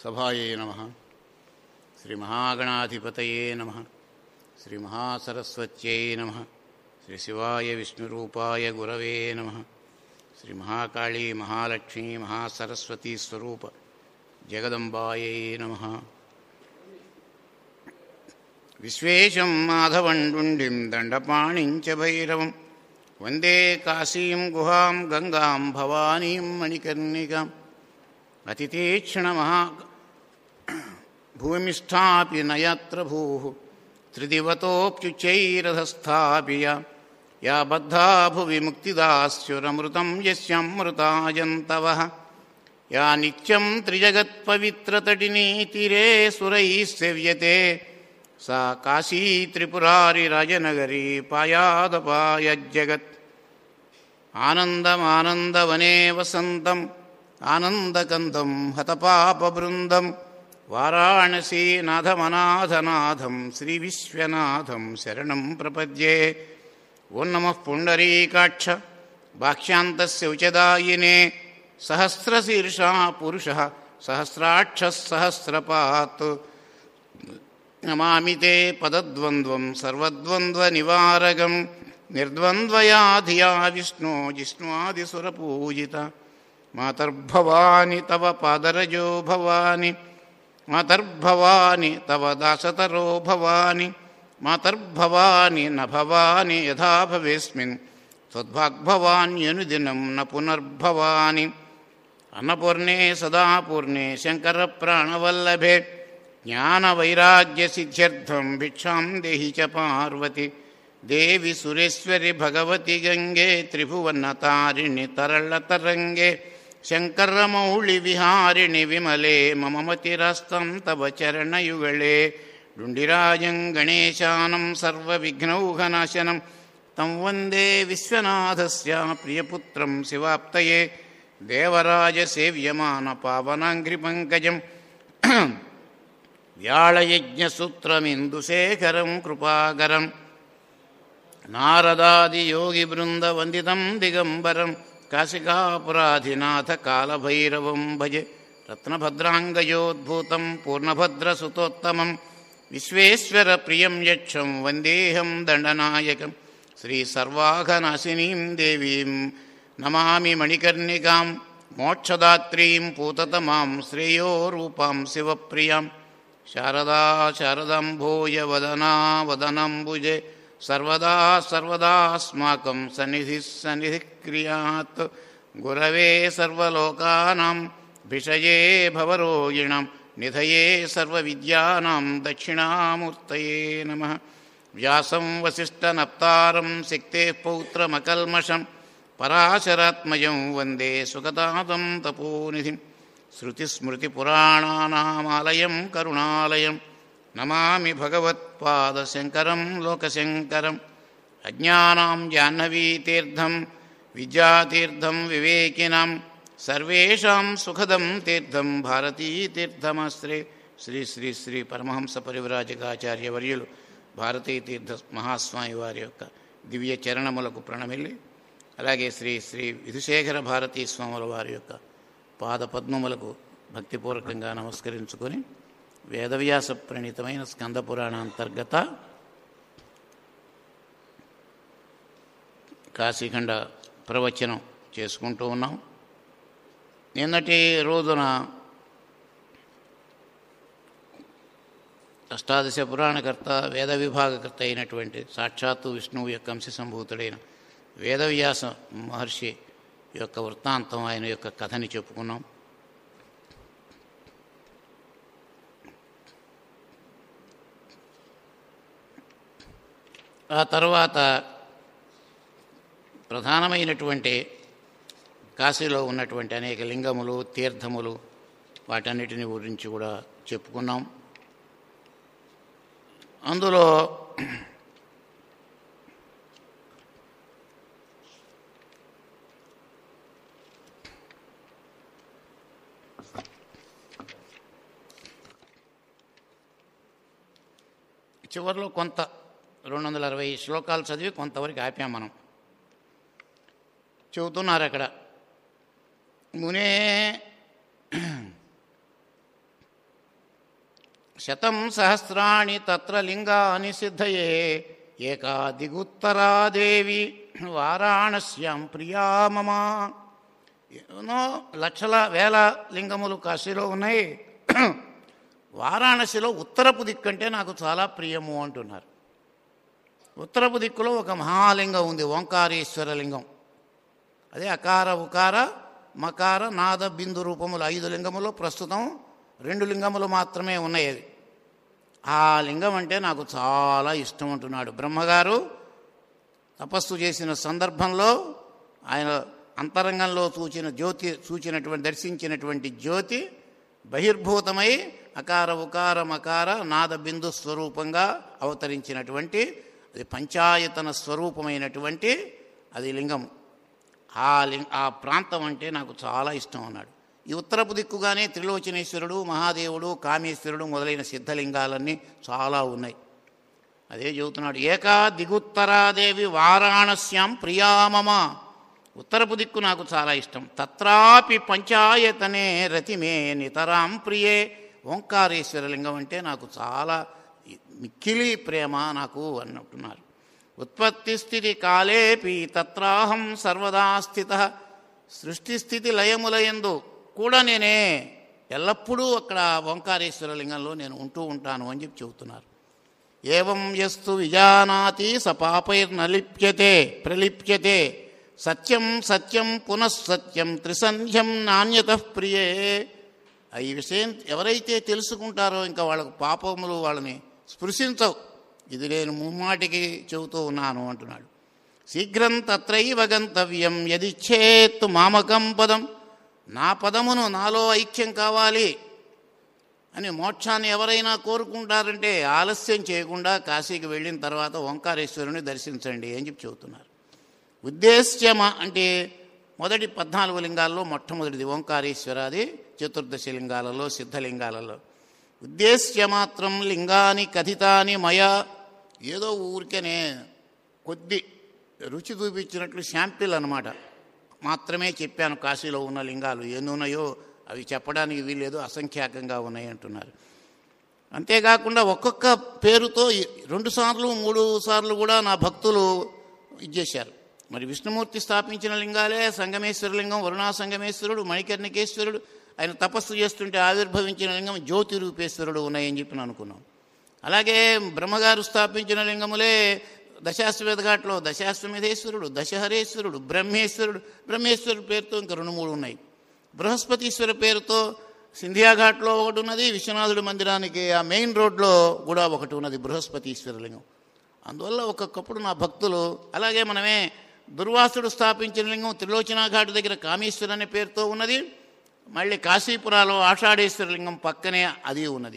సభాయే నమ శ్రీమహాగణాధిపతయే నమ శ్రీమహాసరస్వత్యై నమ శ్రీశివాయ విష్ణురూపాయ గురవే నమ శ్రీమహాకాళీ మహాలక్ష్మీ మహాసరస్వతీ స్వరూప జగదంబాయై నమ విశ్వేశం మాధవండుండిం దండపాణించ భైరవం వందే కాశీం గుహాం గంగాం భవానీం మణికర్ణికాం అతితీక్షణమహా భూమిష్టాపి నయత్ర భూ త్రిదివతోప్యుచ్చైరధస్థాపియ యా బద్ధా భువి ముక్తిదాస్యురమృతం యస్యమృతాయంతవ యా నిత్యం త్రిజగత్పవిత్రతటినీ తీరే సురైः సేవ్యతే सा काशी त्रिपुरारिराजनगरी पायादपायज्जगत् आनन्दमानन्दवने वसन्तम् आनन्दकन्दं हतपापबृन्दं वाराणसीनाथमनाथनाथं श्रीविश्वनाथं शरणं प्रपद्ये ॐ नमः पुण्डरीकाक्ष भाष्यान्तस्य उचदायिने सहस्रशीर्षा पुरुषः सहस्राक्षः सहस्रपात् నమామి తే పదద్వంద్వం సర్వద్వంద్వనివారకం నిర్ద్వంద్వయా ధియా విష్ణు జిష్ణువాదిసురపూజిత మాతర్భవాని తవ పాదరజో భవాని మాతర్భవాని తవ దాసతరో భవాని మాతర్భవాని న భవాని యథా భవేస్మిన్ త్వద్భాగ్భవాన్యనుదినం న పునర్భవాని అన్నపూర్ణే సదా పూర్ణే శంకరప్రాణవల్లభే జ్ఞానవైరాగ్యసిద్ధ్యర్థం భిక్షాం దేహి చ పార్వతి దేవి సురేశ్వరి భగవతి గంగే త్రిభువనతారిణి తరళతరంగే శంకరమౌళి విహారిణి విమలే మమ మతిరస్తం తవ చరణయుగళే డుండిరాజం గణేశానం సర్వవిఘ్నౌఘనాశనం తం వందే విశ్వనాథస్య ప్రియపుత్రం శివాప్తయే దేవరాజసేవ్యమాన పావనాంఘ్రిపంకజం వ్యాళయజ్ఞసూత్రమిందుశేఖరం కృపాకరం నారదాదియోగిబృందవందితం దిగంబరం కాశికాపురాధినాథ కాలభైరవం భజే రత్నభద్రాంగయోద్భూతం పూర్ణభద్రసుతోత్తమం విశ్వేశ్వరప్రియం యక్షం వందేహం దండనాయకం శ్రీసర్వాఘనాశినీం దేవీం నమామి మణికర్ణికాం మోక్షదాత్రీం పూతతమాం శ్రేయోరూపాం శివప్రియాం శారదా శారదాంభూయ వదనా వదనంబుజే సర్వదా సర్వదాస్మాకం సన్నిధి సన్నిధి క్రియాత్ గురవే సర్వలోకానాం భిషయే భవరోగిణం నిధయే సర్వవిద్యానాం దక్షిణామూర్తయే నమ వ్యాసం వసిష్ఠనప్తారం శక్తే పౌత్రమకల్మషం పరాశరాత్మజం వందే సుగతాదం తపోనిధిం శృతిస్మృతిపురాణానామాలయం కరుణాలయం నమామి భగవత్పాదశంకరం లోకశంకరం అజ్ఞానాం జాహ్నవీతీర్థం విద్యాతీర్థం వివేకినాం సర్వేషాం సుఖదం తీర్థం భారతీతీర్థమాశ్రే శ్రీ శ్రీ శ్రీ పరమహంస పరివ్రాజకాచార్య వర్యులు భారతీతీర్థ మహాస్వామి వారి యొక్క దివ్య చరణములకు ప్రణమిల్లి అలాగే శ్రీ శ్రీ విధుశేఖర భారతీ స్వాముల వారి యొక్క పాదపద్మములకు భక్తిపూర్వకంగా నమస్కరించుకొని వేదవ్యాస ప్రణీతమైన స్కంద పురాణ అంతర్గత కాశీఖండ ప్రవచనం చేసుకుంటూ ఉన్నాం నిన్నటి రోజున అష్టాదశ పురాణకర్త వేద విభాగకర్త అయినటువంటి సాక్షాత్తు విష్ణువు యొక్క అంశ సంభూతుడైన వేదవ్యాస మహర్షి యొక్క వృత్తాంతం ఆయన యొక్క కథని చెప్పుకున్నాం ఆ తర్వాత ప్రధానమైనటువంటి కాశీలో ఉన్నటువంటి అనేక లింగములు తీర్థములు వాటన్నిటిని గురించి కూడా చెప్పుకున్నాం అందులో చివరిలో కొంత రెండు వందల అరవై శ్లోకాలు చదివి కొంతవరకు ఆపాం మనం చెబుతున్నారు అక్కడ మునే శతం సహస్రాణి తత్ర లింగాని సిద్ధయే ఏకా దిగుత్తరాదేవి వారాణస్యాం ప్రియా మమ ఎన్నో లక్షల వేల లింగములు కాశీలో ఉన్నాయి వారాణసిలో ఉత్తరపు దిక్కంటే నాకు చాలా ప్రియము అంటున్నారు ఉత్తరపు దిక్కులో ఒక మహాలింగం ఉంది ఓంకారేశ్వర లింగం అదే అకార ఉకార మకార నాద బిందు రూపములు ఐదు లింగములు ప్రస్తుతం రెండు లింగములు మాత్రమే ఉన్నాయి అది ఆ లింగం అంటే నాకు చాలా ఇష్టం అంటున్నాడు బ్రహ్మగారు తపస్సు చేసిన సందర్భంలో ఆయన అంతరంగంలో సూచిన జ్యోతి సూచినటువంటి దర్శించినటువంటి జ్యోతి బహిర్భూతమై అకార ఉకార మకార నాద బిందు స్వరూపంగా అవతరించినటువంటి అది పంచాయతన స్వరూపమైనటువంటి అది లింగం ఆ లింగ ఆ ప్రాంతం అంటే నాకు చాలా ఇష్టం అన్నాడు ఈ ఉత్తరపు దిక్కుగానే త్రిలోచనేశ్వరుడు మహాదేవుడు కామేశ్వరుడు మొదలైన సిద్ధలింగాలన్నీ చాలా ఉన్నాయి అదే చెబుతున్నాడు ఏకా దిగుత్తరాదేవి వారాణస్యాం ప్రియామమ ఉత్తరపు దిక్కు నాకు చాలా ఇష్టం తత్రాపి పంచాయతనే రతిమే నితరాం ప్రియే ఓంకారేశ్వర లింగం అంటే నాకు చాలా మిక్కిలి ప్రేమ నాకు అన్నట్టున్నారు ఉత్పత్తి స్థితి కాలేపి తత్రాహం సర్వదా స్థిత సృష్టి స్థితి లయములయందు కూడా నేనే ఎల్లప్పుడూ అక్కడ ఓంకారేశ్వర లింగంలో నేను ఉంటూ ఉంటాను అని చెప్పి చెబుతున్నారు ఏవం యస్తు విజానాతి స పాపైర్నలిప్యతే ప్రలిప్యతే సత్యం సత్యం పునఃసత్యం త్రిసంధ్యం నాణ్యత ప్రియే ఈ విషయం ఎవరైతే తెలుసుకుంటారో ఇంకా వాళ్ళకు పాపములు వాళ్ళని స్పృశించవు ఇది నేను ముమ్మాటికి చెబుతూ ఉన్నాను అంటున్నాడు శీఘ్రం తత్రైవ గంతవ్యం యదిచ్చేత్తు మామకం పదం నా పదమును నాలో ఐక్యం కావాలి అని మోక్షాన్ని ఎవరైనా కోరుకుంటారంటే ఆలస్యం చేయకుండా కాశీకి వెళ్ళిన తర్వాత ఓంకారేశ్వరుని దర్శించండి అని చెప్పి చెబుతున్నారు ఉద్దేశ్యమ అంటే మొదటి పద్నాలుగు లింగాల్లో మొట్టమొదటిది ఓంకారేశ్వరాది చతుర్దశ లింగాలలో సిద్ధలింగాలలో ఉద్దేశ్యమాత్రం లింగాని కథితాని మయా ఏదో ఊరికనే కొద్ది రుచి చూపించినట్లు శాంపిల్ అనమాట మాత్రమే చెప్పాను కాశీలో ఉన్న లింగాలు ఎన్ని ఉన్నాయో అవి చెప్పడానికి వీల్లేదు అసంఖ్యాకంగా ఉన్నాయి అంటున్నారు అంతేకాకుండా ఒక్కొక్క పేరుతో ఈ రెండు సార్లు మూడు సార్లు కూడా నా భక్తులు ఇచ్చేశారు మరి విష్ణుమూర్తి స్థాపించిన లింగాలే సంగమేశ్వర లింగం వరుణా సంగమేశ్వరుడు మణికర్ణికేశ్వరుడు ఆయన తపస్సు చేస్తుంటే ఆవిర్భవించిన లింగం జ్యోతి రూపేశ్వరుడు ఉన్నాయని చెప్పి నేను అనుకున్నాం అలాగే బ్రహ్మగారు స్థాపించిన లింగములే దశాశ్వమేధ ఘాట్లో దశాశ్వమేధేశ్వరుడు దశహరేశ్వరుడు బ్రహ్మేశ్వరుడు బ్రహ్మేశ్వరుడు పేరుతో ఇంకా రెండు మూడు ఉన్నాయి బృహస్పతీశ్వర పేరుతో సింధియా ఘాట్లో ఒకటి ఉన్నది విశ్వనాథుడి మందిరానికి ఆ మెయిన్ రోడ్లో కూడా ఒకటి ఉన్నది బృహస్పతీశ్వర లింగం అందువల్ల ఒక్కొక్కప్పుడు నా భక్తులు అలాగే మనమే దుర్వాసుడు స్థాపించిన లింగం త్రిలోచనా ఘాటు దగ్గర కామేశ్వర అనే పేరుతో ఉన్నది మళ్ళీ కాశీపురాలో ఆషాఢేశ్వర లింగం పక్కనే అది ఉన్నది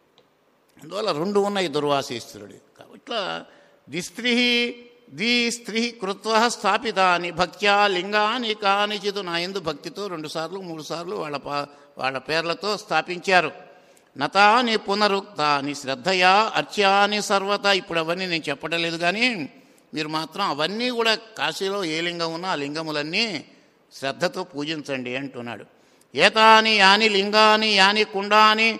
అందువల్ల రెండు ఉన్నాయి దుర్వాసేశ్వరుడు కాబట్టి ది స్త్రీ ది స్త్రీ కృత్వ స్థాపితాని భక్త్యా లింగాని కానిచిదు నా ఎందు భక్తితో రెండుసార్లు మూడు సార్లు వాళ్ళ పా వాళ్ళ పేర్లతో స్థాపించారు నతాని పునరుక్తాని శ్రద్ధయా అర్చ్యాని సర్వత ఇప్పుడు అవన్నీ నేను చెప్పడం లేదు కానీ మీరు మాత్రం అవన్నీ కూడా కాశీలో ఏ లింగం ఉన్నా ఆ లింగములన్నీ శ్రద్ధతో పూజించండి అంటున్నాడు ఏతాని యాని లింగాని యాని కుండాని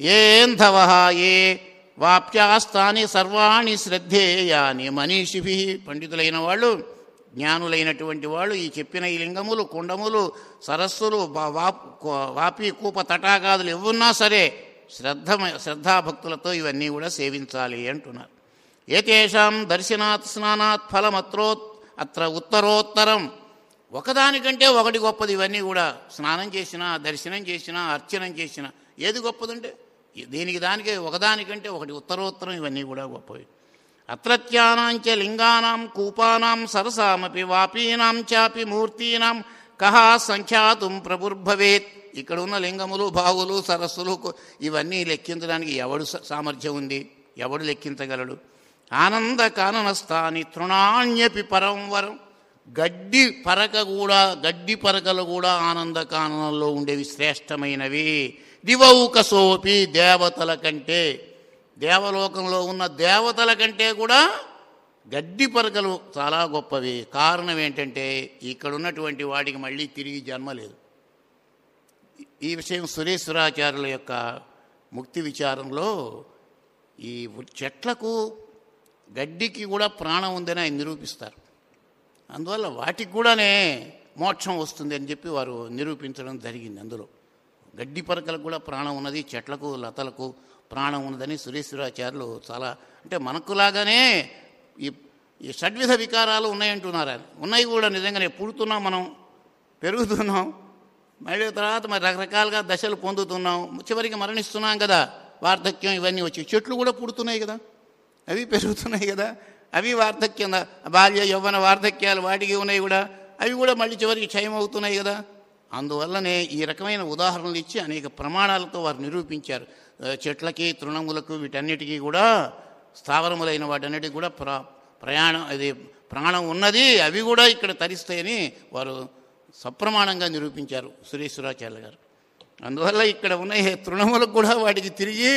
ఏంధవ ఏ వాప్యాస్తాని సర్వాణి శ్రద్ధేయాని మనీషిభి పండితులైన వాళ్ళు జ్ఞానులైనటువంటి వాళ్ళు ఈ చెప్పిన ఈ లింగములు కుండములు సరస్సులు బా- వాప్- కో- వాపి కూప తటాగాదులు ఎవరున్నా సరే శ్రద్ధ శ్రద్ధాభక్తులతో ఇవన్నీ కూడా సేవించాలి అంటున్నారు ఏతేషాం దర్శనాత్ స్నానాత్ ఫలమత్రోత్ అత్ర ఉత్తరోత్తరం ఒకదానికంటే ఒకటి గొప్పది ఇవన్నీ కూడా స్నానం చేసినా దర్శనం చేసినా అర్చనం చేసినా ఏది గొప్పదంటే దీనికి దానికి ఒకదానికంటే ఒకటి ఉత్తరోత్తరం ఇవన్నీ కూడా గొప్పవి అత్రత్యానాంచ లింగానాం కూపానాం సరసామపి వాపీనాం చాపి మూర్తీనాం కహ సంఖ్యాతుం ప్రభుర్భవేత్ ఇక్కడ ఉన్న లింగములు బావులు సరస్సులు కు- ఇవన్నీ లెక్కించడానికి ఎవడు స- సామర్థ్యం ఉంది ఎవడు లెక్కించగలడు ఆనంద కాననస్థాని తృణాన్యపి పరం వరం గడ్డి పరక కూడా గడ్డి పరకలు కూడా ఆనంద కాననంలో ఉండేవి శ్రేష్టమైనవి దివౌక సోపి దేవతల కంటే దేవలోకంలో ఉన్న దేవతల కంటే కూడా గడ్డి పరకలు చాలా గొప్పవి కారణం ఏంటంటే ఇక్కడ ఉన్నటువంటి వాడికి మళ్ళీ తిరిగి జన్మ లేదు ఈ విషయం సురేశ్వరాచార్యుల యొక్క ముక్తి విచారంలో ఈ చెట్లకు గడ్డికి కూడా ప్రాణం ఉందని ఆయన నిరూపిస్తారు అందువల్ల వాటికి కూడానే మోక్షం వస్తుంది అని చెప్పి వారు నిరూపించడం జరిగింది అందులో గడ్డి పరకలకు కూడా ప్రాణం ఉన్నది చెట్లకు లతలకు ప్రాణం ఉన్నదని సురేశ్వరాచార్యులు చాలా అంటే మనకులాగానే ఈ ఈ షడ్విధ వికారాలు ఉన్నాయంటున్నారు ఆయన ఉన్నాయి కూడా నిజంగానే పుడుతున్నాం మనం పెరుగుతున్నాం మళ్ళీ తర్వాత మరి రకరకాలుగా దశలు పొందుతున్నాం చివరికి మరణిస్తున్నాం కదా వార్ధక్యం ఇవన్నీ వచ్చి చెట్లు కూడా పుడుతున్నాయి కదా అవి పెరుగుతున్నాయి కదా అవి వార్ధక్యం బాల్య యవ్వన వార్ధక్యాలు వాటికి ఉన్నాయి కూడా అవి కూడా మళ్ళీ చివరికి క్షయం అవుతున్నాయి కదా అందువల్లనే ఈ రకమైన ఉదాహరణలు ఇచ్చి అనేక ప్రమాణాలతో వారు నిరూపించారు ఆ, చెట్లకి తృణములకు వీటన్నిటికీ కూడా స్థావరములైన వాటన్నిటికీ కూడా ప్ర ప్రయాణం అది ప్రాణం ఉన్నది అవి కూడా ఇక్కడ తరిస్తాయని వారు సప్రమాణంగా నిరూపించారు సురేశ్వరాచార్య గారు అందువల్ల ఇక్కడ ఉన్న ఈ తృణములకు కూడా వాటికి తిరిగి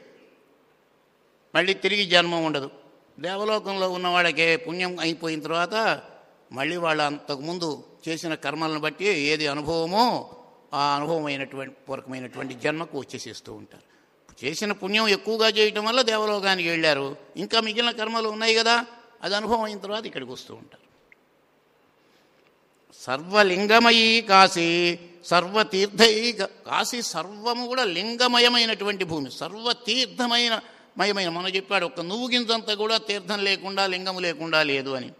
మళ్ళీ తిరిగి జన్మ ఉండదు దేవలోకంలో ఉన్న వాళ్ళకి పుణ్యం అయిపోయిన తర్వాత మళ్ళీ వాళ్ళ అంతకుముందు చేసిన కర్మలను బట్టి ఏది అనుభవమో ఆ అనుభవమైనటువంటి పూర్వకమైనటువంటి జన్మకు వచ్చేసేస్తూ ఉంటారు చేసిన పుణ్యం ఎక్కువగా చేయటం వల్ల దేవలోకానికి వెళ్ళారు ఇంకా మిగిలిన కర్మలు ఉన్నాయి కదా అది అనుభవం అయిన తర్వాత ఇక్కడికి వస్తూ ఉంటారు సర్వలింగమయీ కాశీ సర్వతీర్థైక కాశీ సర్వము కూడా లింగమయమైనటువంటి భూమి సర్వతీర్థమైన మయమైన మనం చెప్పాడు ఒక నువ్వు గింజంతా కూడా తీర్థం లేకుండా లింగము లేకుండా లేదు అని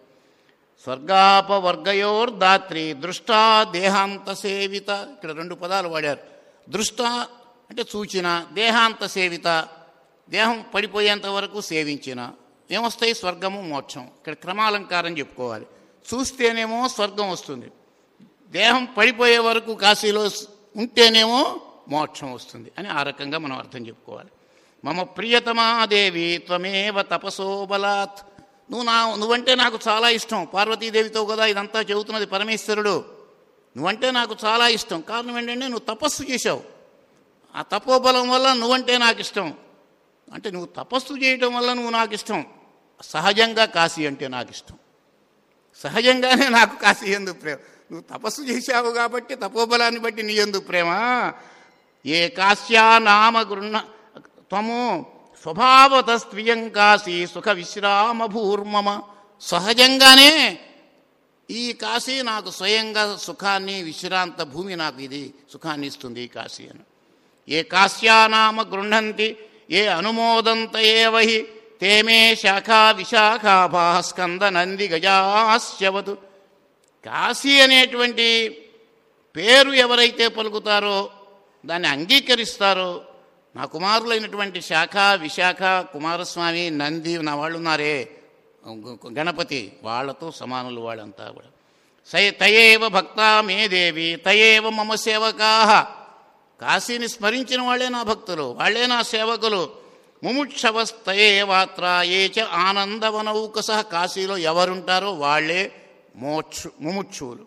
స్వర్గాపవర్గయోర్దాత్రి దృష్టా దేహాంత సేవిత ఇక్కడ రెండు పదాలు వాడారు దృష్ట అంటే సూచిన దేహాంత సేవిత దేహం పడిపోయేంత వరకు సేవించిన ఏమొస్తాయి స్వర్గము మోక్షం ఇక్కడ క్రమాలంకారం చెప్పుకోవాలి చూస్తేనేమో స్వర్గం వస్తుంది దేహం పడిపోయే వరకు కాశీలో ఉంటేనేమో మోక్షం వస్తుంది అని ఆ రకంగా మనం అర్థం చెప్పుకోవాలి మమ ప్రియతమా దేవి త్వమేవ తపసో బలాత్ నువ్వు నా నువ్వంటే నాకు చాలా ఇష్టం పార్వతీదేవితో కదా ఇదంతా చెబుతున్నది పరమేశ్వరుడు నువ్వంటే నాకు చాలా ఇష్టం కారణం ఏంటంటే నువ్వు తపస్సు చేశావు ఆ తపోబలం వల్ల నువ్వంటే నాకు ఇష్టం అంటే నువ్వు తపస్సు చేయటం వల్ల నువ్వు నాకు ఇష్టం సహజంగా కాశీ అంటే నాకు ఇష్టం సహజంగానే నాకు కాశీ ఎందు ప్రేమ నువ్వు తపస్సు చేశావు కాబట్టి తపోబలాన్ని బట్టి నీ ఎందు ప్రేమ ఏ కాశ్యా నామ గృహ త్వము స్వభావత స్త్రియం కాశీ సుఖ విశ్రామ భూర్మమ సహజంగానే ఈ కాశీ నాకు స్వయంగా సుఖాన్ని విశ్రాంత భూమి నాకు ఇది సుఖాన్ని ఇస్తుంది ఈ కాశీ అని ఏ కాశ్యానామ గృహంతి ఏ అనుమోదంత ఏవహి తేమే శాఖా విశాఖాభా స్కంద నంది గజాస్యవతు కాశీ అనేటువంటి పేరు ఎవరైతే పలుకుతారో దాన్ని అంగీకరిస్తారో నా కుమారులైనటువంటి శాఖ విశాఖ కుమారస్వామి నంది నా వాళ్ళు ఉన్నారే గణపతి వాళ్ళతో సమానులు వాళ్ళంతా కూడా సై తయేవ భక్తా మే దేవి తయేవ మమ సేవకా కాశీని స్మరించిన వాళ్ళే నా భక్తులు వాళ్ళే నా సేవకులు ముముక్షవస్తయేవాత్ర ఏ చ ఆనందవనౌకస కాశీలో ఎవరుంటారో వాళ్ళే మోక్షు ముముక్షువులు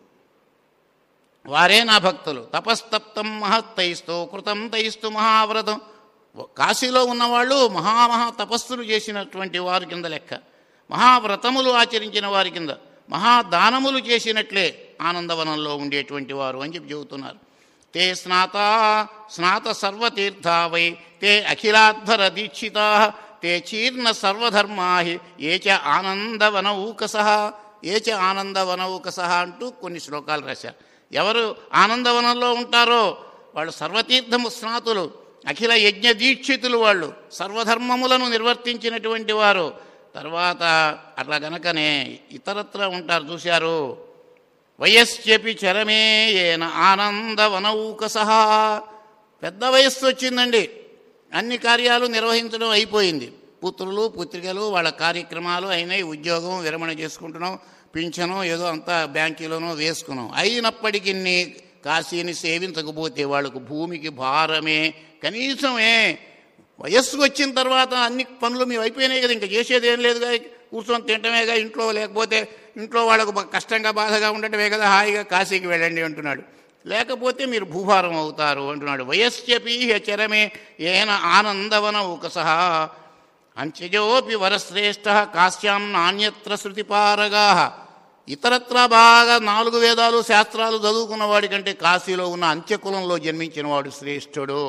వారే నా భక్తులు తపస్తప్తం మహత్తైస్తూ కృతం తైస్తు మహావ్రతం కాశీలో ఉన్నవాళ్ళు మహామహా తపస్సులు చేసినటువంటి వారి కింద లెక్క మహావ్రతములు ఆచరించిన వారి కింద మహాదానములు చేసినట్లే ఆనందవనంలో ఉండేటువంటి వారు అని చెప్పి చెబుతున్నారు తే స్నాత స్నాత సర్వతీర్థా వై తే అఖిలాధ్వర దీక్షితా తే చీర్ణ సర్వధర్మా ఏ చ ఆనందవనౌకస ఏ చ ఆనందవనౌకస అంటూ కొన్ని శ్లోకాలు రాశారు ఎవరు ఆనందవనంలో ఉంటారో వాళ్ళు సర్వతీర్థము స్నాతులు అఖిల యజ్ఞ దీక్షితులు వాళ్ళు సర్వధర్మములను నిర్వర్తించినటువంటి వారు తర్వాత అట్లా గనకనే ఇతరత్ర ఉంటారు చూశారు వయస్యపి చరమే ఏన ఆనందవనౌకస పెద్ద వయస్సు వచ్చిందండి అన్ని కార్యాలు నిర్వహించడం అయిపోయింది పుత్రులు పుత్రికలు వాళ్ళ కార్యక్రమాలు అయినాయి ఉద్యోగం విరమణ చేసుకుంటున్నాం పింఛను ఏదో అంతా బ్యాంకులోనో వేసుకున్నాం అయినప్పటికీ కాశీని సేవించకపోతే వాళ్ళకు భూమికి భారమే కనీసమే వయస్సు వచ్చిన తర్వాత అన్ని పనులు మేము అయిపోయినాయి కదా ఇంకా చేసేది ఏం లేదుగా కూర్చొని తింటమేగా ఇంట్లో లేకపోతే ఇంట్లో వాళ్ళకు బా- కష్టంగా బాధగా ఉండటమే కదా హాయిగా కాశీకి వెళ్ళండి అంటున్నాడు లేకపోతే మీరు భూభారం అవుతారు అంటున్నాడు వయస్యపి చరమే ఏన ఆనందవన ఉకసహ అంత్యజోపి వరశ్రేష్ఠ కాశ్యాం నాణ్యత్ర శృతిపారగా ఇతరత్ర బాగా నాలుగు వేదాలు శాస్త్రాలు చదువుకున్న వాడి కంటే కాశీలో ఉన్న అంత్యకులంలో జన్మించిన వాడు శ్రేష్ఠుడు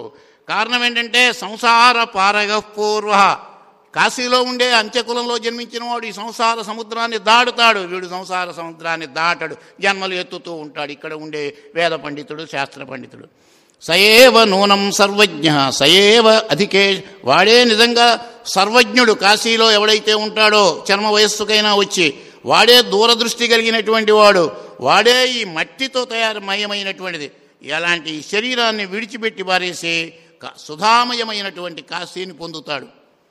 కారణం ఏంటంటే సంసార పారగ పూర్వ కాశీలో ఉండే అంత్యకులంలో జన్మించిన వాడు ఈ సంసార సముద్రాన్ని దాటుతాడు వీడు సంసార సముద్రాన్ని దాటడు జన్మలు ఎత్తుతూ ఉంటాడు ఇక్కడ ఉండే వేద పండితుడు శాస్త్ర పండితుడు సయేవ నూనం సర్వజ్ఞ సయేవ అధికే వాడే నిజంగా సర్వజ్ఞుడు కాశీలో ఎవడైతే ఉంటాడో చర్మ వయస్సుకైనా వచ్చి వాడే దూరదృష్టి కలిగినటువంటి వాడు వాడే ఈ మట్టితో తయారమయమైనటువంటిది అలాంటి ఈ శరీరాన్ని విడిచిపెట్టి పారేసి కా- సుధామయమైనటువంటి కాశీని పొందుతాడు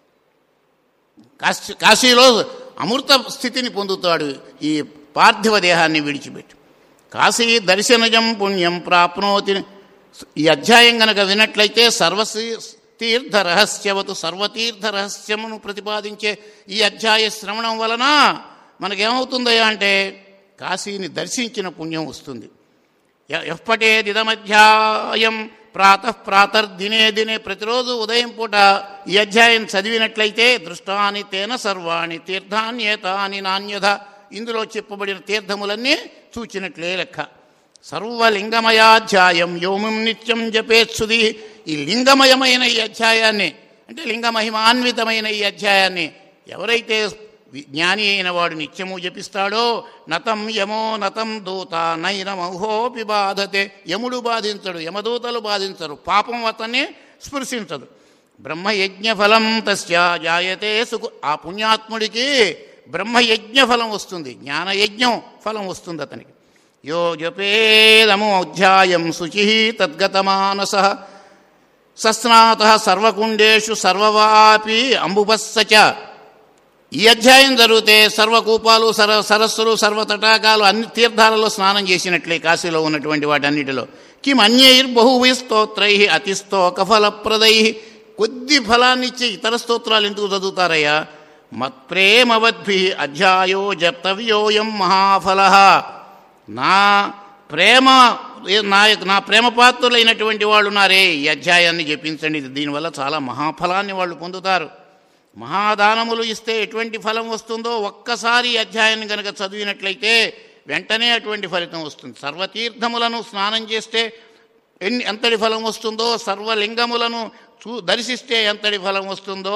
కాశీ కాశీలో అమృత స్థితిని పొందుతాడు ఈ పార్థివ దేహాన్ని విడిచిపెట్టి కాశీ దర్శనజం పుణ్యం ప్రాప్నోతి ఈ అధ్యాయం గనక వినట్లయితే సర్వసీ తీర్థ రహస్యవతు సర్వతీర్థ రహస్యమును ప్రతిపాదించే ఈ అధ్యాయ శ్రవణం వలన మనకేమవుతుందయ్యా అంటే కాశీని దర్శించిన పుణ్యం వస్తుంది య- ఎప్పటేదిదమధ్యాయం ప్రాతః ప్రాతర్దినే దినే ప్రతిరోజు ఉదయం పూట ఈ అధ్యాయం చదివినట్లయితే దృష్టాని తేన సర్వాణి తీర్థాన్యేతాని నాణ్యత ఇందులో చెప్పబడిన తీర్థములన్నీ చూచినట్లే లెక్క సర్వలింగమయాధ్యాయం యోమిం నిత్యం జపేత్సుది ఈ లింగమయమైన ఈ అధ్యాయాన్ని అంటే లింగమహిమాన్వితమైన ఈ అధ్యాయాన్ని ఎవరైతే వి- జ్ఞాని అయిన వాడు నిత్యము జపిస్తాడో నతం యమో నతం దూత నైనమహోపి బాధతే యముడు బాధించడు యమదూతలు బాధించరు పాపం అతన్ని స్పృశించదు బ్రహ్మయజ్ఞ ఫలం తస్య జాయతే సుఖ ఆ పుణ్యాత్ముడికి బ్రహ్మయజ్ఞ ఫలం వస్తుంది జ్ఞానయజ్ఞం ఫలం వస్తుంది అతనికి యో జపేదము అధ్యాయం శుచి తద్గతమానస సస్నాత సర్వకుండేషు సర్వవాపి అంబుపస్సచ ఈ అధ్యాయం జరిగితే సర్వకూపాలు సర సరస్సులు సర్వతటాకాలు అన్ని తీర్థాలలో స్నానం చేసినట్లే కాశీలో ఉన్నటువంటి వాటన్నిటిలో కిం అన్యైర్బహువి స్తోత్రై అతిస్తోకఫలప్రదై కొద్ది ఫలాన్ని ఇచ్చే ఇతర స్తోత్రాలు ఎందుకు చదువుతారయ్యా మత్ప్రేమవద్భి అధ్యాయో జప్తవ్యోయం మహాఫల నా ప్రేమ నా యొక్క- నా ప్రేమ పాత్రులైనటువంటి వాళ్ళు ఉన్నారే ఈ అధ్యాయాన్ని జపించండి దీనివల్ల చాలా మహాఫలాన్ని వాళ్ళు పొందుతారు మహాదానములు ఇస్తే ఎటువంటి ఫలం వస్తుందో ఒక్కసారి ఈ అధ్యాయాన్ని కనుక చదివినట్లయితే వెంటనే అటువంటి ఫలితం వస్తుంది సర్వతీర్థములను స్నానం చేస్తే ఎన్ని ఎంతటి ఫలం వస్తుందో సర్వలింగములను చూ దర్శిస్తే ఎంతటి ఫలం వస్తుందో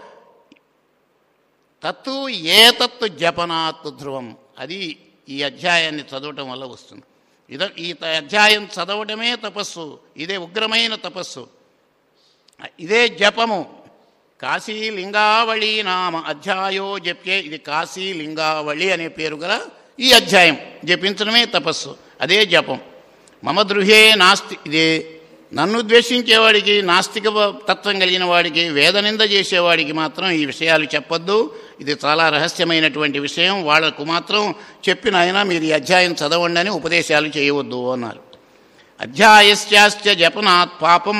తత్తు ఏ తత్తు జపనాత్ ధ్రువం అది ఈ అధ్యాయాన్ని చదవటం వల్ల వస్తుంది ఇద ఈ త- అధ్యాయం చదవటమే తపస్సు ఇదే ఉగ్రమైన తపస్సు ఇదే జపము కాశీ లింగావళి నామ అధ్యాయో జప్యే ఇది కాశీ లింగావళి అనే పేరు గల ఈ అధ్యాయం జపించడమే తపస్సు అదే జపం మమ దృహే నాస్తి ఇదే నన్ను ద్వేషించేవాడికి నాస్తిక తత్వం కలిగిన వాడికి వేదనింద చేసేవాడికి మాత్రం ఈ విషయాలు చెప్పొద్దు ఇది చాలా రహస్యమైనటువంటి విషయం వాళ్లకు మాత్రం చెప్పిన అయినా మీరు ఈ అధ్యాయం చదవండి అని ఉపదేశాలు చేయవద్దు అన్నారు అధ్యాయశ్చాశ్చ జపనాత్ పాపం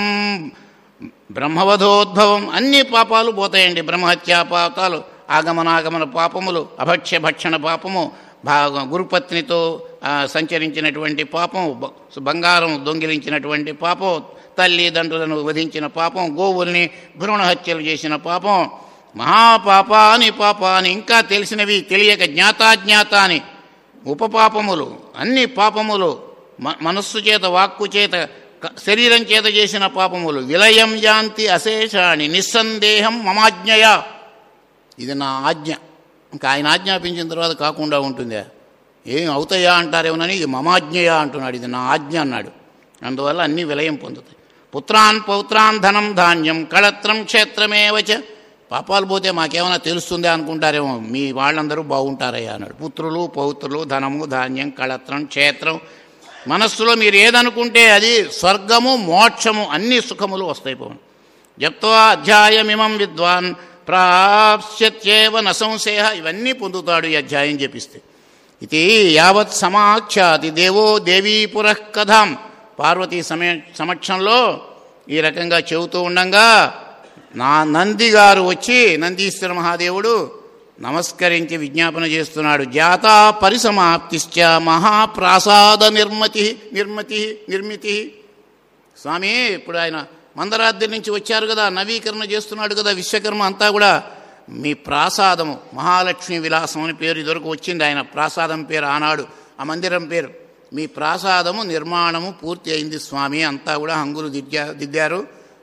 బ్రహ్మవధోద్భవం అన్ని పాపాలు పోతాయండి బ్రహ్మహత్యా పాపాలు ఆగమనాగమన పాపములు అభక్ష్య భక్షణ పాపము భా గురుపత్నితో ఆ, సంచరించినటువంటి పాపం బ- బంగారం దొంగిలించినటువంటి పాపం తల్లిదండ్రులను వధించిన పాపం గోవుల్ని భ్రూణ హత్యలు చేసిన పాపం మహాపాపాని పాపాని ఇంకా తెలిసినవి తెలియక జ్ఞాతాజ్ఞాతాని ఉపపాపములు అన్ని పాపములు మ- మనస్సు చేత వాక్కు చేత క- శరీరం చేత చేసిన పాపములు విలయం యాంతి అశేషాణి నిస్సందేహం మమాజ్ఞయ ఇది నా ఆజ్ఞ ఇంకా ఆయన ఆజ్ఞాపించిన తర్వాత కాకుండా ఉంటుందా ఏం అవుతాయా అంటారేమోనని ఇది మమాజ్ఞయా అంటున్నాడు ఇది నా ఆజ్ఞ అన్నాడు అందువల్ల అన్ని విలయం పొందుతాయి పుత్రాన్ పౌత్రాన్ ధనం ధాన్యం కళత్రం క్షేత్రమేవచ పాపాలు పోతే మాకేమైనా తెలుస్తుందే అనుకుంటారేమో మీ వాళ్ళందరూ బాగుంటారయ్యా అన్నాడు పుత్రులు పౌత్రులు ధనము ధాన్యం కళత్రం క్షేత్రం మనస్సులో మీరు ఏదనుకుంటే అది స్వర్గము మోక్షము అన్ని సుఖములు వస్తాయి పోను జప్త్వా అధ్యాయమిమం విద్వాన్ ప్రాప్స్యత్యేవ నసంశయ ఇవన్నీ పొందుతాడు ఈ అధ్యాయం చెప్పిస్తే ఇది యావత్ సమాఖ్యాతి దేవో దేవీ పురః కథాం పార్వతీ సమయ సమక్షంలో ఈ రకంగా చెబుతూ ఉండంగా నా నంది గారు వచ్చి నందీశ్వర మహాదేవుడు నమస్కరించి విజ్ఞాపన చేస్తున్నాడు జాతా పరిసమాప్తిశ్చ మహాప్రాసాద నిర్మతి నిర్మతి నిర్మితి స్వామి ఇప్పుడు ఆయన మందరాద్రి నుంచి వచ్చారు కదా నవీకరణ చేస్తున్నాడు కదా విశ్వకర్మ అంతా కూడా మీ ప్రాసాదము మహాలక్ష్మి విలాసం అని పేరు ఇదివరకు వచ్చింది ఆయన ప్రాసాదం పేరు ఆనాడు ఆ మందిరం పేరు మీ ప్రాసాదము నిర్మాణము పూర్తి అయింది స్వామి అంతా కూడా హంగులు దిద్దా దిద్దారు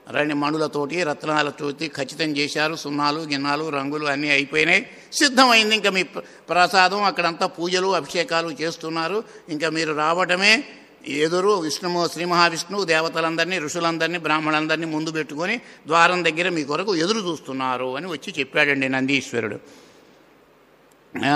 రెండు మణులతోటి రత్నాలతోటి ఖచ్చితం చేశారు సున్నాలు గిన్నాలు రంగులు అన్నీ అయిపోయినాయి సిద్ధమైంది ఇంకా మీ ప్ర- ప్రసాదం అక్కడంతా పూజలు అభిషేకాలు చేస్తున్నారు ఇంకా మీరు రావడమే ఎదురు విష్ణుము శ్రీ మహావిష్ణువు దేవతలందరినీ ఋషులందరినీ బ్రాహ్మణులందరినీ ముందు పెట్టుకొని ద్వారం దగ్గర మీ కొరకు ఎదురు చూస్తున్నారు అని వచ్చి చెప్పాడండి నందీశ్వరుడు ఆ,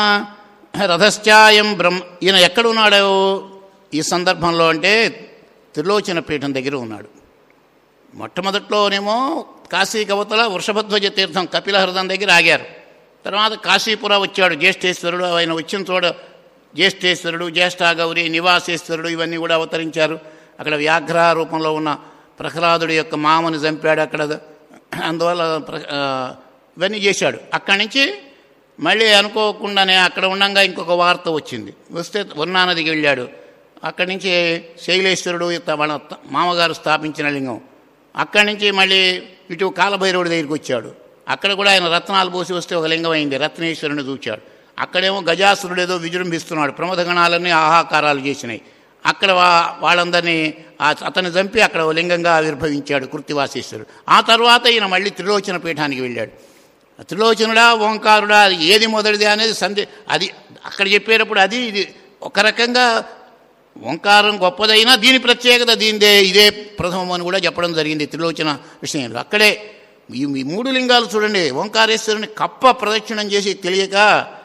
రథశ్చాయం బ్రహ్మ ఈయన ఎక్కడ ఉన్నాడు ఈ సందర్భంలో అంటే త్రిలోచన పీఠం దగ్గర ఉన్నాడు మొట్టమొదట్లోనేమో కాశీ కవతల వృషభధ్వజ తీర్థం కపిలహృదం దగ్గర ఆగారు తర్వాత కాశీపుర వచ్చాడు జ్యేష్ఠేశ్వరుడు ఆయన వచ్చిన చోట జ్యేష్ఠేశ్వరుడు జ్యేష్ఠాగౌరి నివాసేశ్వరుడు ఇవన్నీ కూడా అవతరించారు అక్కడ వ్యాఘ్ర రూపంలో ఉన్న ప్రహ్లాదుడి యొక్క మామను చంపాడు అక్కడ అందువల్ల ప్ర- ఆ, ఇవన్నీ చేశాడు అక్కడి నుంచి మళ్ళీ అనుకోకుండానే అక్కడ ఉండగా ఇంకొక వార్త వచ్చింది వస్తే వర్ణా నదికి వెళ్ళాడు అక్కడి నుంచి శైలేశ్వరుడు త- వాళ్ళ త- మామగారు స్థాపించిన లింగం అక్కడి నుంచి మళ్ళీ ఇటు కాలభైరవుడి దగ్గరికి వచ్చాడు అక్కడ కూడా ఆయన రత్నాలు పోసి వస్తే ఒక లింగం అయింది రత్నేశ్వరుని చూచాడు అక్కడేమో గజాసురుడు ఏదో విజృంభిస్తున్నాడు ప్రమథగణాలన్నీ ఆహాకారాలు చేసినాయి అక్కడ వా- వాళ్ళందరినీ ఆ అతన్ని చంపి అక్కడ ఓ లింగంగా ఆవిర్భవించాడు కృత్తివాసేశ్వరుడు ఆ తర్వాత ఈయన మళ్ళీ త్రిలోచన పీఠానికి వెళ్ళాడు త్రిలోచనుడా ఓంకారుడా అది ఏది మొదటిది అనేది సందే అది అక్కడ చెప్పేటప్పుడు అది ఇది ఒక రకంగా ఓంకారం గొప్పదైనా దీని ప్రత్యేకత దీనిదే ఇదే ప్రథమం అని కూడా చెప్పడం జరిగింది త్రిలోచన విషయంలో అక్కడే ఈ ఈ మూడు లింగాలు చూడండి ఓంకారేశ్వరుని కప్ప ప్రదక్షిణం చేసి తెలియక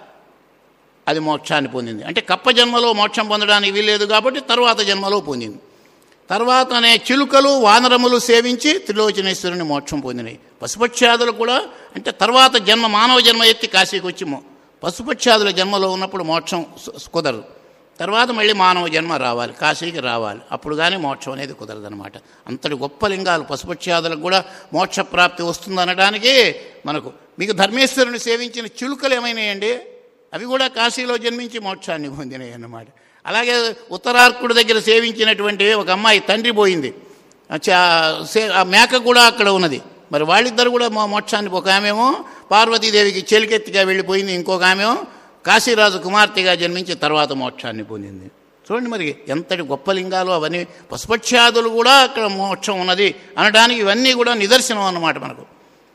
అది మోక్షాన్ని పొందింది అంటే కప్ప జన్మలో మోక్షం పొందడానికి వీల్లేదు కాబట్టి తర్వాత జన్మలో పొందింది తర్వాతనే చిలుకలు వానరములు సేవించి త్రిలోచనేశ్వరుని మోక్షం పొందినాయి పశుపక్షాదులు కూడా అంటే తర్వాత జన్మ మానవ జన్మ ఎత్తి కాశీకి వచ్చి మో- పశుపక్షాదుల జన్మలో ఉన్నప్పుడు మోక్షం సు- కుదరదు తర్వాత మళ్ళీ మానవ జన్మ రావాలి కాశీకి రావాలి అప్పుడు కానీ మోక్షం అనేది కుదరదనమాట అంతటి గొప్ప లింగాలు పశుపక్షాదులకు కూడా మోక్ష ప్రాప్తి వస్తుందనడానికి మనకు మీకు ధర్మేశ్వరుని సేవించిన చిలుకలు ఏమైనాయండి అవి కూడా కాశీలో జన్మించి మోక్షాన్ని పొందినాయి అన్నమాట అలాగే ఉత్తరార్కుడి దగ్గర సేవించినటువంటి ఒక అమ్మాయి తండ్రి పోయింది ఆ చా- సే- ఆ మేక కూడా అక్కడ ఉన్నది మరి వాళ్ళిద్దరు కూడా మో- మోక్షాన్ని ఒక ఆమెమో పార్వతీదేవికి చెలికెత్తిగా వెళ్ళిపోయింది ఇంకొక ఆమెమో కాశీరాజు కుమార్తెగా జన్మించి తర్వాత మోక్షాన్ని పొందింది చూడండి మరి ఎంతటి గొప్ప లింగాలు అవన్నీ పశుపక్షాదులు కూడా అక్కడ మోక్షం ఉన్నది అనడానికి ఇవన్నీ కూడా నిదర్శనం అన్నమాట మనకు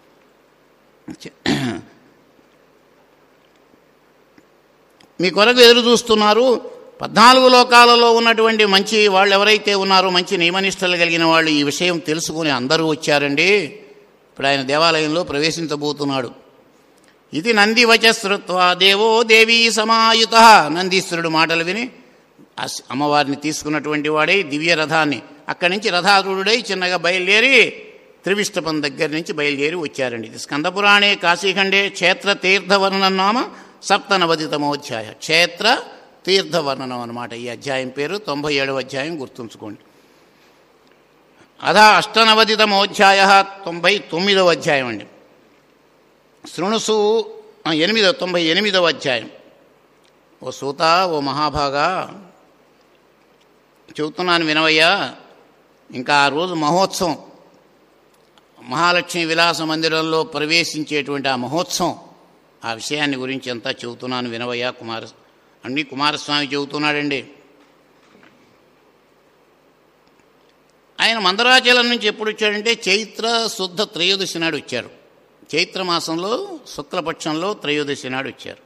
మీ కొరకు ఎదురు చూస్తున్నారు పద్నాలుగు లోకాలలో ఉన్నటువంటి మంచి వాళ్ళు ఎవరైతే ఉన్నారో మంచి నియమనిష్టలు కలిగిన వాళ్ళు ఈ విషయం తెలుసుకుని అందరూ వచ్చారండి ఇప్పుడు ఆయన దేవాలయంలో ప్రవేశించబోతున్నాడు ఇది నందివచశ్రుత్వ దేవో దేవీ సమాయుత నందీశ్వరుడు మాటలు విని ఆ స్- అమ్మవారిని తీసుకున్నటువంటి వాడై దివ్య రథాన్ని అక్కడి నుంచి రథారూఢుడై చిన్నగా బయలుదేరి త్రివిష్టపం దగ్గర నుంచి బయలుదేరి వచ్చారండి ఇది స్కందపురాణే కాశీఖండే క్షేత్ర తీర్థవర్ణనం నామ సప్తనవదితమోధ్యాయ క్షేత్ర తీర్థవర్ణనం అనమాట ఈ అధ్యాయం పేరు తొంభై ఏడవ అధ్యాయం గుర్తుంచుకోండి అధ అష్టనవదితమోధ్యాయ తొంభై తొమ్మిదవ అధ్యాయం అండి శృణుసు ఆ, ఎనిమిదవ తొంభై ఎనిమిదవ అధ్యాయం ఓ సూత ఓ మహాభాగా చెబుతున్నాను వినవయ్యా ఇంకా ఆ రోజు మహోత్సవం మహాలక్ష్మి విలాస మందిరంలో ప్రవేశించేటువంటి ఆ మహోత్సవం ఆ విషయాన్ని గురించి అంతా చెబుతున్నాను వినవయ్యా కుమార అన్ని కుమారస్వామి చెబుతున్నాడండి ఆయన మందరాచలం నుంచి ఎప్పుడు వచ్చాడంటే చైత్ర శుద్ధ త్రయోదశి నాడు వచ్చారు చైత్ర మాసంలో శుక్లపక్షంలో త్రయోదశి నాడు వచ్చారు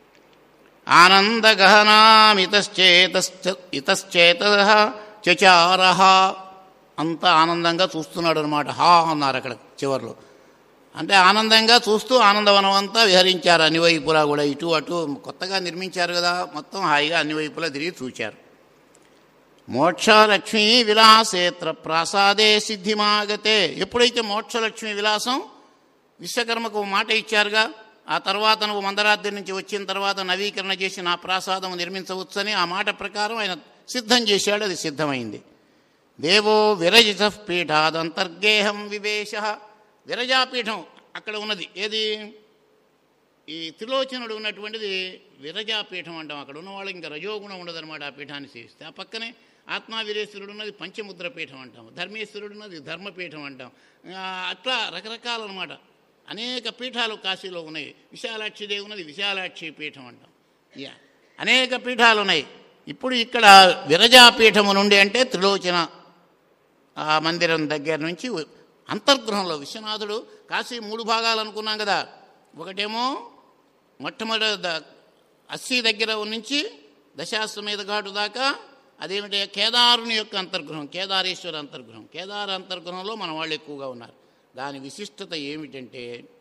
ఆనందగహనామితశ్చేత ఇతశ్చేత చచార అంత ఆనందంగా చూస్తున్నాడు అనమాట హా అన్నారు అక్కడ చివరిలో అంటే ఆనందంగా చూస్తూ ఆనందవనం అంతా విహరించారు అన్ని వైపులా కూడా ఇటు అటు కొత్తగా నిర్మించారు కదా మొత్తం హాయిగా అన్ని వైపులా తిరిగి చూచారు మోక్షలక్ష్మీ విలాసేత్ర ప్రాసాదే సిద్ధిమాగతే ఎప్పుడైతే మోక్షలక్ష్మి విలాసం విశ్వకర్మకు ఓ మాట ఇచ్చారుగా ఆ తర్వాత నువ్వు మందరాద్రి నుంచి వచ్చిన తర్వాత నవీకరణ చేసి నా ప్రాసాదం నిర్మించవచ్చని ఆ మాట ప్రకారం ఆయన సిద్ధం చేశాడు అది సిద్ధమైంది దేవో విరజిత పీఠాదంతర్గేహం వివేశ విరజాపీఠం అక్కడ ఉన్నది ఏది ఈ త్రిలోచనుడు ఉన్నటువంటిది విరజాపీఠం అంటాం అక్కడ ఉన్న వాళ్ళకి ఇంకా రజోగుణం ఉండదన్నమాట ఆ పీఠాన్ని సేవిస్తే ఆ పక్కనే ఆత్మావీరేశ్వరుడు ఉన్నది పంచముద్ర పీఠం అంటాం ధర్మేశ్వరుడు ఉన్నది ధర్మపీఠం అంటాం ఆ, అట్లా రకరకాలన్నమాట అనేక పీఠాలు కాశీలో ఉన్నాయి విశాలాక్షి దేవి ఉన్నది విశాలాక్షి పీఠం అంటాం యా అనేక పీఠాలు ఉన్నాయి ఇప్పుడు ఇక్కడ విరజాపీఠము నుండి అంటే త్రిలోచన ఆ మందిరం దగ్గర నుంచి అంతర్గృహంలో విశ్వనాథుడు కాశీ మూడు భాగాలు అనుకున్నాం కదా ఒకటేమో మొట్టమొదటి ద- అస్సీ దగ్గర నుంచి దశాశ్వమేధ ఘాటు దాకా అదేమిటి కేదారుని యొక్క అంతర్గృహం కేదారేశ్వర అంతర్గృహం కేదార అంతర్గృహంలో మన వాళ్ళు ఎక్కువగా ఉన్నారు దాని విశిష్టత ఏమిటంటే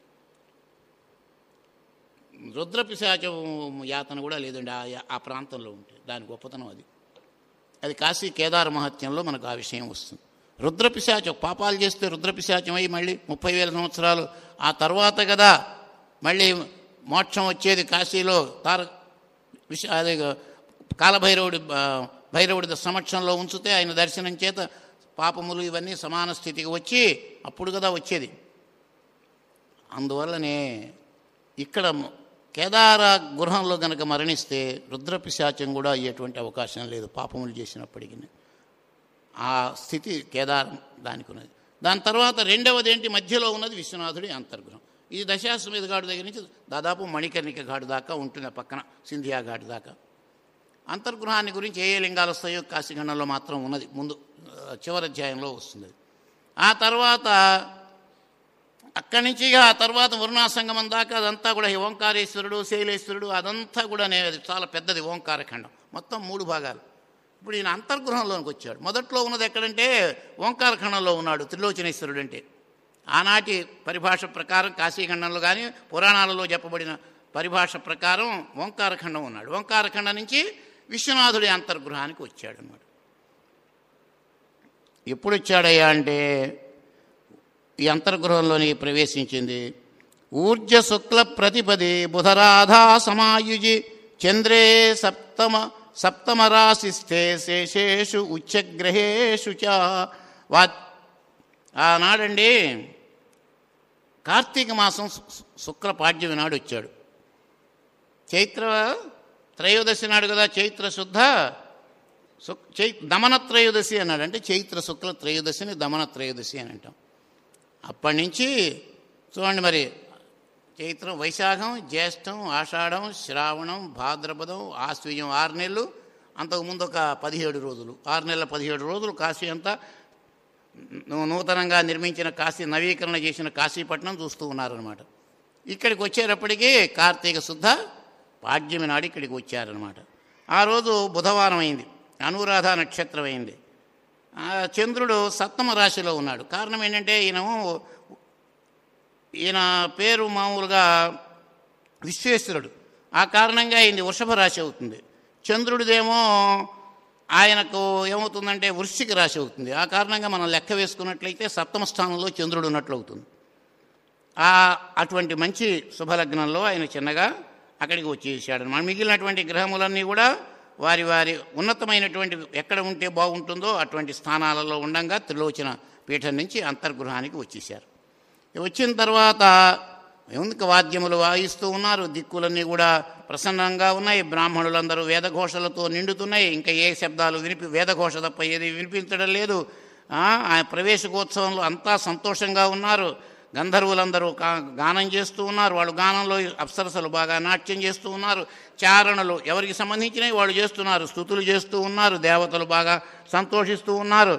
రుద్రపిశాచం యాతన కూడా లేదండి ఆ ఆ ప్రాంతంలో ఉంటే దాని గొప్పతనం అది అది కాశీ కేదార మహత్యంలో మనకు ఆ విషయం వస్తుంది రుద్రపిశాచం పాపాలు చేస్తే రుద్రపిశాచం అయ్యి మళ్ళీ ముప్పై వేల సంవత్సరాలు ఆ తర్వాత కదా మళ్ళీ మోక్షం వచ్చేది కాశీలో తార విష అదే కాలభైరవుడి ఆ, భైరవుడి సమక్షంలో ఉంచితే ఆయన దర్శనం చేత పాపములు ఇవన్నీ సమాన స్థితికి వచ్చి అప్పుడు కదా వచ్చేది అందువల్లనే ఇక్కడ కేదార గృహంలో గనక మరణిస్తే రుద్రపిశాచం కూడా అయ్యేటువంటి అవకాశం లేదు పాపములు చేసినప్పటికీ ఆ స్థితి కేదారం దానికి ఉన్నది దాని తర్వాత రెండవది ఏంటి మధ్యలో ఉన్నది విశ్వనాథుడి అంతర్గృహం ఇది దశాశ్వమేధ ఘాటు దగ్గర నుంచి దాదాపు మణికర్ణిక ఘాటు దాకా ఉంటుంది ఆ పక్కన సింధియా ఘాటు దాకా అంతర్గృహాన్ని గురించి ఏ ఏ లింగాలు వస్తాయో కాశీఖండంలో మాత్రం ఉన్నది ముందు ఆ, చివరి అధ్యాయంలో వస్తుంది ఆ తర్వాత అక్కడి నుంచి ఇక ఆ తర్వాత వరుణాసంగమం దాకా అదంతా కూడా ఈ ఓంకారేశ్వరుడు శైలేశ్వరుడు అదంతా కూడా నే- అది చాలా పెద్దది ఓంకారఖండం మొత్తం మూడు భాగాలు ఇప్పుడు ఈయన అంతర్గృహంలోనికి వచ్చాడు మొదట్లో ఉన్నది ఎక్కడంటే ఓంకారఖండంలో ఉన్నాడు త్రిలోచనేశ్వరుడు అంటే ఆనాటి పరిభాష ప్రకారం కాశీఖండంలో కానీ పురాణాలలో చెప్పబడిన పరిభాష ప్రకారం ఓంకారఖండం ఉన్నాడు ఓంకారఖండం నుంచి విశ్వనాథుడి అంతర్గృహానికి వచ్చాడు అన్నమాట ఎప్పుడు వచ్చాడయ్యా అంటే ఈ అంతర్గృహంలోని ప్రవేశించింది ఊర్జ శుక్ల ప్రతిపది బుధరాధా సమాయుజి చంద్రే సప్తమ సప్తమ రాశిస్థే శేషేషు ఉచ్చగ్రహేషు చ వా ఆనాడండి కార్తీక మాసం సు- సు- శుక్ల పాడ్యమి నాడు వచ్చాడు చైత్ర త్రయోదశి నాడు కదా చైత్ర శుద్ధ శుక్ చై దమన త్రయోదశి అన్నాడు అంటే చైత్ర శుక్ల త్రయోదశిని దమన త్రయోదశి అని అంటాం అప్పటి నుంచి చూడండి మరి చైత్రం వైశాఖం జ్యేష్టం ఆషాఢం శ్రావణం భాద్రపదం ఆశ్వీయం ఆరు నెలలు అంతకుముందు ఒక పదిహేడు రోజులు ఆరు నెలల పదిహేడు రోజులు కాశీ అంతా నూ- నూతనంగా నిర్మించిన కాశీ నవీకరణ చేసిన కాశీపట్నం చూస్తూ ఉన్నారనమాట ఇక్కడికి వచ్చేటప్పటికీ కార్తీక శుద్ధ పాడ్యమి నాడు ఇక్కడికి వచ్చారనమాట ఆ రోజు బుధవారం అయింది అనురాధ నక్షత్రం అయింది ఆ చంద్రుడు సప్తమ రాశిలో ఉన్నాడు కారణం ఏంటంటే ఈయన ఈయన పేరు మామూలుగా విశ్వేశ్వరుడు ఆ కారణంగా ఈయన వృషభ రాశి అవుతుంది చంద్రుడిదేమో ఆయనకు ఏమవుతుందంటే వృశ్చిక రాశి అవుతుంది ఆ కారణంగా మనం లెక్క వేసుకున్నట్లయితే సప్తమ స్థానంలో చంద్రుడు ఉన్నట్లు అవుతుంది ఆ అటువంటి మంచి శుభలగ్నంలో ఆయన చిన్నగా అక్కడికి వచ్చేసాడు మన మిగిలినటువంటి గ్రహములన్నీ కూడా వారి వారి ఉన్నతమైనటువంటి ఎక్కడ ఉంటే బాగుంటుందో అటువంటి స్థానాలలో ఉండంగా త్రిలోచన పీఠం నుంచి అంతర్గృహానికి వచ్చేసారు వచ్చిన తర్వాత ఎందుకు వాద్యములు వాయిస్తూ ఉన్నారు దిక్కులన్నీ కూడా ప్రసన్నంగా ఉన్నాయి బ్రాహ్మణులందరూ వేదఘోషలతో నిండుతున్నాయి ఇంకా ఏ శబ్దాలు వినిపి వేదఘోష తప్ప ఏది వినిపించడం లేదు ఆ ఆ ప్రవేశకోత్సవంలో అంతా సంతోషంగా ఉన్నారు గంధర్వులందరూ గా- గానం చేస్తూ ఉన్నారు వాళ్ళు గానంలో అప్సరసలు బాగా నాట్యం చేస్తూ ఉన్నారు చారణలు ఎవరికి సంబంధించినవి వాళ్ళు చేస్తున్నారు స్థుతులు చేస్తూ ఉన్నారు దేవతలు బాగా సంతోషిస్తూ ఉన్నారు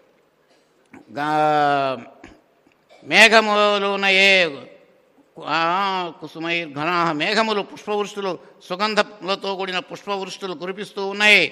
గా- మేఘములున ఏ కుసుమై ఘన మేఘములు పుష్పవృష్టులు సుగంధములతో కూడిన పుష్పవృష్టులు కురిపిస్తూ ఉన్నాయి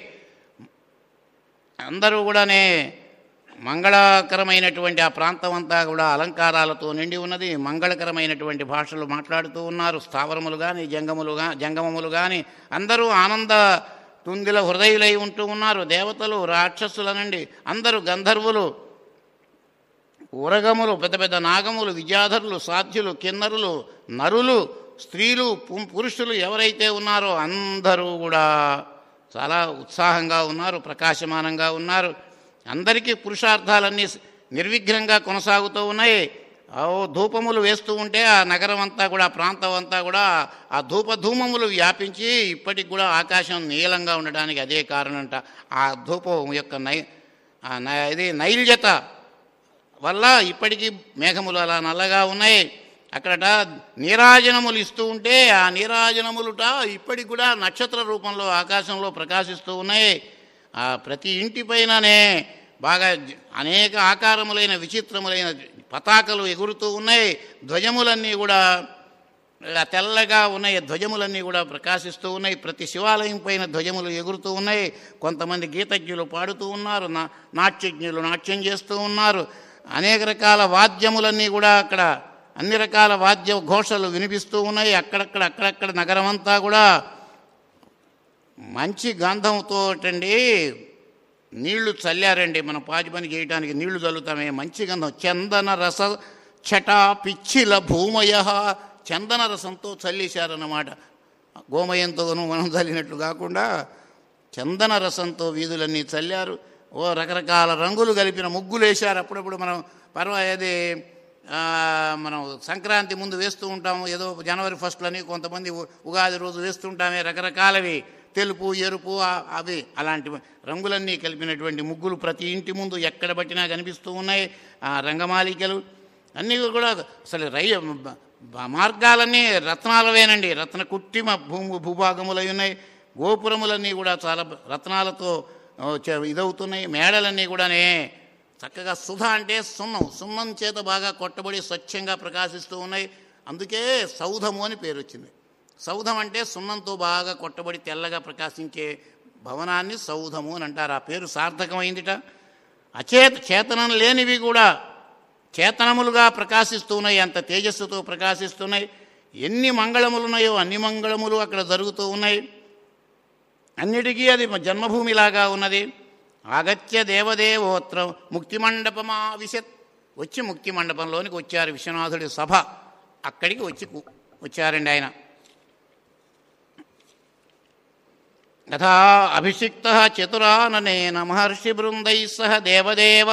అందరూ కూడానే మంగళకరమైనటువంటి ఆ ప్రాంతం అంతా కూడా అలంకారాలతో నిండి ఉన్నది మంగళకరమైనటువంటి భాషలు మాట్లాడుతూ ఉన్నారు స్థావరములు కానీ జంగములు గా జంగమములు కానీ అందరూ ఆనంద తుందిల హృదయులై ఉంటూ ఉన్నారు దేవతలు రాక్షసులనండి అందరూ గంధర్వులు ఉరగములు పెద్ద పెద్ద నాగములు విద్యాధరులు సాధ్యులు కిన్నరులు నరులు స్త్రీలు పు- పురుషులు ఎవరైతే ఉన్నారో అందరూ కూడా చాలా ఉత్సాహంగా ఉన్నారు ప్రకాశమానంగా ఉన్నారు అందరికీ పురుషార్థాలన్నీ స- నిర్విఘ్నంగా కొనసాగుతూ ఉన్నాయి ఓ ధూపములు వేస్తూ ఉంటే ఆ నగరం అంతా కూడా ఆ ప్రాంతం అంతా కూడా ఆ ధూప ధూమములు వ్యాపించి ఇప్పటికి కూడా ఆకాశం నీలంగా ఉండడానికి అదే కారణంట ఆ ధూపం యొక్క నై ఆ నై- ఇది నైల్యత వల్ల ఇప్పటికీ మేఘములు అలా నల్లగా ఉన్నాయి అక్కడట నీరాజనములు ఇస్తూ ఉంటే ఆ నీరాజనములుట ఇప్పటికి కూడా నక్షత్ర రూపంలో ఆకాశంలో ప్రకాశిస్తూ ఉన్నాయి ఆ ప్రతి ఇంటిపైననే బాగా జ- అనేక ఆకారములైన విచిత్రములైన పతాకలు ఎగురుతూ ఉన్నాయి ధ్వజములన్నీ కూడా ఇలా తెల్లగా ఉన్నాయి ధ్వజములన్నీ కూడా ప్రకాశిస్తూ ఉన్నాయి ప్రతి శివాలయం పైన ధ్వజములు ఎగురుతూ ఉన్నాయి కొంతమంది గీతజ్ఞులు పాడుతూ ఉన్నారు నా నాట్యజ్ఞులు నాట్యం చేస్తూ ఉన్నారు అనేక రకాల వాద్యములన్నీ కూడా అక్కడ అన్ని రకాల వాద్య ఘోషలు వినిపిస్తూ ఉన్నాయి అక్కడక్కడ అక్కడక్కడ నగరం అంతా కూడా మంచి గంధంతో అండి నీళ్లు చల్లారండి మనం పాచి పని చేయడానికి నీళ్లు చల్లుతామే మంచి గంధం చందన రస చట పిచ్చిల భూమయ చందన రసంతో చల్లేశారన్నమాట గోమయంతోనూ మనం చల్లినట్లు కాకుండా చందన రసంతో వీధులన్నీ చల్లారు ఓ రకరకాల రంగులు కలిపిన ముగ్గులు వేశారు అప్పుడప్పుడు మనం పర్వ ఏది ఆ, మనం సంక్రాంతి ముందు వేస్తూ ఉంటాము ఏదో జనవరి ఫస్ట్లని కొంతమంది ఉ- ఉగాది రోజు వేస్తుంటామే రకరకాలవి తెలుపు ఎరుపు ఆ- అవి అలాంటి రంగులన్నీ కలిపినటువంటి ముగ్గులు ప్రతి ఇంటి ముందు ఎక్కడ పట్టినా కనిపిస్తూ ఉన్నాయి ఆ రంగమాలికలు అన్నీ కూడా అసలు రై బ- బ- మార్గాలన్నీ రత్నాలవేనండి రత్న కుట్టిమ భూము భూభాగములై ఉన్నాయి గోపురములన్నీ కూడా చాలా బ- రత్నాలతో ఆ, చ- ఇదవుతున్నాయి మేడలన్నీ కూడానే చక్కగా సుధ అంటే సున్నం సున్నం చేత బాగా కొట్టబడి స్వచ్ఛంగా ప్రకాశిస్తూ ఉన్నాయి అందుకే సౌధము అని పేరు వచ్చింది సౌధం అంటే సున్నంతో బాగా కొట్టబడి తెల్లగా ప్రకాశించే భవనాన్ని సౌధము అని అంటారు ఆ పేరు సార్థకమైందిట అచేత చేతనం లేనివి కూడా చేతనములుగా ప్రకాశిస్తున్నాయి అంత తేజస్సుతో ప్రకాశిస్తున్నాయి ఎన్ని మంగళములు ఉన్నాయో అన్ని మంగళములు అక్కడ జరుగుతూ ఉన్నాయి అన్నిటికీ అది జన్మభూమిలాగా ఉన్నది ఆగత్య దేవదేవోత్ర ముక్తి మండపమా విశత్ వచ్చి ముక్తి మండపంలోనికి వచ్చారు విశ్వనాథుడి సభ అక్కడికి వచ్చి కు- వచ్చారండి ఆయన యథా అభిషిక్త చతురాననేన మహర్షి బృందై సహ దేవదేవ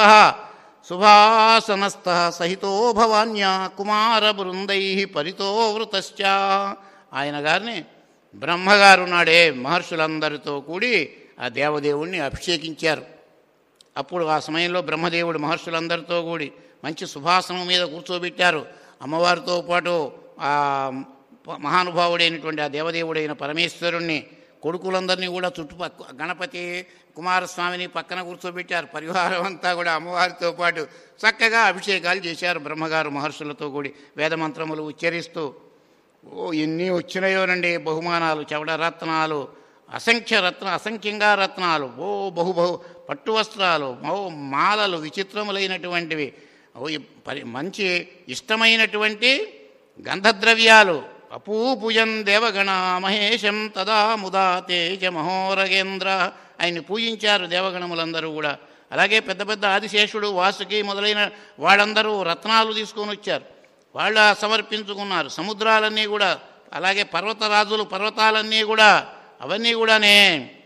సుభాసనస్థ సహితో భవాన్యా కుమార బృందై పరితో వృతశ్చ ఆయన గారిని బ్రహ్మగారు నాడే మహర్షులందరితో కూడి ఆ దేవదేవుణ్ణి అభిషేకించారు అప్పుడు ఆ సమయంలో బ్రహ్మదేవుడు మహర్షులందరితో కూడి మంచి సుభాసనం మీద కూర్చోబెట్టారు అమ్మవారితో పాటు ఆ ప- మహానుభావుడైనటువంటి ఆ దేవదేవుడైన పరమేశ్వరుణ్ణి కొడుకులందరినీ కూడా చుట్టుపక్క గణపతి కుమారస్వామిని పక్కన కూర్చోబెట్టారు పరివారం అంతా కూడా అమ్మవారితో పాటు చక్కగా అభిషేకాలు చేశారు బ్రహ్మగారు మహర్షులతో కూడి వేదమంత్రములు ఉచ్చరిస్తూ ఓ ఎన్ని వచ్చినాయోనండి బహుమానాలు చవడ రత్నాలు అసంఖ్య రత్న అసంఖ్యంగా రత్నాలు ఓ బహు బహు పట్టు వస్త్రాలు ఓ మాలలు విచిత్రములైనటువంటివి ఓ ఈ పరి మంచి ఇష్టమైనటువంటి గంధద్రవ్యాలు అపూపుజన్ దేవగణ మహేశం తదా ముదా తేజ మహోరగేంద్ర ఆయన్ని పూజించారు దేవగణములందరూ కూడా అలాగే పెద్ద పెద్ద ఆదిశేషుడు వాసుకి మొదలైన వాళ్ళందరూ రత్నాలు తీసుకొని వచ్చారు వాళ్ళ సమర్పించుకున్నారు సముద్రాలన్నీ కూడా అలాగే పర్వతరాజులు పర్వతాలన్నీ కూడా అవన్నీ కూడానే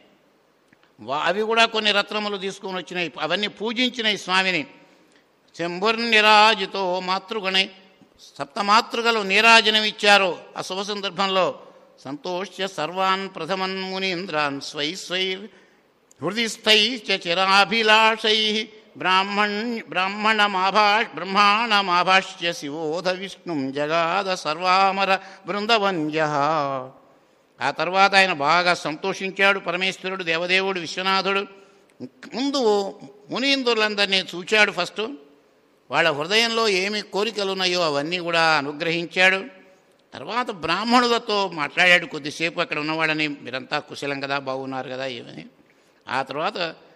వా- అవి కూడా కొన్ని రత్నములు తీసుకొని వచ్చినాయి అవన్నీ పూజించినాయి స్వామిని శంభుర్నిరాజితో మాతృగణై సప్తమాతృగలు నీరాజనం ఇచ్చారు ఆ శుభ సందర్భంలో సంతోష్య సర్వాన్ ప్రథమన్ మునీంద్రాన్ స్వై స్వై హృదిస్థై చిరాభిలాషై బ్రాహ్మణ్ బ్రాహ్మణమాభా బ్రహ్మాణమాభాష్య శివోధ విష్ణుం జగాద సర్వామర బృందవంద్య ఆ తర్వాత ఆయన బాగా సంతోషించాడు పరమేశ్వరుడు దేవదేవుడు విశ్వనాథుడు ముందు మునీంద్రులందరినీ చూచాడు ఫస్ట్ వాళ్ళ హృదయంలో ఏమి కోరికలు ఉన్నాయో అవన్నీ కూడా అనుగ్రహించాడు తర్వాత బ్రాహ్మణులతో మాట్లాడాడు కొద్దిసేపు అక్కడ ఉన్నవాడని మీరంతా కుశలం కదా బాగున్నారు కదా ఏమని ఆ తర్వాత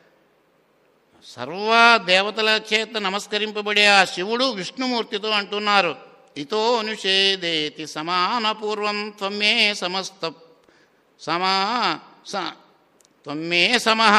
సర్వ దేవతల చేత నమస్కరింపబడే ఆ శివుడు విష్ణుమూర్తితో అంటున్నారు ఇతో అనుషేదేతి సమానపూర్వం త్వమే సమస్త సమా స త్వమే సమః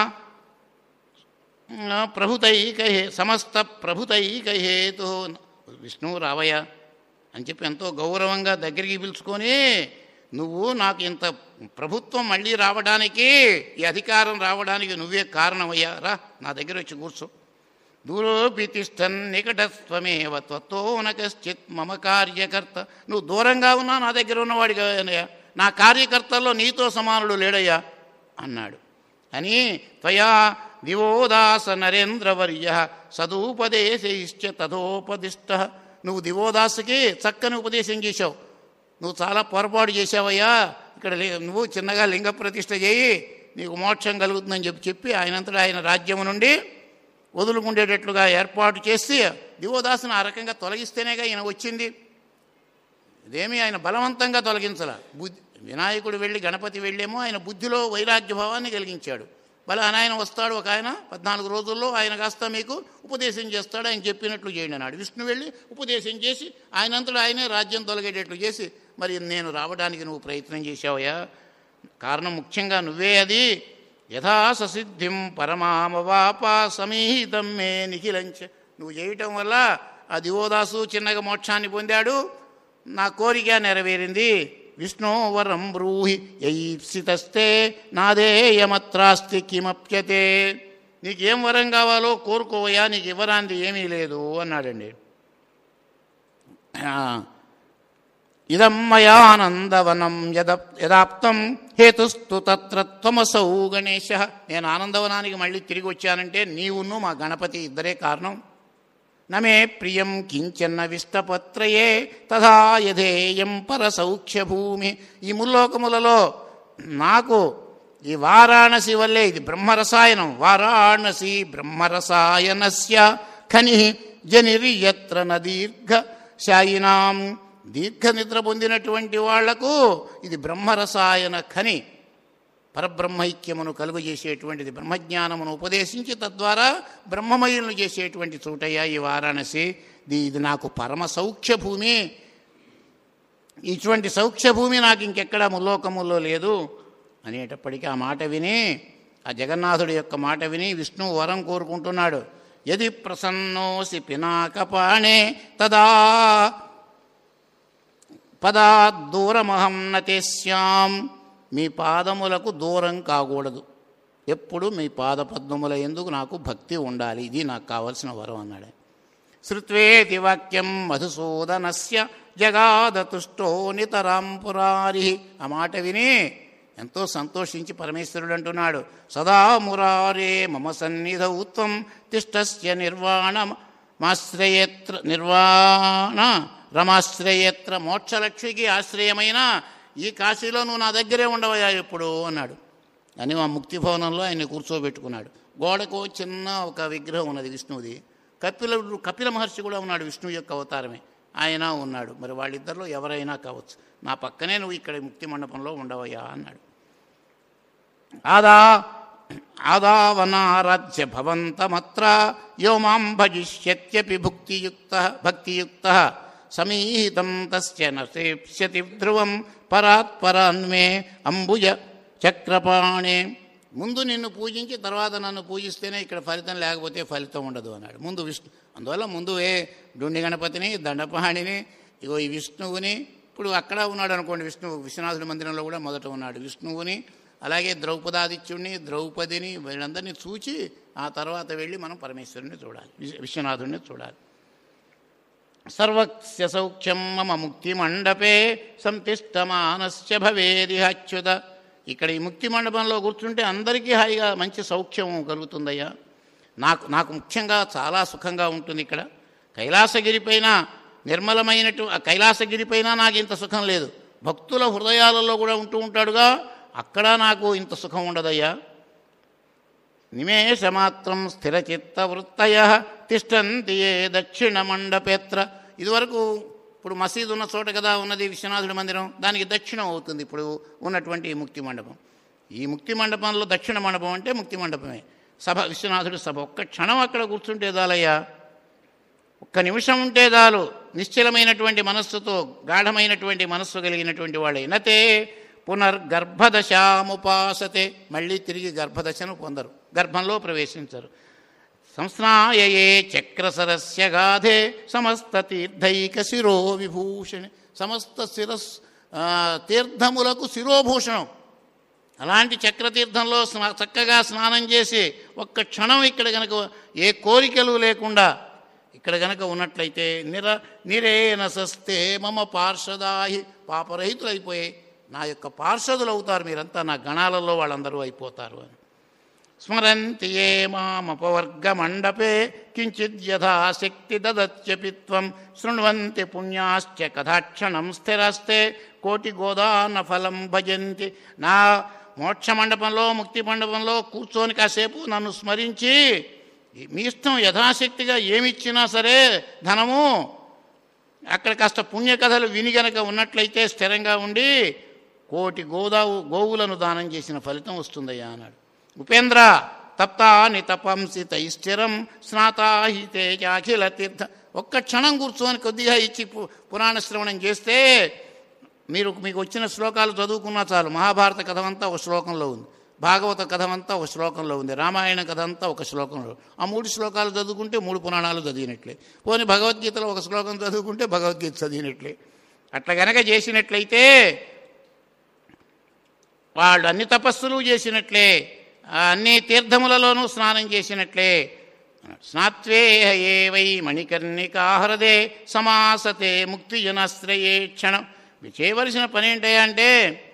ప్రభుతైకహే సమస్త ప్రభుతైకహేతు విష్ణు రావయ్య అని చెప్పి ఎంతో గౌరవంగా దగ్గరికి పిలుచుకొని నువ్వు నాకు ఇంత ప్రభుత్వం మళ్ళీ రావడానికి ఈ అధికారం రావడానికి నువ్వే కారణమయ్యా రా నా దగ్గర వచ్చి కూర్చో దూరోపి తిష్టన్ నికటత్వమేవ త్వత్తో నకశ్చిత్ మమ కార్యకర్త నువ్వు దూరంగా ఉన్నా నా దగ్గర ఉన్నవాడిగా నా కార్యకర్తల్లో నీతో సమానుడు లేడయ్యా అన్నాడు అని త్వయా దివోదాస నరేంద్రవర్య సదుపదేశైశ్చ తథోపదిష్ట నువ్వు దివోదాసుకి చక్కని ఉపదేశం చేశావు నువ్వు చాలా పొరపాటు చేశావయ్యా ఇక్కడ లి- నువ్వు చిన్నగా లింగ ప్రతిష్ఠ చేయి నీకు మోక్షం కలుగుతుందని చెప్పి చెప్పి ఆయనంతటా ఆయన రాజ్యం నుండి వదులుకుండేటట్లుగా ఏర్పాటు చేసి దివోదాసుని ఆ రకంగా తొలగిస్తేనేగా ఈయన వచ్చింది ఇదేమీ ఆయన బలవంతంగా తొలగించాల బుద్ధి వినాయకుడు వెళ్ళి గణపతి వెళ్ళేమో ఆయన బుద్ధిలో వైరాగ్య భావాన్ని కలిగించాడు బల ఆయన వస్తాడు ఒక ఆయన పద్నాలుగు రోజుల్లో ఆయన కాస్త మీకు ఉపదేశం చేస్తాడు ఆయన చెప్పినట్లు చేయండి అన్నాడు విష్ణు వెళ్ళి ఉపదేశం చేసి ఆయనంతటా ఆయనే రాజ్యం తొలగేటట్లు చేసి మరి నేను రావడానికి నువ్వు ప్రయత్నం చేశావయ్యా కారణం ముఖ్యంగా నువ్వే అది యథా ససిద్ధిం పరమామవాప సమీహితం మే నిఖిలంచ నువ్వు చేయటం వల్ల ఆ దివోదాసు చిన్నగా మోక్షాన్ని పొందాడు నా కోరిక నెరవేరింది విష్ణు వరం బ్రూహి యైప్సితస్తే నాదేయమత్రాస్తి కిమప్యతే నీకేం వరం కావాలో కోరుకోవయ్యా నీకు ఇవ్వరాంది ఏమీ లేదు అన్నాడండి ఆ, ఇదం మయానందవనం యద యదాప్తం హేతుస్తు తత్ర త్వమసౌ గణేశ నేను ఆనందవనానికి మళ్ళీ తిరిగి వచ్చానంటే నీవును మా గణపతి ఇద్దరే కారణం నమే ప్రియం కించన్న విష్టపత్రయే తథా యథేయం పరసౌఖ్యభూమి ఈ ముల్లోకములలో నాకు ఈ వారాణసి వల్లే ఇది బ్రహ్మరసాయనం వారాణసి బ్రహ్మరసాయనస్య ఖని జనిరియత్ర నదీర్ఘ శాయినాం దీర్ఘ నిద్ర పొందినటువంటి వాళ్లకు ఇది బ్రహ్మరసాయన ఖని పరబ్రహ్మైక్యమును కలుగజేసేటువంటిది బ్రహ్మజ్ఞానమును ఉపదేశించి తద్వారా బ్రహ్మమయులను చేసేటువంటి చోటయ్యా ఈ వారాణసి ఇది ఇది నాకు పరమ సౌఖ్య భూమి ఇటువంటి సౌఖ్య భూమి నాకు ఇంకెక్కడా ముల్లోకముల్లో లేదు అనేటప్పటికీ ఆ మాట విని ఆ జగన్నాథుడి యొక్క మాట విని విష్ణువు వరం కోరుకుంటున్నాడు యది ప్రసన్నోసి పినాకపాణే తదా పదా దూరమహం నతేశ్యాం మీ పాదములకు దూరం కాకూడదు ఎప్పుడు మీ పాద పద్మముల ఎందుకు నాకు భక్తి ఉండాలి ఇది నాకు కావలసిన వరం అన్నాడు శృత్వేతి వాక్యం మధుసూదనస్య జగాదతుష్టో నితరాం పురారి ఆ మాట విని ఎంతో సంతోషించి పరమేశ్వరుడు అంటున్నాడు సదా మురారే మమ సన్నిధౌ త్వం తిష్టస్య నిర్వాణ మాశ్రయేత్ర నిర్వాణ రమాశ్రయేత్ర మోక్షలక్ష్మికి ఆశ్రయమైన ఈ కాశీలో నువ్వు నా దగ్గరే ఉండవయ్యా ఎప్పుడు అన్నాడు అని ఆ ముక్తి భవనంలో ఆయన కూర్చోబెట్టుకున్నాడు గోడకు చిన్న ఒక విగ్రహం ఉన్నది విష్ణువుది కపిల కపిల మహర్షి కూడా ఉన్నాడు విష్ణువు యొక్క అవతారమే ఆయన ఉన్నాడు మరి వాళ్ళిద్దరిలో ఎవరైనా కావచ్చు నా పక్కనే నువ్వు ఇక్కడ ముక్తి మండపంలో ఉండవయ్యా అన్నాడు ఆదా ఆదావనారాధ్య భవంతమత్ర యో మాం భజిష్యత్యపి భుక్తియుక్త భక్తియుక్త సమీహితం తస్య నసేప్స్యతి ధ్రువం పరాత్పరాన్మే అంబుజ చక్రపాణే ముందు నిన్ను పూజించి తర్వాత నన్ను పూజిస్తేనే ఇక్కడ ఫలితం లేకపోతే ఫలితం ఉండదు అన్నాడు ముందు విష్ణు అందువల్ల ముందు ఏ డుండి గణపతిని దండపాణిని ఇగో ఈ విష్ణువుని ఇప్పుడు అక్కడ ఉన్నాడు అనుకోండి విష్ణువు విశ్వనాథుడి మందిరంలో కూడా మొదట ఉన్నాడు విష్ణువుని అలాగే ద్రౌపదాదిత్యుడిని ద్రౌపదిని వీళ్ళందరినీ చూచి ఆ తర్వాత వెళ్ళి మనం పరమేశ్వరుని చూడాలి విశ్వ- విశ్వనాథుడిని చూడాలి సర్వస్య సౌఖ్యం మమ ముక్తి మండపే సంతిష్టమానస్య భవేది అచ్యుత ఇక్కడ ఈ ముక్తి మండపంలో కూర్చుంటే అందరికీ హాయిగా మంచి సౌఖ్యం కలుగుతుందయ్యా నాకు నాకు ముఖ్యంగా చాలా సుఖంగా ఉంటుంది ఇక్కడ కైలాసగిరి పైన నిర్మలమైనటు ఆ కైలాసగిరి పైన నాకు ఇంత సుఖం లేదు భక్తుల హృదయాలలో కూడా ఉంటూ ఉంటాడుగా అక్కడ నాకు ఇంత సుఖం ఉండదయ్యా నిమేషమాత్రం స్థిరచిత్త వృత్తయ తిష్టంతి ఏ దక్షిణ మండపేత్ర ఇదివరకు ఇప్పుడు మసీదు ఉన్న చోట కదా ఉన్నది విశ్వనాథుడి మందిరం దానికి దక్షిణం అవుతుంది ఇప్పుడు ఉన్నటువంటి ఈ ముక్తి మండపం ఈ ముక్తి మండపంలో దక్షిణ మండపం అంటే ముక్తి మండపమే సభ విశ్వనాథుడి సభ ఒక్క క్షణం అక్కడ కూర్చుంటే చాలయ్యా ఒక్క నిమిషం ఉంటే చాలు నిశ్చలమైనటువంటి మనస్సుతో గాఢమైనటువంటి మనస్సు కలిగినటువంటి వాళ్ళే నతే పునర్గర్భదశాముపాసతే మళ్ళీ తిరిగి గర్భదశను పొందరు గర్భంలో ప్రవేశించరు సంస్నాయయే చక్రసరస్య గాధే సమస్త తీర్థైక శిరో విభూషణి సమస్త శిరస్ ఆ, తీర్థములకు శిరోభూషణం అలాంటి చక్రతీర్థంలో స్నా చక్కగా స్నానం చేసి ఒక్క క్షణం ఇక్కడ గనక ఏ కోరికలు లేకుండా ఇక్కడ గనక ఉన్నట్లయితే నిర నిరేన సస్తే మమ పార్షదాహి పాపరహితులైపోయి నా యొక్క పార్షదులు అవుతారు మీరంతా నా గణాలలో వాళ్ళందరూ అయిపోతారు అని స్మరంతి ఏ మామపవర్గ మండపే కించిద్ యథాశక్తి దదత్యపి త్వం శృణ్వంతి పుణ్యాశ్చ కథాక్షణం స్థిరస్తే కోటి గోదాన ఫలం భజంతి నా మోక్ష మండపంలో ముక్తి మండపంలో కూర్చొని కాసేపు నన్ను స్మరించి మీ ఇష్టం యథాశక్తిగా ఏమిచ్చినా సరే ధనము అక్కడ కాస్త పుణ్యకథలు విని గనక ఉన్నట్లయితే స్థిరంగా ఉండి కోటి గోదావు గోవులను దానం చేసిన ఫలితం వస్తుందయ్యా అన్నాడు ఉపేంద్ర తప్తా నితపంసి తైస్థిరం స్నాతాహితే అఖిల తీర్థ ఒక్క క్షణం కూర్చొని కొద్దిగా ఇచ్చి పు- పురాణ శ్రవణం చేస్తే మీరు మీకు వచ్చిన శ్లోకాలు చదువుకున్నా చాలు మహాభారత కథ అంతా ఒక శ్లోకంలో ఉంది భాగవత కథ అంతా ఒక శ్లోకంలో ఉంది రామాయణ కథ అంతా ఒక శ్లోకంలో ఆ మూడు శ్లోకాలు చదువుకుంటే మూడు పురాణాలు చదివినట్లే పోనీ భగవద్గీతలో ఒక శ్లోకం చదువుకుంటే భగవద్గీత చదివినట్లే అట్లా గనక చేసినట్లయితే వాళ్ళు అన్ని తపస్సులు చేసినట్లే ఆ అన్ని తీర్థములలోనూ స్నానం చేసినట్లే స్నాత్వే ఏ వై మణికర్ణికాహరదే సమాసతే ముక్తి జనాశ్రయే క్షణం మీరు చేయవలసిన పని ఏంటయ్యా అంటే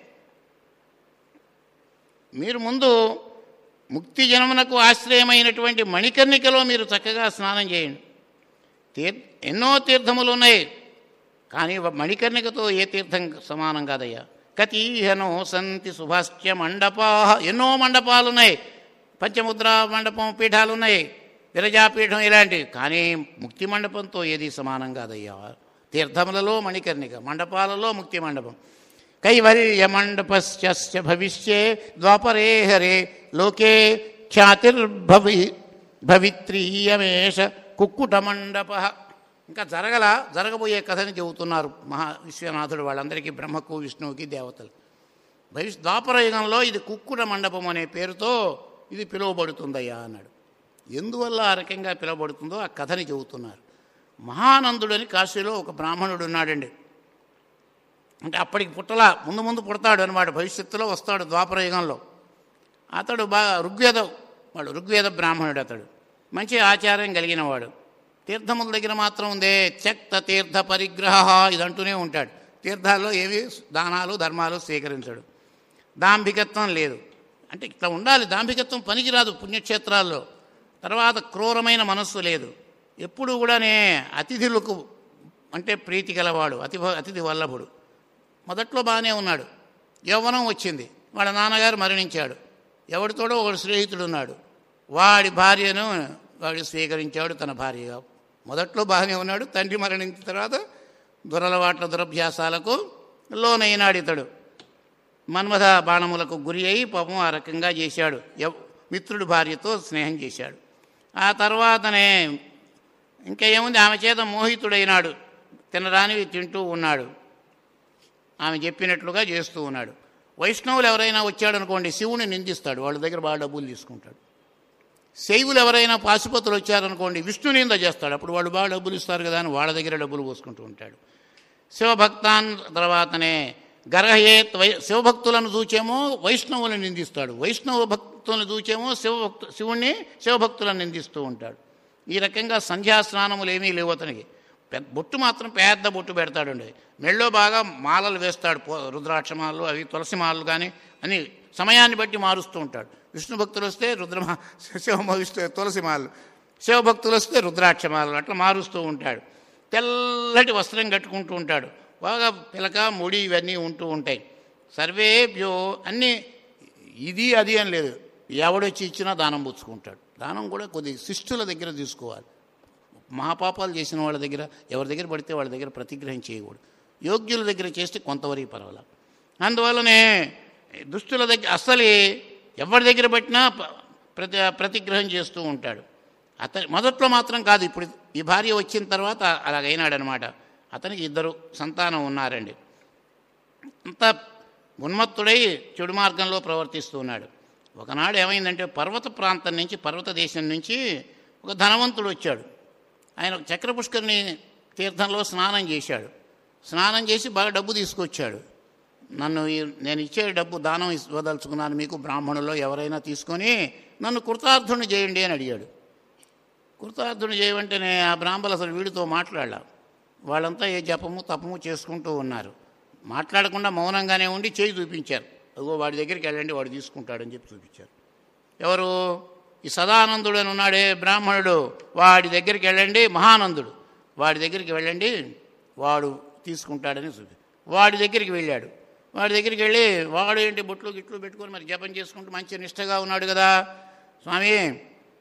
మీరు ముందు ముక్తి జనమునకు ఆశ్రయమైనటువంటి మణికర్ణికలో మీరు చక్కగా స్నానం చేయండి తీర్ ఎన్నో తీర్థములు ఉన్నాయి కానీ మణికర్ణికతో ఏ తీర్థం సమానం కాదయ్యా కతీహనో సంతి సుభాష్య మండపా ఎన్నో మండపాలు ఉన్నాయి పంచముద్ర మండపం పీఠాలు ఉన్నాయి విరజాపీఠం ఇలాంటివి కానీ ముక్తి మండపంతో ఏది సమానం కాదయ్యా తీర్థములలో మణికర్ణిక మండపాలలో ముక్తి మండపం కైవల్య మండపస్య భవిష్యే ద్వాపరే హరే లోకే ఖ్యాతిర్భవి భవిత్రీయమేష కుక్కుట మండప ఇంకా జరగల జరగబోయే కథని చెబుతున్నారు మహా విశ్వనాథుడు వాళ్ళందరికీ బ్రహ్మకు విష్ణువుకి దేవతలు భవిష్ ద్వాపర యుగంలో ఇది కుక్కుట మండపం అనే పేరుతో ఇది పిలువబడుతుందయ్యా అన్నాడు ఎందువల్ల ఆ రకంగా పిలువబడుతుందో ఆ కథని చెబుతున్నారు మహానందుడని కాశీలో ఒక బ్రాహ్మణుడు ఉన్నాడండి అంటే అప్పటికి పుట్టలా ముందు ముందు పుడతాడు అనమాట భవిష్యత్తులో వస్తాడు ద్వాపర యుగంలో అతడు బాగా ఋగ్వేద వాడు ఋగ్వేద బ్రాహ్మణుడు అతడు మంచి ఆచారం కలిగిన వాడు తీర్థముల దగ్గర మాత్రం ఉందే త్యక్త తీర్థ పరిగ్రహ ఇదంటూనే ఉంటాడు తీర్థాల్లో ఏవి దానాలు ధర్మాలు స్వీకరించడు దాంభికత్వం లేదు అంటే ఇట్లా ఉండాలి దాంభికత్వం పనికిరాదు పుణ్యక్షేత్రాల్లో తర్వాత క్రూరమైన మనస్సు లేదు ఎప్పుడు కూడానే అతిథులకు అంటే ప్రీతి గలవాడు అతి అతిథి వల్లభుడు మొదట్లో బాగానే ఉన్నాడు యవ్వనం వచ్చింది వాళ్ళ నాన్నగారు మరణించాడు ఎవడితోడో ఒకడు స్నేహితుడు ఉన్నాడు వాడి భార్యను వాడు స్వీకరించాడు తన భార్యగా మొదట్లో బాగానే ఉన్నాడు తండ్రి మరణించిన తర్వాత దురలవాట్ల దురభ్యాసాలకు లోనైనాడు ఇతడు మన్మథ బాణములకు గురి అయి పాపం ఆ రకంగా చేశాడు ఎవ్ మిత్రుడి భార్యతో స్నేహం చేశాడు ఆ తర్వాతనే ఇంకా ఏముంది ఆమె చేత మోహితుడైనాడు తినరానివి తింటూ ఉన్నాడు ఆమె చెప్పినట్లుగా చేస్తూ ఉన్నాడు వైష్ణవులు ఎవరైనా వచ్చాడనుకోండి శివుని నిందిస్తాడు వాళ్ళ దగ్గర బాగా డబ్బులు తీసుకుంటాడు శైవులు ఎవరైనా పాశుపతులు వచ్చారనుకోండి విష్ణు నింద చేస్తాడు అప్పుడు వాళ్ళు బాగా డబ్బులు ఇస్తారు కదా అని వాళ్ళ దగ్గర డబ్బులు పోసుకుంటూ ఉంటాడు శివభక్తాన్ తర్వాతనే గర్హయేత్ వై శివభక్తులను చూచేమో వైష్ణవులను నిందిస్తాడు వైష్ణవ భక్తులను చూచేమో శివభక్తు శివుణ్ణి శివభక్తులను నిందిస్తూ ఉంటాడు ఈ రకంగా సంధ్యా స్నానములు ఏమీ లేవు అతనికి పెద్ద బొట్టు మాత్రం పెద్ద బొట్టు పెడతాడండి మెళ్ళో బాగా మాలలు వేస్తాడు పో- రుద్రాక్ష మాలలు అవి తులసి మాలలు కానీ అని సమయాన్ని బట్టి మారుస్తూ ఉంటాడు విష్ణు భక్తులు వస్తే రుద్రమా శివ విష్ణు తులసి మాలలు శివభక్తులు వస్తే రుద్రాక్ష మాలలు అట్లా మారుస్తూ ఉంటాడు తెల్లటి వస్త్రం కట్టుకుంటూ ఉంటాడు బాగా పిలక ముడి ఇవన్నీ ఉంటూ ఉంటాయి సర్వేభ్యో అన్నీ ఇది అది అని లేదు ఎవడొచ్చి ఇచ్చినా దానం పుచ్చుకుంటాడు దానం కూడా కొద్ది శిష్టుల దగ్గర తీసుకోవాలి మహాపాపాలు చేసిన వాళ్ళ దగ్గర ఎవరి దగ్గర పడితే వాళ్ళ దగ్గర ప్రతిగ్రహం చేయకూడదు యోగ్యుల దగ్గర చేస్తే కొంతవరకు పర్వాలేదు అందువల్లనే దుష్టుల దగ్గర అస్సలు ఎవరి దగ్గర పట్టినా ప- ప్రతి ప్రతిగ్రహం చేస్తూ ఉంటాడు అతని మొదట్లో మాత్రం కాదు ఇప్పుడు ఈ భార్య వచ్చిన తర్వాత అలాగైనాడనమాట అతనికి ఇద్దరు సంతానం ఉన్నారండి అంతా ఉన్మత్తుడై చెడు మార్గంలో ప్రవర్తిస్తూ ఉన్నాడు ఒకనాడు ఏమైందంటే పర్వత ప్రాంతం నుంచి పర్వత దేశం నుంచి ఒక ధనవంతుడు వచ్చాడు ఆయన ఒక చక్ర పుష్కరిణి తీర్థంలో స్నానం చేశాడు స్నానం చేసి బాగా డబ్బు తీసుకొచ్చాడు నన్ను ఈ- నేను ఇచ్చే డబ్బు దానం ఇవ్వదలుచుకున్నాను మీకు బ్రాహ్మణుల్లో ఎవరైనా తీసుకొని నన్ను కృతార్థుని చేయండి అని అడిగాడు కృతార్థుని చేయమంటేనే ఆ బ్రాహ్మణులు అసలు వీడితో మాట్లాడాల వాళ్ళంతా ఏ జపము తపము చేసుకుంటూ ఉన్నారు మాట్లాడకుండా మౌనంగానే ఉండి చేయి చూపించారు అదిగో వాడి దగ్గరికి వెళ్ళండి వాడు తీసుకుంటాడని చెప్పి చూపించారు ఎవరు ఈ సదానందుడు అని ఉన్నాడే బ్రాహ్మణుడు వాడి దగ్గరికి వెళ్ళండి మహానందుడు వాడి దగ్గరికి వెళ్ళండి వాడు తీసుకుంటాడని చూపి వాడి దగ్గరికి వెళ్ళాడు వాడి దగ్గరికి వెళ్ళి వాడు ఏంటి బొట్లు గిట్లు పెట్టుకొని మరి జపం చేసుకుంటూ మంచి నిష్టగా ఉన్నాడు కదా స్వామి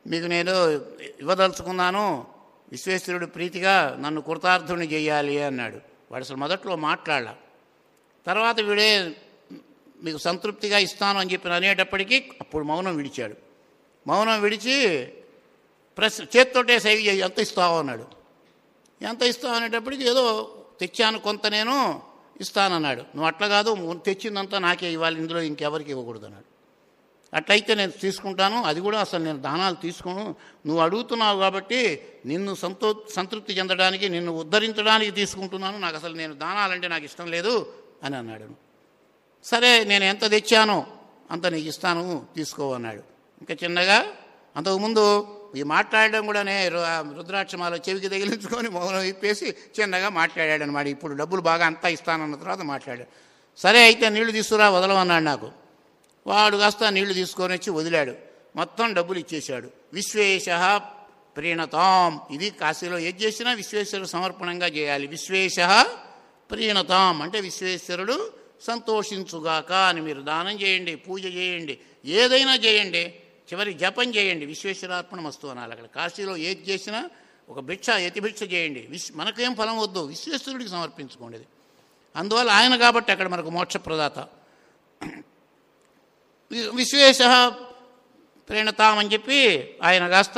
మీకు నేను ఇవ్వదలుచుకున్నాను విశ్వేశ్వరుడు ప్రీతిగా నన్ను కృతార్థుని చేయాలి అన్నాడు వాడు అసలు మొదట్లో మాట్లాడాల తర్వాత వీడే మీకు సంతృప్తిగా ఇస్తాను అని చెప్పి అనేటప్పటికీ అప్పుడు మౌనం విడిచాడు మౌనం విడిచి ప్రెస్ చేత్తోటే సైగ చేయి ఎంత ఇస్తావు అన్నాడు ఎంత ఇస్తావు అనేటప్పటికి ఏదో తెచ్చాను కొంత నేను ఇస్తానన్నాడు నువ్వు అట్లా కాదు తెచ్చిందంతా నాకే ఇవ్వాలి ఇందులో ఇంకెవరికి ఇవ్వకూడదు అన్నాడు అట్లయితే నేను తీసుకుంటాను అది కూడా అసలు నేను దానాలు తీసుకోను నువ్వు అడుగుతున్నావు కాబట్టి నిన్ను సంతో సంతృప్తి చెందడానికి నిన్ను ఉద్ధరించడానికి తీసుకుంటున్నాను నాకు అసలు నేను దానాలంటే నాకు ఇష్టం లేదు అని అన్నాడు సరే నేను ఎంత తెచ్చానో అంత నీకు ఇస్తాను తీసుకో అన్నాడు ఇంకా చిన్నగా అంతకుముందు ఈ మాట్లాడడం కూడానే రు- ఆ రుద్రాక్షమాల చెవికి తగిలించుకొని మౌనం ఇప్పేసి చిన్నగా మాట్లాడాడు అనమాట ఇప్పుడు డబ్బులు బాగా అంతా ఇస్తానన్న తర్వాత మాట్లాడాడు సరే అయితే నీళ్లు తీసుకురా వదలమన్నాడు నాకు వాడు కాస్త నీళ్లు తీసుకొని వచ్చి వదిలాడు మొత్తం డబ్బులు ఇచ్చేశాడు విశ్వేశ ప్రీణతాం ఇది కాశీలో ఏది చేసినా విశ్వేశ్వరుడు సమర్పణంగా చేయాలి విశ్వేశ ప్రీణతాం అంటే విశ్వేశ్వరుడు సంతోషించుగాక అని మీరు దానం చేయండి పూజ చేయండి ఏదైనా చేయండి చివరి జపం చేయండి విశ్వేశ్వరార్పణ వస్తు అనాలి అక్కడ కాశీలో ఏది చేసినా ఒక భిక్ష యతి భిక్ష చేయండి విశ్ మనకేం ఫలం వద్దు విశ్వేశ్వరుడికి సమర్పించుకోండి ఇది అందువల్ల ఆయన కాబట్టి అక్కడ మనకు మోక్షప్రదాత వి- విశ్వేశ ప్రేణతామని చెప్పి ఆయన కాస్త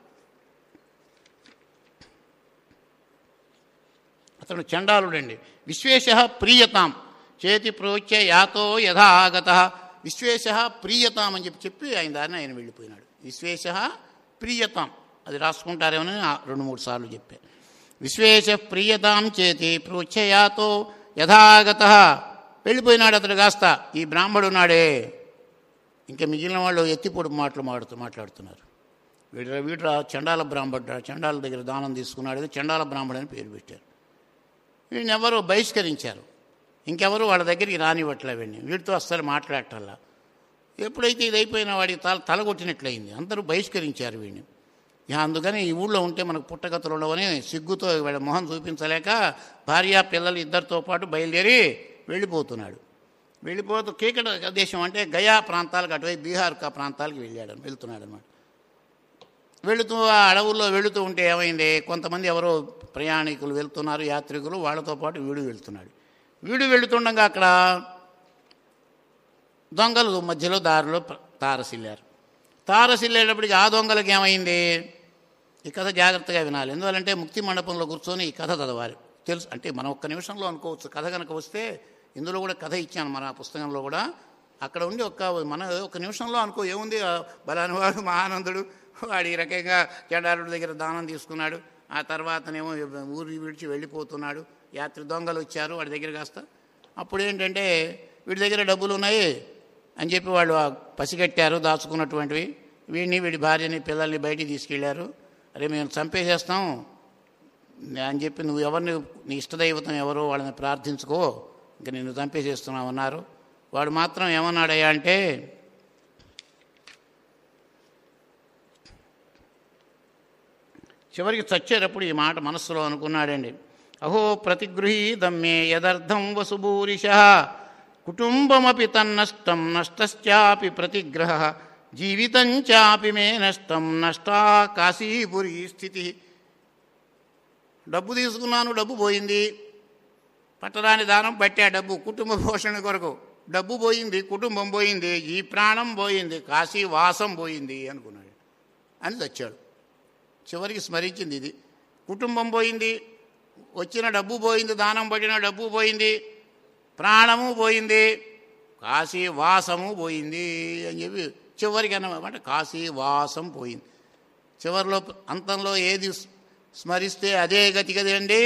అతడు చండాలుడండి విశ్వేశ ప్రీయతాం చేతి ప్రోచ్య యాతో యథా ఆగత విశ్వేశ ప్రీయతాం అని చెప్పి చెప్పి ఆయన దారిని ఆయన వెళ్ళిపోయినాడు విశ్వేశ ప్రీయతాం అది రాసుకుంటారేమని ఆ రెండు మూడు సార్లు చెప్పాను విశ్వేశ ప్రీయతాం చేతి ప్రోచ్య యాతో యథాగత వెళ్ళిపోయినాడు అతడు కాస్త ఈ బ్రాహ్మడు నాడే ఇంకా మిగిలిన వాళ్ళు ఎత్తిపొడు మాటలు మాడుతూ మాట్లాడుతున్నారు వీడు వీడు చండాల బ్రాహ్మడు చండాల దగ్గర దానం తీసుకున్నాడు ఇది చండాల బ్రాహ్మడు అని పేరు పెట్టారు వీడిని ఎవరు బహిష్కరించారు ఇంకెవరు వాళ్ళ దగ్గరికి రానివ్వట్లే వీడిని వీడితో అస్సలు మాట్లాడటల్లా ఎప్పుడైతే ఇది అయిపోయిన వాడికి తల తలగొట్టినట్లయింది అందరూ బహిష్కరించారు వీడిని ఇక అందుకని ఈ ఊళ్ళో ఉంటే మనకు పుట్టగతులు ఉండవని సిగ్గుతో వీళ్ళ మొహం చూపించలేక భార్య పిల్లలు ఇద్దరితో పాటు బయలుదేరి వెళ్ళిపోతున్నాడు వెళ్ళిపోతూ కీకట దేశం అంటే గయా ప్రాంతాలకు అటువైపు బీహార్ కా ప్రాంతాలకు వెళ్ళాడు వెళ్తున్నాడు అనమాట వెళుతూ ఆ అడవుల్లో వెళుతూ ఉంటే ఏమైంది కొంతమంది ఎవరో ప్రయాణికులు వెళ్తున్నారు యాత్రికులు వాళ్ళతో పాటు వీడు వెళ్తున్నాడు వీడు వెళుతుండగా అక్కడ దొంగలు మధ్యలో దారిలో ప్ర- తారసిల్లారు తారసిల్లేటప్పటికి ఆ దొంగలకి ఏమైంది ఈ కథ జాగ్రత్తగా వినాలి ఎందువల్లంటే ముక్తి మండపంలో కూర్చొని ఈ కథ చదవాలి తెలుసు అంటే మనం ఒక్క నిమిషంలో అనుకోవచ్చు కథ కనుక వస్తే ఇందులో కూడా కథ ఇచ్చాను మన పుస్తకంలో కూడా అక్కడ ఉండి ఒక్క మన ఒక నిమిషంలో అనుకో ఏముంది ఆ బలాని వాడు మహానందుడు వాడు ఈ రకంగా జడారుడి దగ్గర దానం తీసుకున్నాడు ఆ తర్వాతనేమో ఊరి విడిచి వెళ్ళిపోతున్నాడు యాత్రి దొంగలు వచ్చారు వాడి దగ్గర కాస్త అప్పుడు ఏంటంటే వీడి దగ్గర డబ్బులు ఉన్నాయి అని చెప్పి వాళ్ళు ఆ పసిగట్టారు దాచుకున్నటువంటివి వీడిని వీడి భార్యని పిల్లల్ని బయటికి తీసుకెళ్లారు అరే మేము చంపేసేస్తాం అని చెప్పి నువ్వు ఎవరిని నీ ఇష్టదైవతం ఎవరో వాళ్ళని ప్రార్థించుకో ఇంక నిన్ను చంపేసేస్తున్నావు అన్నారు వాడు మాత్రం ఏమన్నాడయ్యా అంటే చివరికి చచ్చేటప్పుడు ఈ మాట మనస్సులో అనుకున్నాడండి అహో ప్రతిగృహీతం మే యదర్థం వసుభూరిశ కుటుంబమపి తన్నష్టం నష్టశ్చాపి ప్రతిగ్రహ జీవితం చాపి మే నష్టం నష్టా కాశీపురి స్థితి డబ్బు తీసుకున్నాను డబ్బు పోయింది పట్టరాని దానం పట్టా డబ్బు కుటుంబ పోషణ కొరకు డబ్బు పోయింది కుటుంబం పోయింది ఈ ప్రాణం పోయింది కాశీ వాసం పోయింది అనుకున్నాడు అని చచ్చాడు చివరికి స్మరించింది ఇది కుటుంబం పోయింది వచ్చిన డబ్బు పోయింది దానం పడిన డబ్బు పోయింది ప్రాణము పోయింది కాశీ వాసము పోయింది అని చెప్పి చివరికి అన్నమాట కాశీ వాసం పోయింది చివరిలో అంతంలో ఏది స్మరిస్తే అదే గతి కదండి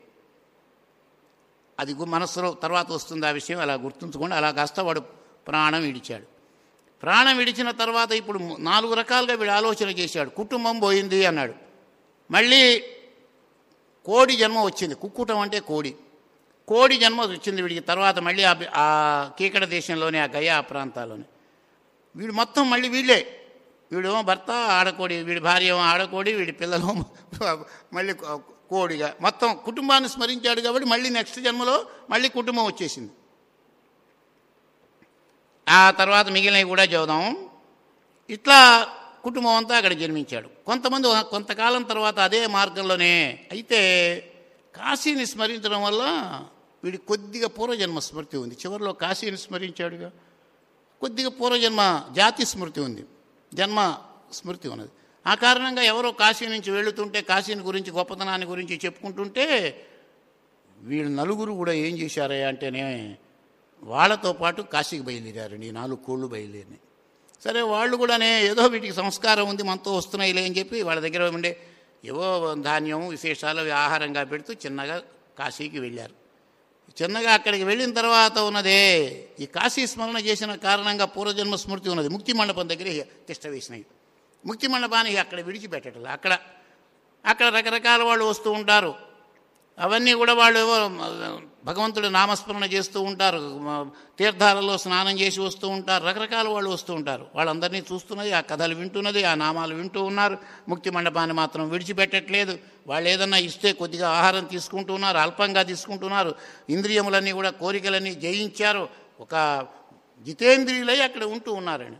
అది గు- మనస్సులో తర్వాత వస్తుంది ఆ విషయం అలా గుర్తుంచుకోండి అలా కాస్త వాడు ప్రాణం విడిచాడు ప్రాణం విడిచిన తర్వాత ఇప్పుడు ము- నాలుగు రకాలుగా వీడు ఆలోచన చేశాడు కుటుంబం పోయింది అన్నాడు మళ్ళీ కోడి జన్మ వచ్చింది కుక్కుటం అంటే కోడి కోడి జన్మ వచ్చింది వీడికి తర్వాత మళ్ళీ ఆ బి- ఆ కీకడ దేశంలోనే ఆ గయా ప్రాంతాల్లోనే వీడు మొత్తం మళ్ళీ వీళ్ళే వీడేమో భర్త ఆడకోడి వీడి భార్య ఏమో ఆడకోడి వీడి పిల్లలు మళ్ళీ కో- కోడిగా మొత్తం కుటుంబాన్ని స్మరించాడు కాబట్టి మళ్ళీ నెక్స్ట్ జన్మలో మళ్ళీ కుటుంబం వచ్చేసింది ఆ తర్వాత మిగిలినవి కూడా చూద్దాం ఇట్లా కుటుంబం అంతా అక్కడ జన్మించాడు కొంతమంది కొంతకాలం తర్వాత అదే మార్గంలోనే అయితే కాశీని స్మరించడం వల్ల వీడి కొద్దిగా పూర్వజన్మ స్మృతి ఉంది చివరిలో కాశీని స్మరించాడుగా కొద్దిగా పూర్వజన్మ జాతి స్మృతి ఉంది జన్మ స్మృతి ఉన్నది ఆ కారణంగా ఎవరో కాశీ నుంచి వెళుతుంటే కాశీని గురించి గొప్పతనాన్ని గురించి చెప్పుకుంటుంటే వీళ్ళు నలుగురు కూడా ఏం చేశారయ్యా అంటేనే వాళ్ళతో పాటు కాశీకి బయలుదేరారు ఈ నాలుగు కోళ్ళు బయలుదేరినాయి సరే వాళ్ళు కూడానే ఏదో వీటికి సంస్కారం ఉంది మనతో వస్తున్నాయిలే అని చెప్పి వాళ్ళ దగ్గర ఉండే ఏవో ధాన్యం విశేషాలు అవి ఆహారంగా పెడుతూ చిన్నగా కాశీకి వెళ్ళారు చిన్నగా అక్కడికి వెళ్ళిన తర్వాత ఉన్నదే ఈ కాశీ స్మరణ చేసిన కారణంగా పూర్వజన్మ స్మృతి ఉన్నది ముక్తి మండపం దగ్గర తిష్ట వేసినాయి ముక్తి మండపానికి అక్కడ విడిచిపెట్టట్లేదు అక్కడ అక్కడ రకరకాల వాళ్ళు వస్తూ ఉంటారు అవన్నీ కూడా వాళ్ళు ఏవో భగవంతుడి నామస్మరణ చేస్తూ ఉంటారు తీర్థాలలో స్నానం చేసి వస్తూ ఉంటారు రకరకాల వాళ్ళు వస్తూ ఉంటారు వాళ్ళందరినీ చూస్తున్నది ఆ కథలు వింటున్నది ఆ నామాలు వింటూ ఉన్నారు ముక్తి మండపాన్ని మాత్రం విడిచిపెట్టట్లేదు వాళ్ళు ఏదన్నా ఇస్తే కొద్దిగా ఆహారం తీసుకుంటున్నారు అల్పంగా తీసుకుంటున్నారు ఇంద్రియములన్నీ కూడా కోరికలన్నీ జయించారు ఒక జితేంద్రియులై అక్కడ ఉంటూ ఉన్నారండి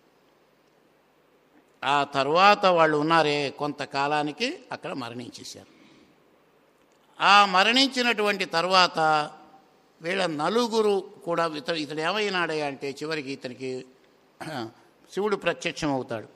ఆ తర్వాత వాళ్ళు ఉన్నారే కొంతకాలానికి అక్కడ మరణించేశారు ఆ మరణించినటువంటి తర్వాత వీళ్ళ నలుగురు కూడా ఇతడు ఇతడు ఏమైనాడే అంటే చివరికి ఇతనికి శివుడు ప్రత్యక్షం అవుతాడు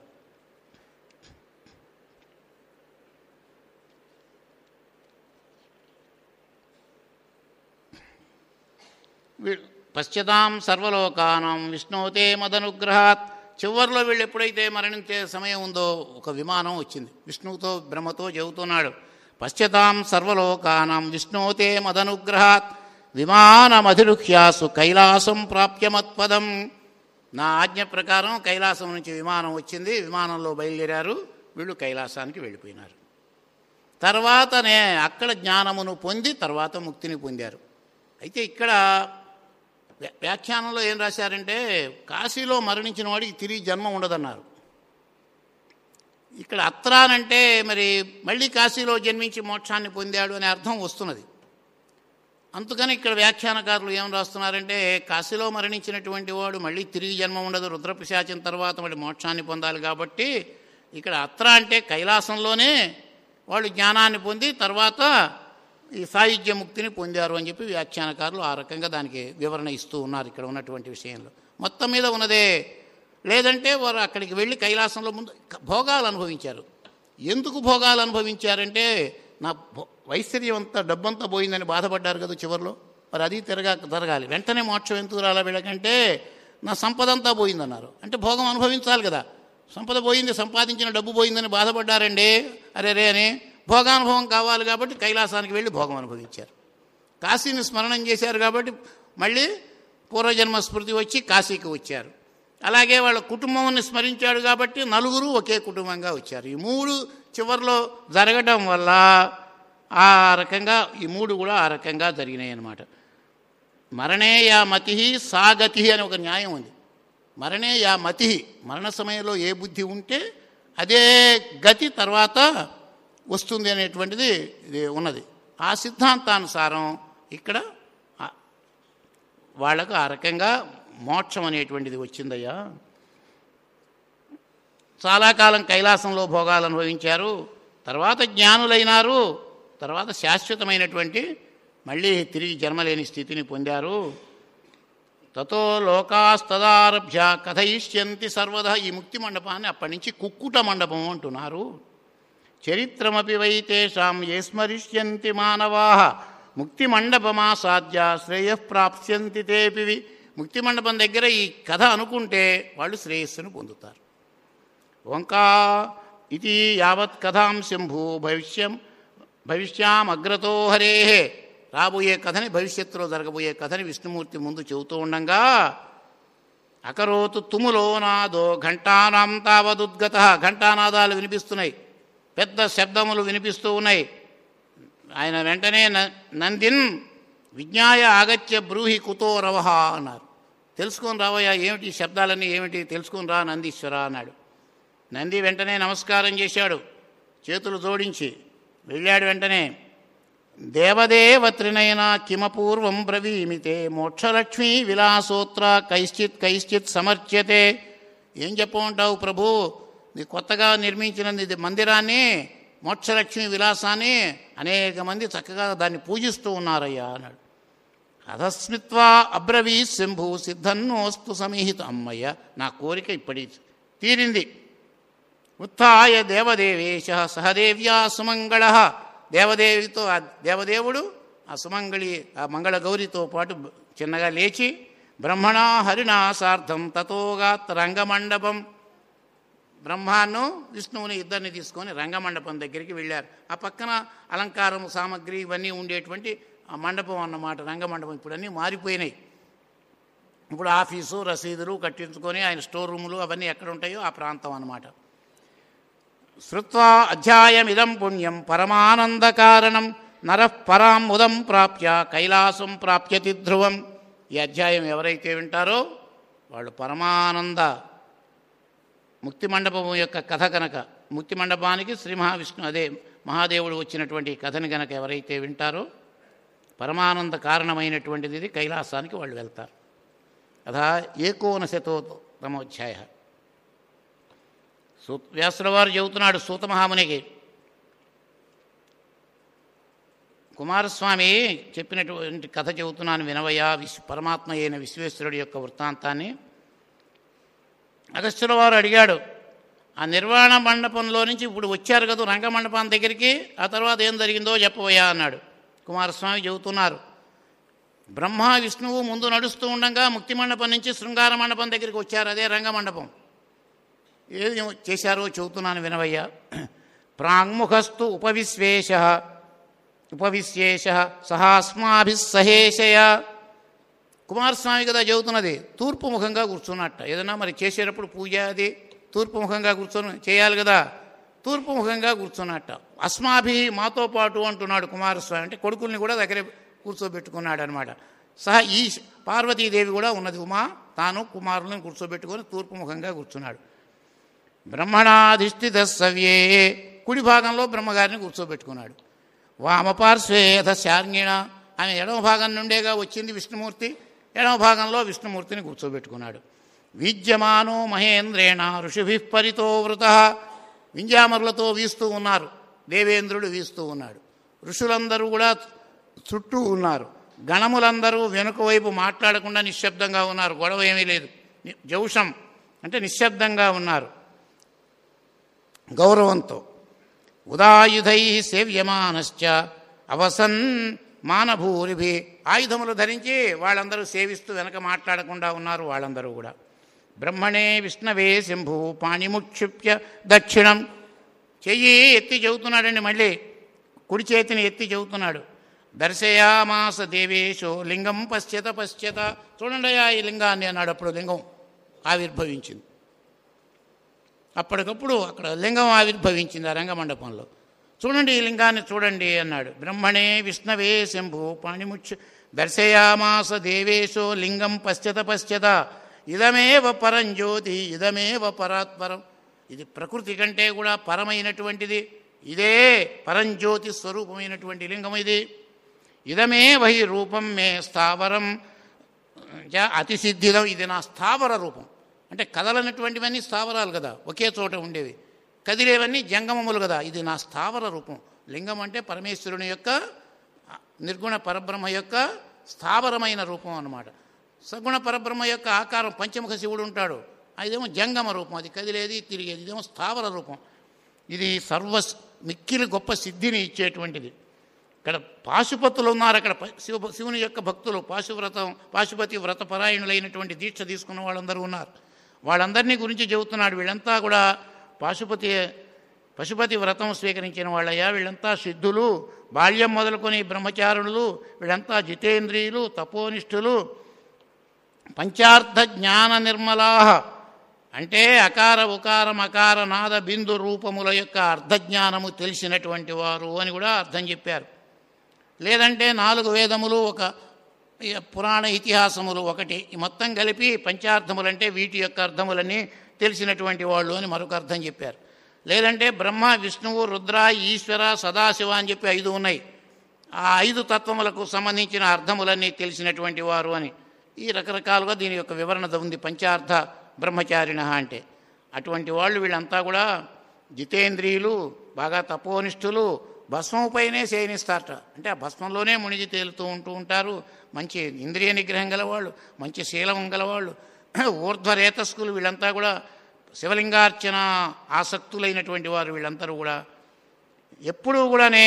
వీ- పశ్చతాం సర్వలోకానం విష్ణువుతే మదనుగ్రహాత్ చివరిలో వీళ్ళు ఎప్పుడైతే మరణించే సమయం ఉందో ఒక విమానం వచ్చింది విష్ణువుతో బ్రహ్మతో చెబుతున్నాడు పశ్చతాం సర్వలోకానం విష్ణువుతే మదనుగ్రహాత్ విమానమధిరుహ్యాసు కైలాసం ప్రాప్యమత్పదం నా ఆజ్ఞ ప్రకారం కైలాసం నుంచి విమానం వచ్చింది విమానంలో బయలుదేరారు వీళ్ళు కైలాసానికి వెళ్ళిపోయినారు తర్వాతనే అక్కడ జ్ఞానమును పొంది తర్వాత ముక్తిని పొందారు అయితే ఇక్కడ వ్యా- వ్యాఖ్యానంలో ఏం రాశారంటే కాశీలో మరణించిన వాడికి తిరిగి జన్మ ఉండదన్నారు ఇక్కడ అత్రానంటే మరి మళ్ళీ కాశీలో జన్మించి మోక్షాన్ని పొందాడు అనే అర్థం వస్తున్నది అందుకని ఇక్కడ వ్యాఖ్యానకారులు ఏం రాస్తున్నారంటే కాశీలో మరణించినటువంటి వాడు మళ్ళీ తిరిగి జన్మ ఉండదు రుద్రపిశాచిన తర్వాత మళ్ళీ మోక్షాన్ని పొందాలి కాబట్టి ఇక్కడ అత్ర అంటే కైలాసంలోనే వాళ్ళు జ్ఞానాన్ని పొంది తర్వాత ఈ సాయుధ్య ముక్తిని పొందారు అని చెప్పి వ్యాఖ్యానకారులు ఆ రకంగా దానికి వివరణ ఇస్తూ ఉన్నారు ఇక్కడ ఉన్నటువంటి విషయంలో మొత్తం మీద ఉన్నదే లేదంటే వారు అక్కడికి వెళ్ళి కైలాసంలో ముందు భోగాలు అనుభవించారు ఎందుకు భోగాలు అనుభవించారంటే నా భో- వైశ్వర్యం అంతా డబ్బంతా పోయిందని బాధపడ్డారు కదా చివరిలో మరి అది తిరగా జరగాలి వెంటనే మోక్షం ఎందుకు రాలా వీళ్ళకంటే నా సంపద అంతా పోయిందన్నారు అంటే భోగం అనుభవించాలి కదా సంపద పోయింది సంపాదించిన డబ్బు పోయిందని బాధపడ్డారండి అరే రే అని భోగానుభవం కావాలి కాబట్టి కైలాసానికి వెళ్ళి భోగం అనుభవించారు కాశీని స్మరణం చేశారు కాబట్టి మళ్ళీ పూర్వజన్మ స్మృతి వచ్చి కాశీకి వచ్చారు అలాగే వాళ్ళ కుటుంబాన్ని స్మరించాడు కాబట్టి నలుగురు ఒకే కుటుంబంగా వచ్చారు ఈ మూడు చివరిలో జరగడం వల్ల ఆ రకంగా ఈ మూడు కూడా ఆ రకంగా జరిగినాయి అన్నమాట మరణే యా మతి సాగతి అని ఒక న్యాయం ఉంది మరణే యా మతి మరణ సమయంలో ఏ బుద్ధి ఉంటే అదే గతి తర్వాత వస్తుంది అనేటువంటిది ఇది ఉన్నది ఆ సిద్ధాంతానుసారం ఇక్కడ ఆ- వాళ్ళకు ఆ రకంగా మోక్షం అనేటువంటిది వచ్చిందయ్యా చాలా కాలం కైలాసంలో భోగాలు అనుభవించారు తర్వాత జ్ఞానులైనారు తర్వాత శాశ్వతమైనటువంటి మళ్ళీ తిరిగి జన్మలేని స్థితిని పొందారు తతో లోకాస్తదారభ్య కథయిష్యంతి సర్వదా ఈ ముక్తి మండపాన్ని అప్పటి నుంచి కుక్కుట మండపం అంటున్నారు చరిత్రమపి వై తేషాం ఏ స్మరిష్యంతి మానవా ముక్తి మండపమాసాద్య శ్రేయ ప్రాప్స్యంతి తేపివి ముక్తి మండపం దగ్గర ఈ కథ అనుకుంటే వాళ్ళు శ్రేయస్సును పొందుతారు ఓంకా ఇది యావత్ కథాం శంభు భవిష్యం భవిష్యామగ్రతో హరే రాబోయే కథని భవిష్యత్తులో జరగబోయే కథని విష్ణుమూర్తి ముందు చెబుతూ ఉండంగా అకరోతు తుములో నాదో ఘంటానాం తావదుద్గత ఘంటానాదాలు వినిపిస్తున్నాయి పెద్ద శబ్దములు వినిపిస్తూ ఉన్నాయి ఆయన వెంటనే న- నందిన్ విజ్ఞాయ ఆగత్య బ్రూహి కుతో రవహ అన్నారు తెలుసుకొని రావయ్యా ఏమిటి ఈ శబ్దాలన్నీ ఏమిటి తెలుసుకొని రా నందీశ్వర అన్నాడు నంది వెంటనే నమస్కారం చేశాడు చేతులు జోడించి వెళ్ళాడు వెంటనే దేవదేవ త్రినయన కిమపూర్వం బ్రవీమితే మోక్షలక్ష్మీ విలాసోత్ర కైశ్చిత్ కైశ్చిత్ సమర్చ్యతే ఏం చెప్పమంటావు ప్రభు ఇది కొత్తగా నిర్మించిన ఇది మందిరాన్ని మోక్షలక్ష్మి విలాసాన్ని అనేక మంది చక్కగా దాన్ని పూజిస్తూ ఉన్నారయ్యా అన్నాడు అధస్మిత్వా అబ్రవీ శంభు సిద్ధన్నోస్తు సమీహిత అమ్మయ్య నా కోరిక ఇప్పటి తీరింది ఉత్థాయ దేవదేవేశ సహదేవ్యా సుమంగళ దేవదేవితో ఆ దేవదేవుడు ఆ సుమంగళి ఆ మంగళ గౌరితో పాటు చిన్నగా లేచి బ్రహ్మణా హరిణా సార్థం తతోగాత్ రంగమండపం బ్రహ్మాను విష్ణువుని ఇద్దరిని తీసుకొని రంగమండపం దగ్గరికి వెళ్ళారు ఆ పక్కన అలంకారం సామగ్రి ఇవన్నీ ఉండేటువంటి ఆ మండపం అన్నమాట రంగమండపం ఇప్పుడు అన్నీ మారిపోయినాయి ఇప్పుడు ఆఫీసు రసీదులు కట్టించుకొని ఆయన స్టోర్ రూములు అవన్నీ ఎక్కడ ఉంటాయో ఆ ప్రాంతం అన్నమాట శ్రుత్వా అధ్యాయమిదం పుణ్యం పరమానందకారణం నరః పరాం ఉదం ప్రాప్య కైలాసం ప్రాప్యతి ధ్రువం ఈ అధ్యాయం ఎవరైతే వింటారో వాళ్ళు పరమానంద ముక్తి మండపం యొక్క కథ కనుక ముక్తి మండపానికి శ్రీ మహావిష్ణు అదే మహాదేవుడు వచ్చినటువంటి ఈ కథని కనుక ఎవరైతే వింటారో పరమానంద కారణమైనటువంటిది ఇది కైలాసానికి వాళ్ళు వెళ్తారు అథా ఏకోనశతోత్తమోధ్యాయ సూ వ్యాసుల వారు చెబుతున్నాడు సూత మహామునికి కుమారస్వామి చెప్పినటువంటి కథ చెబుతున్నాను వినవయ్యా విశ్వ పరమాత్మ అయిన విశ్వేశ్వరుడి యొక్క వృత్తాంతాన్ని అగస్త్యుల వారు అడిగాడు ఆ నిర్వాణ మండపంలో నుంచి ఇప్పుడు వచ్చారు కదా రంగమండపం దగ్గరికి ఆ తర్వాత ఏం జరిగిందో చెప్పవయ్యా అన్నాడు కుమారస్వామి చెబుతున్నారు బ్రహ్మ విష్ణువు ముందు నడుస్తూ ఉండగా ముక్తి మండపం నుంచి శృంగార మండపం దగ్గరికి వచ్చారు అదే రంగమండపం ఏది చేశారో చెబుతున్నాను వినవయ్యా ప్రాంగ్ముఖస్తు ఉపవిశ్వేశ ఉపవిశ్యేష సహాస్మాభిస్సహేషయ కుమారస్వామి కదా చెబుతున్నది తూర్పు ముఖంగా కూర్చున్నట్ట ఏదైనా మరి చేసేటప్పుడు పూజ అది తూర్పు ముఖంగా కూర్చొని చేయాలి కదా తూర్పు ముఖంగా కూర్చున్నట్ట అస్మాభి మాతో పాటు అంటున్నాడు కుమారస్వామి అంటే కొడుకుల్ని కూడా దగ్గరే కూర్చోబెట్టుకున్నాడు అనమాట సహా ఈ పార్వతీదేవి కూడా ఉన్నది ఉమా తాను కుమారులను కూర్చోబెట్టుకొని తూర్పు ముఖంగా కూర్చున్నాడు బ్రహ్మణాధిష్ఠిత సవ్యే కుడి భాగంలో బ్రహ్మగారిని కూర్చోబెట్టుకున్నాడు వామపార్శ్వే యథ శార్ంగిణ ఆమె ఎడమ భాగం నుండేగా వచ్చింది విష్ణుమూర్తి ఎడమ భాగంలో విష్ణుమూర్తిని కూర్చోబెట్టుకున్నాడు విద్యమానో మహేంద్రేణ ఋషిభి పరితో వృత వింజామరులతో వీస్తూ ఉన్నారు దేవేంద్రుడు వీస్తూ ఉన్నాడు ఋషులందరూ కూడా చుట్టూ ఉన్నారు గణములందరూ వెనుక వైపు మాట్లాడకుండా నిశ్శబ్దంగా ఉన్నారు గొడవ ఏమీ లేదు ని- జౌషం అంటే నిశ్శబ్దంగా ఉన్నారు గౌరవంతో ఉదాయుధై సేవ్యమానశ్చ అవసన్ మానభూరిభి ఆయుధములు ధరించి వాళ్ళందరూ సేవిస్తూ వెనక మాట్లాడకుండా ఉన్నారు వాళ్ళందరూ కూడా బ్రహ్మణే విష్ణవే శంభు పాణిముక్షిప్య దక్షిణం చెయ్యి ఎత్తి చెబుతున్నాడండి మళ్ళీ కుడి చేతిని ఎత్తి చెబుతున్నాడు దర్శయామాస దేవేశో లింగం పశ్యత పశ్యత చూడండి ఈ లింగాన్ని అన్నాడు అప్పుడు లింగం ఆవిర్భవించింది అప్పటికప్పుడు అక్కడ లింగం ఆవిర్భవించింది ఆ రంగమండపంలో చూడండి ఈ లింగాన్ని చూడండి అన్నాడు బ్రహ్మణే విష్ణవే శంభు పాణిముచ్చ దర్శయామాస దేవేశో లింగం పశ్చత పశ్చత ఇదమేవ పరం జ్యోతి ఇదమేవ పరాత్పరం ఇది ప్రకృతి కంటే కూడా పరమైనటువంటిది ఇదే పరంజ్యోతి స్వరూపమైనటువంటి లింగం ఇది ఇదమే వహి రూపం మే స్థావరం జ అతిసిద్ధిదం ఇది నా స్థావర రూపం అంటే కదలనటువంటివన్నీ స్థావరాలు కదా ఒకే చోట ఉండేవి కదిలేవన్నీ జంగమములు కదా ఇది నా స్థావర రూపం లింగం అంటే పరమేశ్వరుని యొక్క నిర్గుణ పరబ్రహ్మ యొక్క స్థావరమైన రూపం అన్నమాట సగుణ పరబ్రహ్మ యొక్క ఆకారం పంచముఖ శివుడు ఉంటాడు అదేమో జంగమ రూపం అది కదిలేది తిరిగేది ఇదేమో స్థావర రూపం ఇది సర్వ మిక్కిలి గొప్ప సిద్ధిని ఇచ్చేటువంటిది ఇక్కడ పాశుపతులు ఉన్నారు అక్కడ ప- శివ శివుని యొక్క భక్తులు పాశువ్రతం పాశుపతి వ్రతపరాయణులైనటువంటి దీక్ష తీసుకున్న వాళ్ళందరూ ఉన్నారు వాళ్ళందరినీ గురించి చెబుతున్నాడు వీళ్ళంతా కూడా పాశుపతి పశుపతి వ్రతం స్వీకరించిన వాళ్ళయ్యా వీళ్ళంతా సిద్ధులు బాల్యం మొదలుకొని బ్రహ్మచారులు వీళ్ళంతా జితేంద్రియులు తపోనిష్ఠులు పంచార్థ జ్ఞాన నిర్మలా అంటే అకార ఉకార మకార నాద బిందు రూపముల యొక్క అర్ధజ్ఞానము తెలిసినటువంటి వారు అని కూడా అర్థం చెప్పారు లేదంటే నాలుగు వేదములు ఒక ఈ పురాణ ఇతిహాసములు ఒకటి ఈ మొత్తం కలిపి పంచార్థములంటే వీటి యొక్క అర్థములన్నీ తెలిసినటువంటి వాళ్ళు అని మరొక అర్థం చెప్పారు లేదంటే బ్రహ్మ విష్ణువు రుద్ర ఈశ్వర సదాశివ అని చెప్పి ఐదు ఉన్నాయి ఆ ఐదు తత్వములకు సంబంధించిన అర్థములన్నీ తెలిసినటువంటి వారు అని ఈ రకరకాలుగా దీని యొక్క వివరణ ఉంది పంచార్థ బ్రహ్మచారిణ అంటే అటువంటి వాళ్ళు వీళ్ళంతా కూడా జితేంద్రియులు బాగా తపోనిష్ఠులు భస్మపైనే శయనిస్తారట అంటే ఆ భస్మంలోనే మునిగి తేలుతూ ఉంటూ ఉంటారు మంచి ఇంద్రియ నిగ్రహం గలవాళ్ళు మంచి శీలం గలవాళ్ళు ఊర్ధ్వరేతస్కులు వీళ్ళంతా కూడా శివలింగార్చన ఆసక్తులైనటువంటి వారు వీళ్ళందరూ కూడా ఎప్పుడూ కూడానే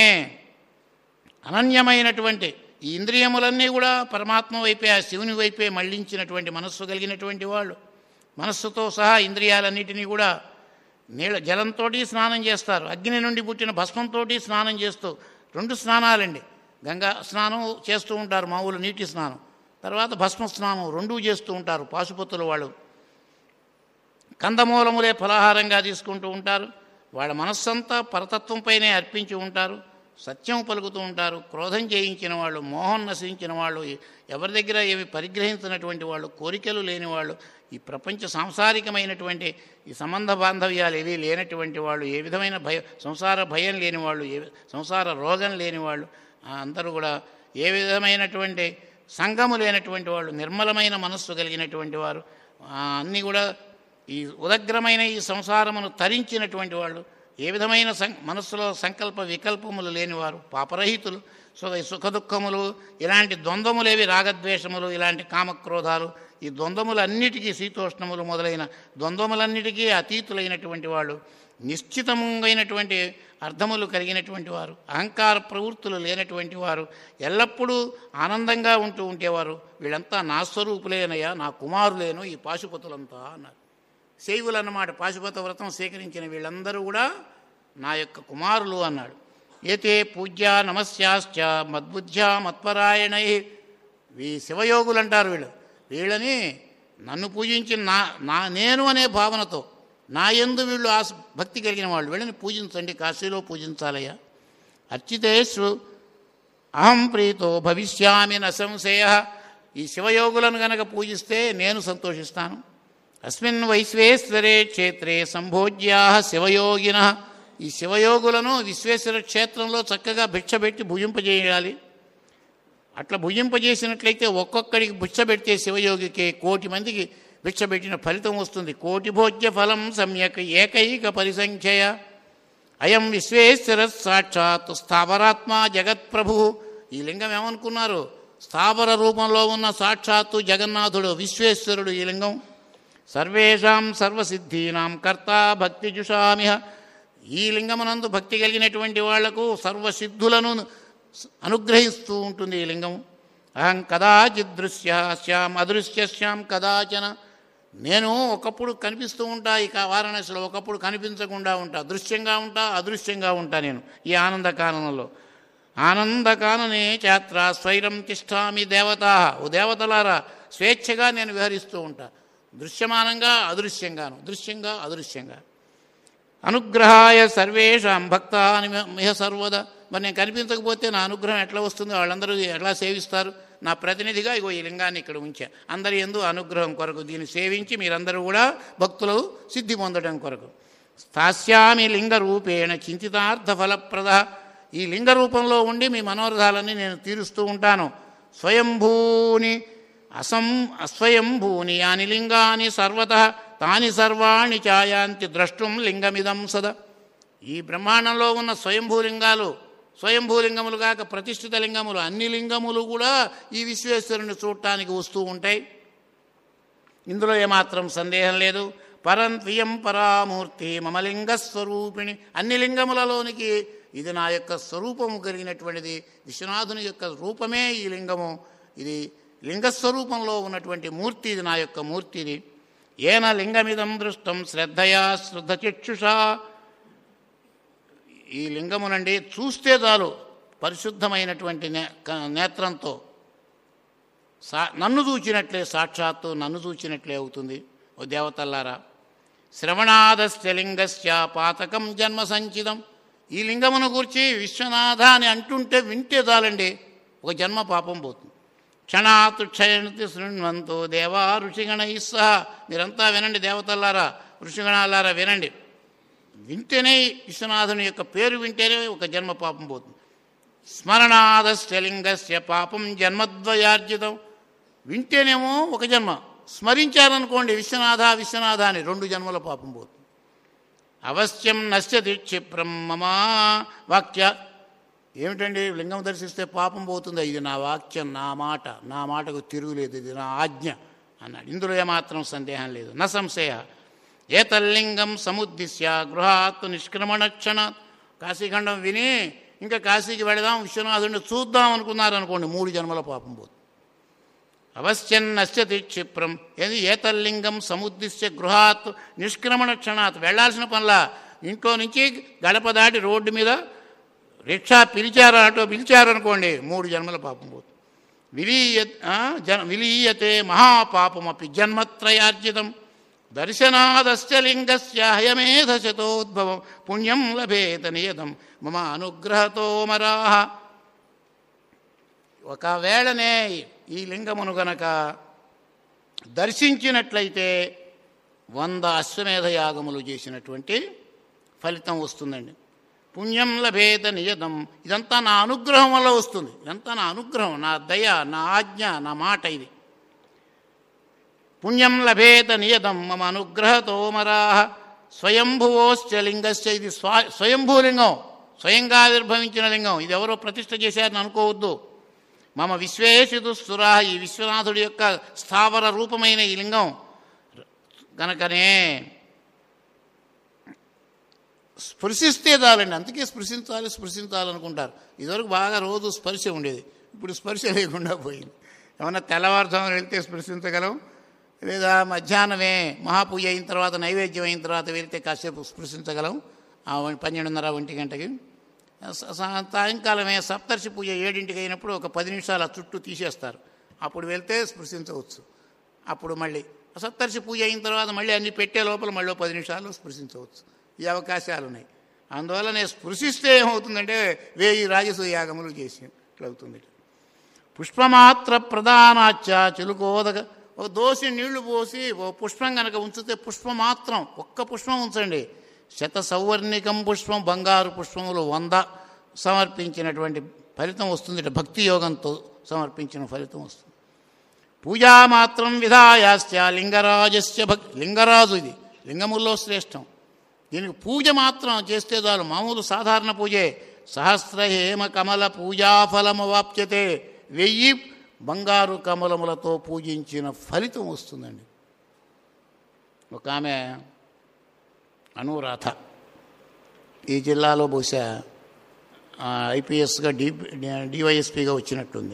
అనన్యమైనటువంటి ఈ ఇంద్రియములన్నీ కూడా పరమాత్మ వైపే ఆ శివుని వైపే మళ్లించినటువంటి మనస్సు కలిగినటువంటి వాళ్ళు మనస్సుతో సహా ఇంద్రియాలన్నిటినీ కూడా నీళ్ళ జలంతో స్నానం చేస్తారు అగ్ని నుండి పుట్టిన భస్మంతో స్నానం చేస్తూ రెండు స్నానాలండి గంగా స్నానం చేస్తూ ఉంటారు మామూలు నీటి స్నానం తర్వాత భస్మ స్నానం రెండూ చేస్తూ ఉంటారు పాశుపతుల వాళ్ళు కందమూలములే ఫలాహారంగా తీసుకుంటూ ఉంటారు వాళ్ళ మనస్సంతా పరతత్వంపైనే అర్పించి ఉంటారు సత్యం పలుకుతూ ఉంటారు క్రోధం చేయించిన వాళ్ళు మోహం నశించిన వాళ్ళు ఎవరి దగ్గర ఏమి పరిగ్రహించినటువంటి వాళ్ళు కోరికలు లేని వాళ్ళు ఈ ప్రపంచ సాంసారికమైనటువంటి ఈ సంబంధ బాంధవ్యాలు ఏవీ లేనటువంటి వాళ్ళు ఏ విధమైన భయ సంసార భయం లేని వాళ్ళు ఏ సంసార రోగం లేని వాళ్ళు ఆ అందరూ కూడా ఏ విధమైనటువంటి సంగము లేనటువంటి వాళ్ళు నిర్మలమైన మనస్సు కలిగినటువంటి వారు ఆ అన్నీ కూడా ఈ ఉదగ్రమైన ఈ సంసారమును తరించినటువంటి వాళ్ళు ఏ విధమైన సం మనస్సులో సంకల్ప వికల్పములు లేనివారు పాపరహితులు సో ఈ సుఖ దుఃఖములు ఇలాంటి ద్వంద్వములేవి రాగద్వేషములు ఇలాంటి కామక్రోధాలు ఈ ద్వంద్వములన్నిటికీ శీతోష్ణములు మొదలైన ద్వంద్వములన్నిటికీ అతీతులైనటువంటి వాళ్ళు నిశ్చితమైనటువంటి అర్థములు కలిగినటువంటి వారు అహంకార ప్రవృత్తులు లేనటువంటి వారు ఎల్లప్పుడూ ఆనందంగా ఉంటూ ఉండేవారు వీళ్ళంతా నా స్వరూపులేనయ్యా నా కుమారులేను ఈ పాశుపతులంతా అన్నారు శైవులు అన్నమాట పాశుపత వ్రతం స్వీకరించిన వీళ్ళందరూ కూడా నా యొక్క కుమారులు అన్నాడు ఏతే పూజ్య నమస్యాశ్చ మద్బుద్ధ్యా మత్పరాయణై వీ శివయోగులు అంటారు వీళ్ళు వీళ్ళని నన్ను పూజించిన నా నా నేను అనే భావనతో నా యందు వీళ్ళు ఆస భక్తి కలిగిన వాళ్ళు వీళ్ళని పూజించండి కాశీలో పూజించాలయ్యా అర్చితేషు అహం ప్రీతో భవిష్యామి న సంశయ ఈ శివయోగులను గనక పూజిస్తే నేను సంతోషిస్తాను అస్మిన్ వైశ్వేశ్వరే క్షేత్రే సంభోజ్యా శివయోగిన ఈ శివయోగులను విశ్వేశ్వర క్షేత్రంలో చక్కగా భిక్షపెట్టి భుజింపజేయాలి అట్లా భుజింపజేసినట్లయితే ఒక్కొక్కడికి భిక్ష పెడితే శివయోగికి కోటి మందికి భిక్ష పెట్టిన ఫలితం వస్తుంది కోటి భోజ్య ఫలం సమ్యక్ ఏకైక పరిసంఖ్యయ అయం విశ్వేశ్వర సాక్షాత్ స్థావరాత్మ జగత్ప్రభు ఈ లింగం ఏమనుకున్నారు స్థావర రూపంలో ఉన్న సాక్షాత్తు జగన్నాథుడు విశ్వేశ్వరుడు ఈ లింగం సర్వేషాం సర్వసిద్ధీనాం కర్త భక్తి జుషామిహ ఈ లింగమునందు భక్తి కలిగినటువంటి వాళ్లకు సర్వసిద్ధులను అనుగ్రహిస్తూ ఉంటుంది ఈ లింగం అహం కదాచిద్ దృశ్య శ్యాం అదృశ్య శ్యాం కదాచన నేను ఒకప్పుడు కనిపిస్తూ ఉంటా ఇక వారణాసిలో ఒకప్పుడు కనిపించకుండా ఉంటా దృశ్యంగా ఉంటా అదృశ్యంగా ఉంటా నేను ఈ ఆనందకానంలో ఆనందకాననే చాత్ర స్వైరం తిష్టామి దేవతా ఓ దేవతలారా స్వేచ్ఛగా నేను విహరిస్తూ ఉంటా దృశ్యమానంగా అదృశ్యంగాను దృశ్యంగా అదృశ్యంగా అనుగ్రహాయ సర్వేషాం భక్తాని మిహ సర్వదా మరి నేను కనిపించకపోతే నా అనుగ్రహం ఎట్లా వస్తుందో వాళ్ళందరూ ఎట్లా సేవిస్తారు నా ప్రతినిధిగా ఇగో ఈ లింగాన్ని ఇక్కడ ఉంచా అందరి ఎందు అనుగ్రహం కొరకు దీన్ని సేవించి మీరందరూ కూడా భక్తులు సిద్ధి పొందడం కొరకు స్థాస్యామి లింగ రూపేణ చింతితార్థ ఫలప్రద ఈ లింగ రూపంలో ఉండి మీ మనోరథాలన్నీ నేను తీరుస్తూ ఉంటాను స్వయంభూని అసం అస్వయంభూని యాని లింగాని సర్వత తాని సర్వాణి ఛాయాంతి ద్రష్టుం లింగమిదం సద ఈ బ్రహ్మాండంలో ఉన్న స్వయంభూలింగాలు స్వయంభూలింగములు కాక ప్రతిష్ఠిత లింగములు అన్ని లింగములు కూడా ఈ విశ్వేశ్వరుని చూడటానికి వస్తూ ఉంటాయి ఇందులో ఏమాత్రం సందేహం లేదు పరంత్రియం పరామూర్తి మమలింగ స్వరూపిణి అన్ని లింగములలోనికి ఇది నా యొక్క స్వరూపము కలిగినటువంటిది విశ్వనాథుని యొక్క రూపమే ఈ లింగము ఇది లింగస్వరూపంలో ఉన్నటువంటి మూర్తి ఇది నా యొక్క మూర్తిది ఏన లింగమిదం దృష్టం శ్రద్ధయా శ్రద్ధ చక్షుషా ఈ లింగమునండి చూస్తే చాలు పరిశుద్ధమైనటువంటి నే క- నేత్రంతో సా నన్ను చూచినట్లే సాక్షాత్తు నన్ను చూచినట్లే అవుతుంది ఓ దేవతల్లారా శ్రవణాదస్య లింగస్య పాతకం జన్మ సంచితం ఈ లింగమును గూర్చి విశ్వనాథ అని అంటుంటే వింటే చాలండి ఒక జన్మ పాపం పోతుంది క్షణాతు క్షయణతి శృణ్వంతో దేవా ఋషిగణ సహా మీరంతా వినండి దేవతల్లారా ఋషిగణాలారా వినండి వింటేనే విశ్వనాథుని యొక్క పేరు వింటేనే ఒక జన్మ పాపం పోతుంది స్మరణాదస్య లింగస్య పాపం జన్మద్వయార్జితం వింటేనేమో ఒక జన్మ స్మరించారనుకోండి విశ్వనాథ విశ్వనాథ అని రెండు జన్మల పాపం పోతుంది అవశ్యం నశ్యతి క్షిప్రం మమా వాక్య ఏమిటండి లింగం దర్శిస్తే పాపం పోతుంది ఇది నా వాక్యం నా మాట నా మాటకు తిరుగులేదు ఇది నా ఆజ్ఞ అన్నాడు ఇందులో ఏమాత్రం సందేహం లేదు న సంశయ ఏతల్లింగం సముద్దిశ్య గృహాత్ నిష్క్రమణ క్షణ కాశీఖండం విని ఇంకా కాశీకి వెళదాం విశ్వనాథుడిని చూద్దాం అనుకున్నారు అనుకోండి మూడు జన్మల పాపం పోతుంది అవశ్యం నశ్యతి క్షిప్రం ఏది ఏతల్లింగం సముద్దిశ్య గృహాత్ నిష్క్రమణ క్షణాత్ వెళ్లాల్సిన పనుల ఇంట్లో నుంచి గడప దాటి రోడ్డు మీద రిక్షా పిలిచారు ఆటో పిలిచారు అనుకోండి మూడు జన్మల పాపం పోతుంది విలీయ ఆ, జన విలీయతే మహాపాపమపి జన్మత్రయార్జితం దర్శనాదస్య లింగస్య హయమేధశతోద్భవం పుణ్యం లభేత నియతం మమ అనుగ్రహతో మరాహ ఒకవేళనే ఈ లింగమును గనక దర్శించినట్లయితే వంద అశ్వమేధ యాగములు చేసినటువంటి ఫలితం వస్తుందండి పుణ్యం లభేత నియతం ఇదంతా నా అనుగ్రహం వల్ల వస్తుంది ఇదంతా నా అనుగ్రహం నా దయ నా ఆజ్ఞ నా మాట ఇది పుణ్యం లభేత నియతం మమ అనుగ్రహతో మరాహ స్వయంభువోశ్చ లింగస్య ఇది స్వా స్వయంభూలింగం స్వయంగా ఆవిర్భవించిన లింగం ఇది ఎవరో ప్రతిష్ఠ చేశారని అనుకోవద్దు మమ విశ్వేషితు సురా ఈ విశ్వనాథుడి యొక్క స్థావర రూపమైన ఈ లింగం కనుకనే స్పృశిస్తే చాలండి అందుకే స్పృశించాలి స్పృశించాలనుకుంటారు ఇదివరకు బాగా రోజు స్పర్శ ఉండేది ఇప్పుడు స్పర్శ లేకుండా పోయింది ఏమన్నా తెల్లవారుజామున వెళ్తే స్పృశించగలం లేదా మధ్యాహ్నమే మహాపూజ అయిన తర్వాత నైవేద్యం అయిన తర్వాత వెళ్తే కాసేపు స్పృశించగలం ఆ ఒం- పన్నెండున్నర ఒంటి గంటకి స- సా- సాయంకాలమే సప్తర్షి పూజ ఏడింటికి అయినప్పుడు ఒక పది నిమిషాలు ఆ చుట్టూ తీసేస్తారు అప్పుడు వెళ్తే స్పృశించవచ్చు అప్పుడు మళ్ళీ సప్తర్షి పూజ అయిన తర్వాత మళ్ళీ అన్ని పెట్టే లోపల మళ్ళీ ఓ పది నిమిషాలు స్పృశించవచ్చు ఈ అవకాశాలు ఉన్నాయి అందువల్ల నేను స్పృశిస్తే ఏమవుతుందంటే వేయి రాజసూయ యాగములు చేసి ఇట్లా అవుతుంది పుష్పమాత్ర ప్రధానాచ చిలుకోదక ఒక దోసి నీళ్లు పోసి ఓ పుష్పం కనుక ఉంచితే పుష్పమాత్రం ఒక్క పుష్పం ఉంచండి శత సౌవర్ణికం పుష్పం బంగారు పుష్పములు వంద సమర్పించినటువంటి ఫలితం వస్తుంది ఇట్లా భక్తి యోగంతో సమర్పించిన ఫలితం వస్తుంది పూజా మాత్రం విధాయాస్య లింగరాజస్య భక్ లింగరాజు ఇది లింగముల్లో శ్రేష్టం దీనికి పూజ మాత్రం చేస్తే చాలు మామూలు సాధారణ పూజే సహస్ర హేమ కమల పూజాఫలము వాప్యతే వెయ్యి బంగారు కమలములతో పూజించిన ఫలితం వస్తుందండి ఒక ఆమె అనురాధ ఈ జిల్లాలో బహుశా ఐపీఎస్గా డి డివైఎస్పీగా వచ్చినట్టుంది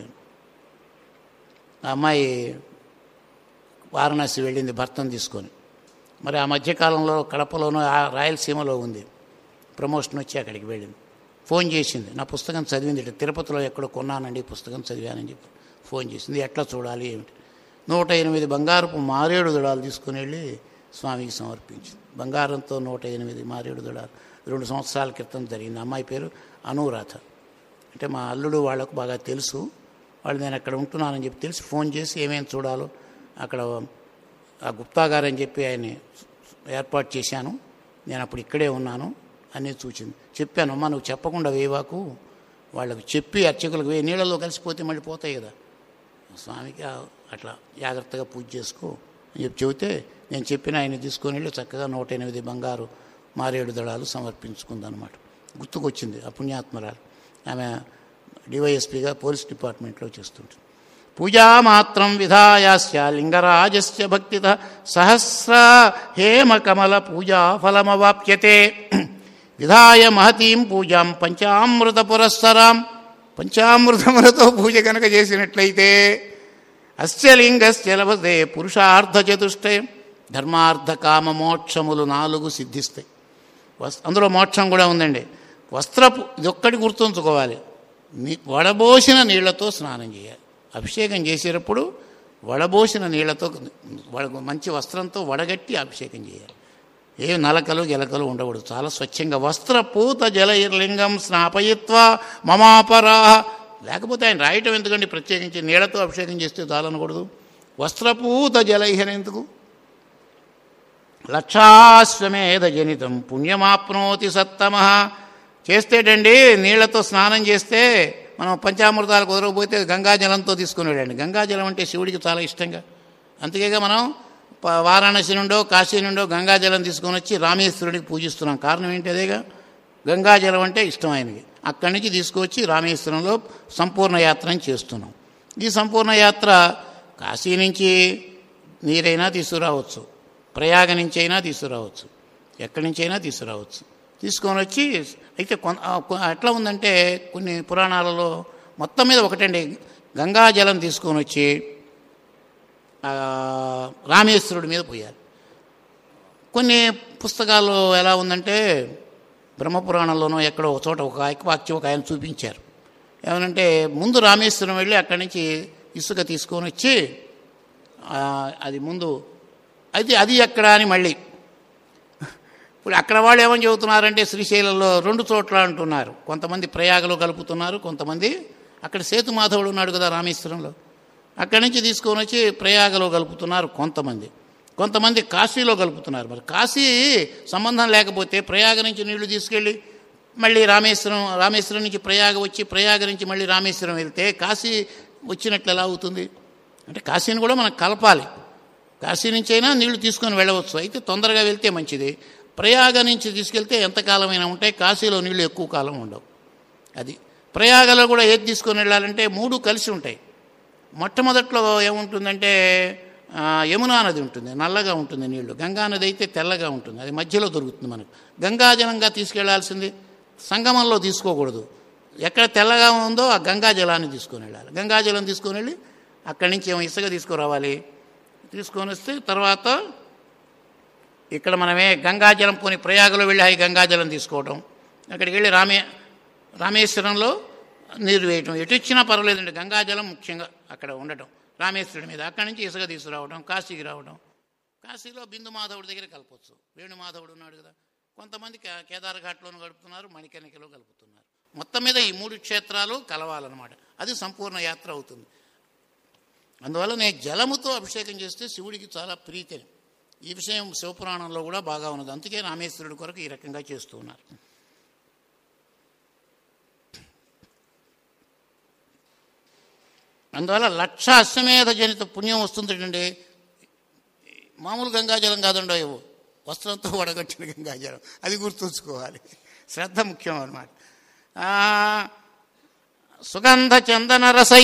ఆ అమ్మాయి వారణాసి వెళ్ళింది భర్తను తీసుకొని మరి ఆ మధ్యకాలంలో కడపలోనూ ఆ రాయలసీమలో ఉంది ప్రమోషన్ వచ్చి అక్కడికి వెళ్ళింది ఫోన్ చేసింది నా పుస్తకం చదివింది ఇట్లా తిరుపతిలో ఎక్కడో కొన్నానండి ఈ పుస్తకం చదివానని చెప్పి ఫోన్ చేసింది ఎట్లా చూడాలి ఏమిటి నూట ఎనిమిది బంగారపు మారేడు దడాలు తీసుకుని వెళ్ళి స్వామికి సమర్పించింది బంగారంతో నూట ఎనిమిది మారేడు దడాలు రెండు సంవత్సరాల క్రితం జరిగింది అమ్మాయి పేరు అనురాధ అంటే మా అల్లుడు వాళ్ళకు బాగా తెలుసు వాళ్ళు నేను అక్కడ ఉంటున్నానని చెప్పి తెలిసి ఫోన్ చేసి ఏమేమి చూడాలో అక్కడ ఆ గుప్తా గారు అని చెప్పి ఆయన్ని ఏర్పాటు చేశాను నేను అప్పుడు ఇక్కడే ఉన్నాను అని సూచింది చెప్పాను అమ్మా నువ్వు చెప్పకుండా వేవాకు వాళ్ళకు చెప్పి అర్చకులకు వే నీళ్ళలో కలిసిపోతే మళ్ళీ పోతాయి కదా స్వామికి ఆ- అట్లా జాగ్రత్తగా పూజ చేసుకో అని చెప్పి చెబితే నేను చెప్పిన ఆయన తీసుకొని వెళ్ళి చక్కగా నూట ఎనిమిది బంగారు మారేడు దళాలు సమర్పించుకుందనమాట గుర్తుకొచ్చింది ఆ పుణ్యాత్మరాలు ఆమె డివైఎస్పీగా పోలీస్ డిపార్ట్మెంట్లో చేస్తుంటుంది పూజా మాత్రం విధాయాస్య లింగరాజస్య భక్తిత సహస్ర హేమ కమల పూజా ఫలమవాప్యతే విధాయ మహతీం పూజాం పంచామృత పురస్సరాం పంచామృతములతో పూజ కనుక చేసినట్లయితే అస్య లింగస్య లభతే పురుషార్థ చతుష్టయం ధర్మార్థ కామ మోక్షములు నాలుగు సిద్ధిస్తాయి వస్ అందులో మోక్షం కూడా ఉందండి వస్త్రపు ఇది ఒక్కటి గుర్తుంచుకోవాలి నీ వడబోసిన నీళ్లతో స్నానం చేయాలి అభిషేకం చేసేటప్పుడు వడబోసిన నీళ్లతో వడ- మంచి వస్త్రంతో వడగట్టి అభిషేకం చేయాలి ఏ నలకలు గెలకలు ఉండకూడదు చాలా స్వచ్ఛంగా వస్త్రపూత జలైర్లింగం స్నాపయిత్వా మమాపరాహ లేకపోతే ఆయన రాయటం ఎందుకండి ప్రత్యేకించి నీళ్లతో అభిషేకం చేస్తే చాలనకూడదు వస్త్రపూత జలైహన ఎందుకు లక్షాశ్వమేధ జనితం పుణ్యమాప్నోతి సత్తమ చేస్తేటండి నీళ్లతో స్నానం చేస్తే మనం పంచామృతాలు కుదరకపోతే గంగాజలంతో తీసుకునేవాడండి గంగాజలం అంటే శివుడికి చాలా ఇష్టంగా అందుకేగా మనం ప- వారాణసి నుండో కాశీ నుండో గంగాజలం తీసుకొని వచ్చి రామేశ్వరుడికి పూజిస్తున్నాం కారణం ఏంటి అదేగా గంగాజలం అంటే ఇష్టం ఆయనకి అక్కడి నుంచి తీసుకువచ్చి రామేశ్వరంలో సంపూర్ణ యాత్రని చేస్తున్నాం ఈ సంపూర్ణ యాత్ర కాశీ నుంచి నీరైనా తీసుకురావచ్చు ప్రయాగ నుంచి అయినా తీసుకురావచ్చు ఎక్కడి నుంచి అయినా తీసుకురావచ్చు తీసుకొని వచ్చి అయితే కొన్ ఆ, కొ- ఎట్లా ఉందంటే కొన్ని పురాణాలలో మొత్తం మీద ఒకటండి గంగాజలం తీసుకొని వచ్చి ఆ, రామేశ్వరుడి మీద పోయారు కొన్ని పుస్తకాల్లో ఎలా ఉందంటే బ్రహ్మపురాణంలోనో ఎక్కడో ఒక చోట ఒక వాక్యం ఒక ఆయన చూపించారు ఏమనంటే ముందు రామేశ్వరం వెళ్ళి అక్కడి నుంచి ఇసుక తీసుకొని వచ్చి ఆ, అది ముందు అది అది ఎక్కడ అని మళ్ళీ ఇప్పుడు అక్కడ వాళ్ళు ఏమని చెబుతున్నారంటే శ్రీశైలంలో రెండు చోట్ల అంటున్నారు కొంతమంది ప్రయాగలో కలుపుతున్నారు కొంతమంది అక్కడ సేతుమాధవుడు ఉన్నాడు కదా రామేశ్వరంలో అక్కడి నుంచి తీసుకొని వచ్చి ప్రయాగలో కలుపుతున్నారు కొంతమంది కొంతమంది కాశీలో కలుపుతున్నారు మరి కాశీ సంబంధం లేకపోతే ప్రయాగ నుంచి నీళ్లు తీసుకెళ్ళి మళ్ళీ రామేశ్వరం రామేశ్వరం నుంచి ప్రయాగ వచ్చి ప్రయాగ నుంచి మళ్ళీ రామేశ్వరం వెళ్తే కాశీ వచ్చినట్లు ఎలా అవుతుంది అంటే కాశీని కూడా మనం కలపాలి కాశీ నుంచి అయినా నీళ్లు తీసుకొని వెళ్ళవచ్చు అయితే తొందరగా వెళ్తే మంచిది ప్రయాగ నుంచి తీసుకెళ్తే ఎంతకాలమైనా ఉంటాయి కాశీలో నీళ్లు ఎక్కువ కాలం ఉండవు అది ప్రయాగలో కూడా ఏది తీసుకొని వెళ్ళాలంటే మూడు కలిసి ఉంటాయి మొట్టమొదట్లో ఏముంటుందంటే ఆ, యమునా నది ఉంటుంది నల్లగా ఉంటుంది నీళ్లు గంగా నది అయితే తెల్లగా ఉంటుంది అది మధ్యలో దొరుకుతుంది మనకు గంగాజలంగా తీసుకెళ్లాల్సింది సంగమంలో తీసుకోకూడదు ఎక్కడ తెల్లగా ఉందో ఆ గంగా జలాన్ని తీసుకొని వెళ్ళాలి గంగాజలం తీసుకొని వెళ్ళి అక్కడి నుంచి ఏమో ఇసుక తీసుకురావాలి తీసుకొని వస్తే తర్వాత ఇక్కడ మనమే గంగాజలం పోని ప్రయాగలో వెళ్ళి హై గంగాజలం తీసుకోవడం అక్కడికి వెళ్ళి రామే రామేశ్వరంలో నీరు వేయటం ఎటు ఇచ్చినా పర్వాలేదండి గంగాజలం ముఖ్యంగా అక్కడ ఉండటం రామేశ్వరుడి మీద అక్కడి నుంచి ఇసుక తీసుకురావడం కాశీకి రావడం కాశీలో బిందు మాధవుడి దగ్గర కలపచ్చు వేణుమాధవుడు ఉన్నాడు కదా కొంతమంది కే- కేదార్ఘాట్లోనూ గడుపుతున్నారు మణికర్ణికలో కలుపుతున్నారు మొత్తం మీద ఈ మూడు క్షేత్రాలు కలవాలన్నమాట అది సంపూర్ణ యాత్ర అవుతుంది అందువల్ల నేను జలముతో అభిషేకం చేస్తే శివుడికి చాలా ప్రీతిని ఈ విషయం శివపురాణంలో కూడా బాగా ఉన్నది అందుకే రామేశ్వరుడి కొరకు ఈ రకంగా చేస్తూ ఉన్నారు అందువల్ల లక్ష అశ్వమేధ జనిత పుణ్యం వస్తుందండి మామూలు గంగాజలం కాదండో ఇవ్వు వస్త్రంతో వడగట్టిన గంగాజలం అది గుర్తుంచుకోవాలి శ్రద్ధ ముఖ్యం అన్నమాట ఆ, సుగంధ చందన రసై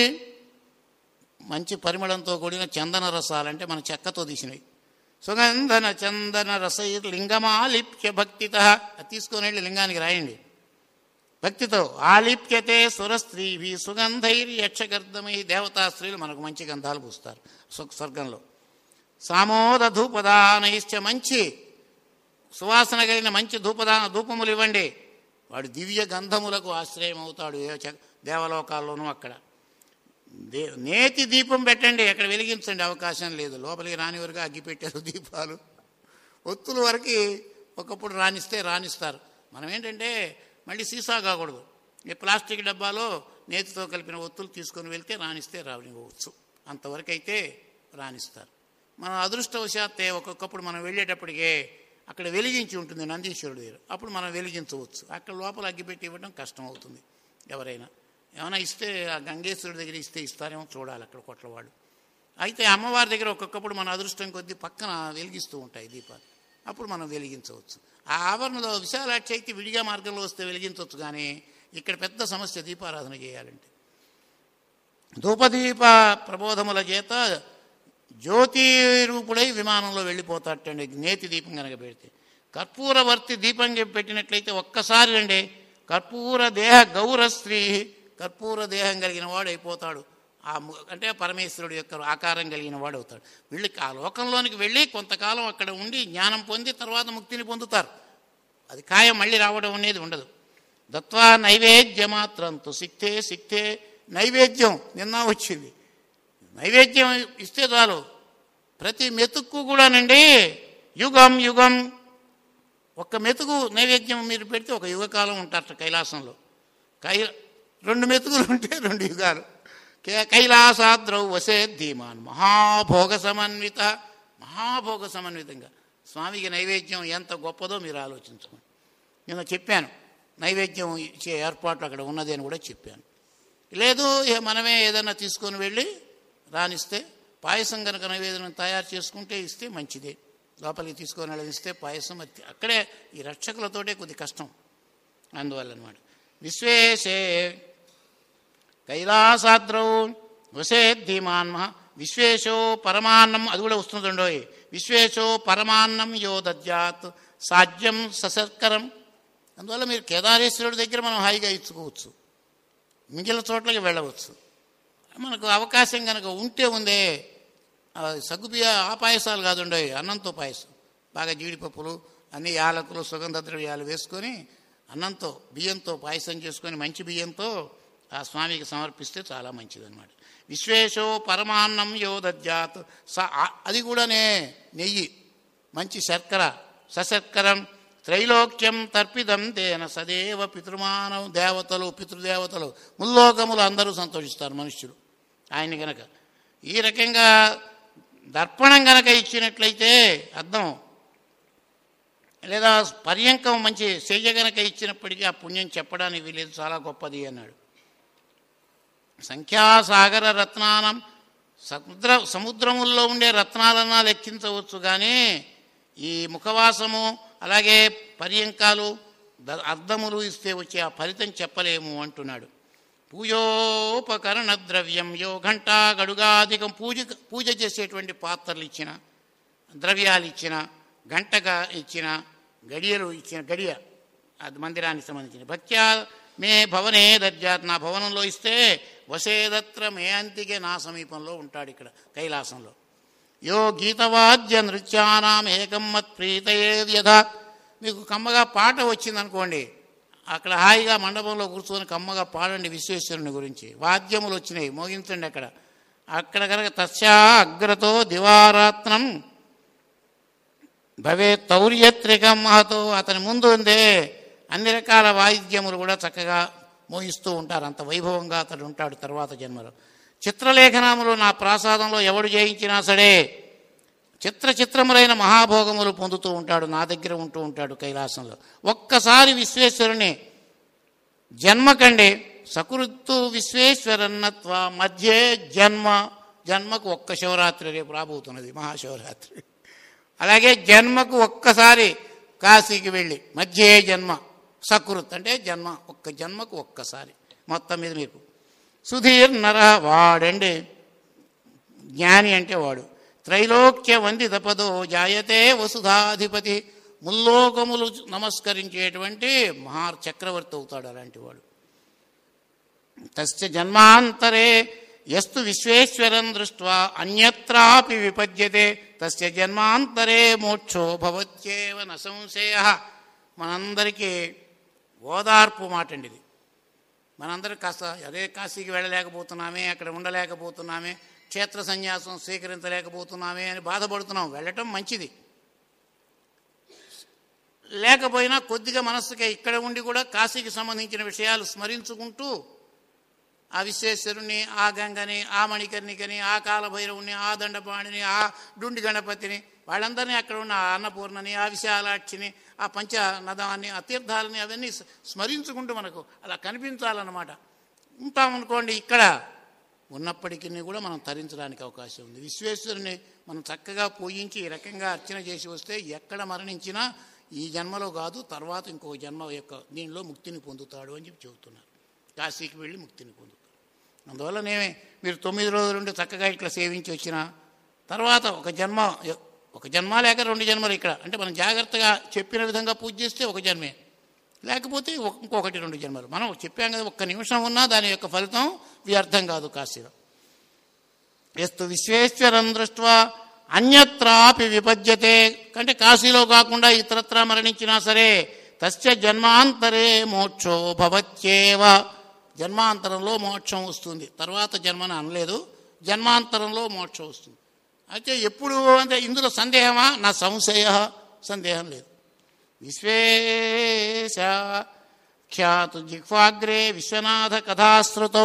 మంచి పరిమళంతో కూడిన చందన రసాలంటే మన చెక్కతో తీసినవి సుగంధన చందన రసై లింగమాలిప్య భక్తిత అది తీసుకొని వెళ్ళి లింగానికి రాయండి భక్తితో ఆలిప్యతే సురస్త్రీభి సుగంధైర్ యక్షగర్ధమై దేవతా స్త్రీలు మనకు మంచి గంధాలు పూస్తారు స్వ- స్వర్గంలో సామోద ధూపదానైశ్చ మంచి సువాసన కలిగిన మంచి ధూపదాన ధూపములు ఇవ్వండి వాడు దివ్య గంధములకు ఆశ్రయం అవుతాడు ఏ చ- దేవలోకాల్లోనూ అక్కడ దే నేతి దీపం పెట్టండి అక్కడ వెలిగించండి అవకాశం లేదు లోపలికి రాని వరకు అగ్గి పెట్టారు దీపాలు ఒత్తుల వరకు ఒకప్పుడు రాణిస్తే రాణిస్తారు మనం ఏంటంటే మళ్ళీ సీసా కాకూడదు ఈ ప్లాస్టిక్ డబ్బాలో నేతితో కలిపిన ఒత్తులు తీసుకొని వెళ్తే రాణిస్తే రానివ్వచ్చు అంతవరకు అయితే రాణిస్తారు మన అదృష్టవశాత్తే ఒక్కొక్కప్పుడు మనం వెళ్ళేటప్పటికే అక్కడ వెలిగించి ఉంటుంది నందీశ్వరుడు దగ్గర అప్పుడు మనం వెలిగించవచ్చు అక్కడ లోపల అగ్గిపెట్టి ఇవ్వడం కష్టం అవుతుంది ఎవరైనా ఏమైనా ఇస్తే ఆ గంగేశ్వరుడి దగ్గర ఇస్తే ఇస్తారేమో చూడాలి అక్కడ కొట్లవాళ్ళు అయితే అమ్మవారి దగ్గర ఒక్కొక్కప్పుడు మన అదృష్టం కొద్దీ పక్కన వెలిగిస్తూ ఉంటాయి దీపాలు అప్పుడు మనం వెలిగించవచ్చు ఆ ఆవరణలో విశాలాక్షి అయితే విడిగా మార్గంలో వస్తే వెలిగించవచ్చు కానీ ఇక్కడ పెద్ద సమస్య దీపారాధన చేయాలంటే ధూపదీప ప్రబోధముల చేత జ్యోతి రూపుడై విమానంలో వెళ్ళిపోతాటండి నేతి దీపం కనుక పెడితే కర్పూరవర్తి దీపం పెట్టినట్లయితే ఒక్కసారి రండి కర్పూర దేహ గౌర స్త్రీ కర్పూర దేహం కలిగిన వాడు అయిపోతాడు ఆ ము- అంటే పరమేశ్వరుడు యొక్క ఆకారం కలిగిన వాడు అవుతాడు వీళ్ళు ఆ లోకంలోనికి వెళ్ళి కొంతకాలం అక్కడ ఉండి జ్ఞానం పొంది తర్వాత ముక్తిని పొందుతారు అది ఖాయం మళ్ళీ రావడం అనేది ఉండదు దత్వా నైవేద్యమాత్రంతో సిక్తే సిక్తే నైవేద్యం నిన్న వచ్చింది నైవేద్యం ఇస్తే చాలు ప్రతి మెతుక్కు కూడానండి యుగం యుగం ఒక్క మెతుకు నైవేద్యం మీరు పెడితే ఒక యుగకాలం ఉంటారట కైలాసంలో కై రెండు మెతుకులు ఉంటే రెండు యుగాలు కే- కైలాసాద్రౌ వసే ధీమాన్ మహాభోగ సమన్విత మహాభోగ సమన్వితంగా స్వామికి నైవేద్యం ఎంత గొప్పదో మీరు ఆలోచించుకోండి నేను చెప్పాను నైవేద్యం ఇచ్చే ఏర్పాట్లు అక్కడ ఉన్నది అని కూడా చెప్పాను లేదు ఇక మనమే ఏదైనా తీసుకొని వెళ్ళి రానిస్తే పాయసం కనుక నైవేద్యం తయారు చేసుకుంటే ఇస్తే మంచిదే లోపలికి తీసుకొని వెళ్ళి ఇస్తే పాయసం అది అక్కడే ఈ రక్షకులతోటే కొద్ది కష్టం అందువల్ల అనమాట విశ్వేశే కైలాసాద్రౌ వసేద్ధీమాన్ మహా విశ్వేశో పరమాన్నం అది కూడా వస్తుందండోయ్ విశ్వేశో పరమాన్నం యో దద్యాత్ సాధ్యం సశర్కరం అందువల్ల మీరు కేదారేశ్వరుడి దగ్గర మనం హాయిగా ఇచ్చుకోవచ్చు మిగిలిన చోట్లకి వెళ్ళవచ్చు మనకు అవకాశం కనుక ఉంటే ఉందే ఆ సగ్గుబియ్య ఆ పాయసాలు కాదుండవు అన్నంతో పాయసం బాగా జీడిపప్పులు అన్ని యాలకులు సుగంధ ద్రవ్యాలు వేసుకొని అన్నంతో బియ్యంతో పాయసం చేసుకొని మంచి బియ్యంతో ఆ స్వామికి సమర్పిస్తే చాలా మంచిదన్నమాట విశ్వేశో పరమాన్నం యో దద్యాత్ స ఆ- అది కూడానే నెయ్యి మంచి శర్కర సశర్కరం త్రైలోక్యం తర్పితం తేన సదేవ పితృమానం దేవతలు పితృదేవతలు ముల్లోకములు అందరూ సంతోషిస్తారు మనుష్యులు ఆయన గనక ఈ రకంగా దర్పణం గనక ఇచ్చినట్లయితే అర్థం లేదా పర్యంకం మంచి శయ్య గనక ఇచ్చినప్పటికీ ఆ పుణ్యం చెప్పడానికి వీలేదు చాలా గొప్పది అన్నాడు సంఖ్యాసాగర రత్నానం సముద్ర సముద్రముల్లో ఉండే రత్నాలన్నా లెక్కించవచ్చు కానీ ఈ ముఖవాసము అలాగే పర్యంకాలు ద- అర్థములు ఇస్తే వచ్చే ఆ ఫలితం చెప్పలేము అంటున్నాడు పూజోపకరణ ద్రవ్యం యో ఘంటా గడుగాధికం పూజ పూజ చేసేటువంటి పాత్రలు ఇచ్చిన ద్రవ్యాలు ఇచ్చిన గంటగా ఇచ్చిన గడియలు ఇచ్చిన గడియ అది మందిరానికి సంబంధించిన భక్త్యా మే భవనే దర్జాత్ నా భవనంలో ఇస్తే వసేదత్ర మే అంతికే నా సమీపంలో ఉంటాడు ఇక్కడ కైలాసంలో యో గీతవాద్య నృత్యానాం ఏకం మత్ ప్రీతయే యథా మీకు కమ్మగా పాట వచ్చిందనుకోండి అక్కడ హాయిగా మండపంలో కూర్చొని కమ్మగా పాడండి విశ్వేశ్వరుని గురించి వాద్యములు వచ్చినాయి మోగించండి అక్కడ అక్కడ కనుక తస్యా అగ్రతో దివారాత్నం భవే తౌర్యత్రికం మహతో అతని ముందు ఉందే అన్ని రకాల వాయిద్యములు కూడా చక్కగా మోగిస్తూ ఉంటారు అంత వైభవంగా అతడు ఉంటాడు తర్వాత జన్మలో చిత్రలేఖనములు నా ప్రాసాదంలో ఎవడు జయించినా సరే చిత్ర చిత్రములైన మహాభోగములు పొందుతూ ఉంటాడు నా దగ్గర ఉంటూ ఉంటాడు కైలాసంలో ఒక్కసారి విశ్వేశ్వరుని జన్మకండి సకృత్తు విశ్వేశ్వరన్నత్వ మధ్యే జన్మ జన్మకు ఒక్క శివరాత్రి రేపు రాబోతున్నది మహాశివరాత్రి అలాగే జన్మకు ఒక్కసారి కాశీకి వెళ్ళి మధ్యే జన్మ సకృత్ అంటే జన్మ ఒక్క జన్మకు ఒక్కసారి మొత్తం మీద మీకు సుధీర్ నర వాడండి జ్ఞాని అంటే వాడు త్రైలోక్య వందిత పదో జాయతే వసుధాధిపతి ముల్లోకములు నమస్కరించేటువంటి మహా చక్రవర్తి అవుతాడు అలాంటి వాడు తస్య జన్మాంతరే ఎస్తు విశ్వేశ్వరం దృష్ట్వా అన్యత్రాపి విపద్యతే తస్య జన్మాంతరే మోక్షో భవత్యేవ న సంశయ మనందరికీ ఓదార్పు మాట అండి ఇది మనందరం కాస్త అదే కాశీకి వెళ్ళలేకపోతున్నామే అక్కడ ఉండలేకపోతున్నామే క్షేత్ర సన్యాసం స్వీకరించలేకపోతున్నామే అని బాధపడుతున్నాం వెళ్ళటం మంచిది లేకపోయినా కొద్దిగా మనస్సుకి ఇక్కడ ఉండి కూడా కాశీకి సంబంధించిన విషయాలు స్మరించుకుంటూ ఆ విశ్వేశ్వరుణ్ణి ఆ గంగని ఆ మణికర్ణికని ఆ కాలభైరవుని ఆ దండపాణిని ఆ డుండి గణపతిని వాళ్ళందరినీ అక్కడ ఉన్న ఆ అన్నపూర్ణని ఆ విశాలాక్షిని ఆ పంచ నదాన్ని ఆ తీర్థాలని అవన్నీ స్మ- స్మరించుకుంటూ మనకు అలా కనిపించాలన్నమాట ఉంటామనుకోండి ఇక్కడ ఉన్నప్పటికీ కూడా మనం తరించడానికి అవకాశం ఉంది విశ్వేశ్వరుని మనం చక్కగా పూజించి ఈ రకంగా అర్చన చేసి వస్తే ఎక్కడ మరణించినా ఈ జన్మలో కాదు తర్వాత ఇంకో జన్మ యొక్క దీనిలో ముక్తిని పొందుతాడు అని చెప్పి చెబుతున్నారు కాశీకి వెళ్ళి ముక్తిని పొందుతాడు అందువల్లనే మీరు తొమ్మిది రోజుల నుండి చక్కగా ఇట్లా సేవించి వచ్చిన తర్వాత ఒక జన్మ ఒక జన్మ లేక రెండు జన్మలు ఇక్కడ అంటే మనం జాగ్రత్తగా చెప్పిన విధంగా పూజ చేస్తే ఒక జన్మే లేకపోతే ఒక- ఇంకొకటి రెండు జన్మలు మనం చెప్పాం కదా ఒక్క నిమిషం ఉన్నా దాని యొక్క ఫలితం వ్యర్థం కాదు కాశీలో ఎస్తు విశ్వేశ్వరం దృష్ట్వా అన్యత్రాపి విపద్యతే అంటే కాశీలో కాకుండా ఇతరత్రా మరణించినా సరే తస్య జన్మాంతరే మోక్షో భవత్యేవ జన్మాంతరంలో మోక్షం వస్తుంది తర్వాత జన్మని అనలేదు జన్మాంతరంలో మోక్షం వస్తుంది అయితే ఎప్పుడు అంటే ఇందులో సందేహమా నా సంశయ సందేహం లేదు విశ్వేశ ఖ్యాతు జిహ్వాగ్రే విశ్వనాథ కథాశ్రుతౌ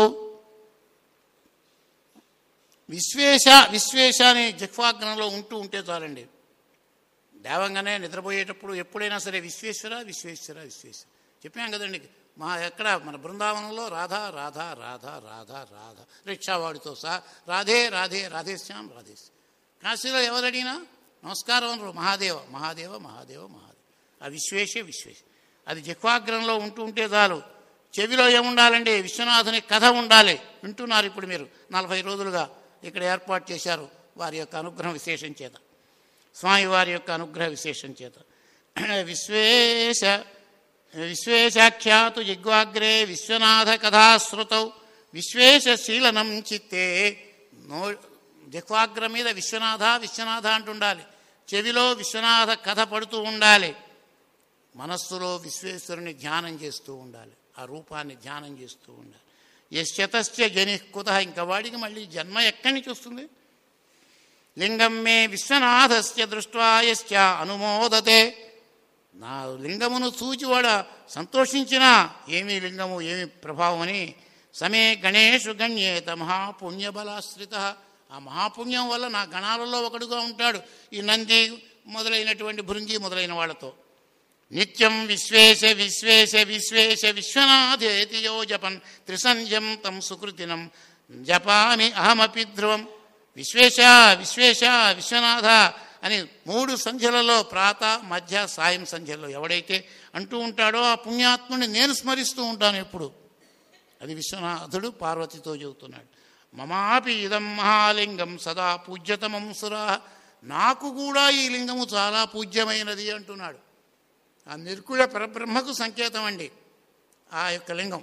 విశ్వేశ విశ్వేశ అనే జిహ్వాగ్రంలో ఉంటూ ఉంటే చాలండి దేవంగానే నిద్రపోయేటప్పుడు ఎప్పుడైనా సరే విశ్వేశ్వర విశ్వేశ్వర విశ్వేశ్వర చెప్పాం కదండి మా ఎక్కడ మన బృందావనంలో రాధా రాధా రాధా రాధా రాధా రిక్షావాడితో సహా రాధే రాధే రాధేశ్యాం రాధేశ్యాం కాశీలో ఎవరు అడిగినా నమస్కారం అనరు మహాదేవ మహాదేవ మహాదేవ మహాదేవ ఆ విశ్వేశే విశ్వేశ అది జిహ్వాగ్రంలో ఉంటూ ఉంటే చాలు చెవిలో ఏముండాలండి విశ్వనాథుని కథ ఉండాలి వింటున్నారు ఇప్పుడు మీరు నలభై రోజులుగా ఇక్కడ ఏర్పాటు చేశారు వారి యొక్క అనుగ్రహం విశేషం చేత స్వామి వారి యొక్క అనుగ్రహ విశేషం చేత విశ్వేశ విశ్వేశాఖ్యాతు జిగ్వాగ్రే విశ్వనాథ కథాశ్రుతౌ విశ్వేశ శీలనం చిత్తే నో జిహ్వాగ్ర మీద విశ్వనాథ విశ్వనాథ అంటుండాలి చెవిలో విశ్వనాథ కథ పడుతూ ఉండాలి మనస్సులో విశ్వేశ్వరుని ధ్యానం చేస్తూ ఉండాలి ఆ రూపాన్ని ధ్యానం చేస్తూ ఉండాలి యశ్చతశ్చ జని కుత ఇంకా వాడికి మళ్ళీ జన్మ ఎక్కడి నుంచి వస్తుంది లింగం మే విశ్వనాథస్య దృష్ట్వా యశ్చ అనుమోదతే నా లింగమును చూచి వాడ సంతోషించినా ఏమి లింగము ఏమి ప్రభావం అని సమే గణేషు గణ్యేత మహాపుణ్యబలాశ్రిత ఆ మహాపుణ్యం వల్ల నా గణాలలో ఒకడుగా ఉంటాడు ఈ నంది మొదలైనటువంటి భృంగి మొదలైన వాళ్ళతో నిత్యం విశ్వేశ విశ్వేశ విశ్వేశ విశ్వనాథేతి యో జపన్ త్రిసంధ్యం తం సుకృతినం జపామి అహమపి ధ్రువం విశ్వేశ విశ్వేశ విశ్వనాథ అని మూడు సంధ్యలలో ప్రాత మధ్య సాయం సంధ్యలో ఎవడైతే అంటూ ఉంటాడో ఆ పుణ్యాత్ముని నేను స్మరిస్తూ ఉంటాను ఎప్పుడు అది విశ్వనాథుడు పార్వతితో చెబుతున్నాడు మమాపి ఇదం మహాలింగం సదా పూజ్యతమం సురా నాకు కూడా ఈ లింగము చాలా పూజ్యమైనది అంటున్నాడు ఆ నిర్కుళ పరబ్రహ్మకు సంకేతం అండి ఆ యొక్క లింగం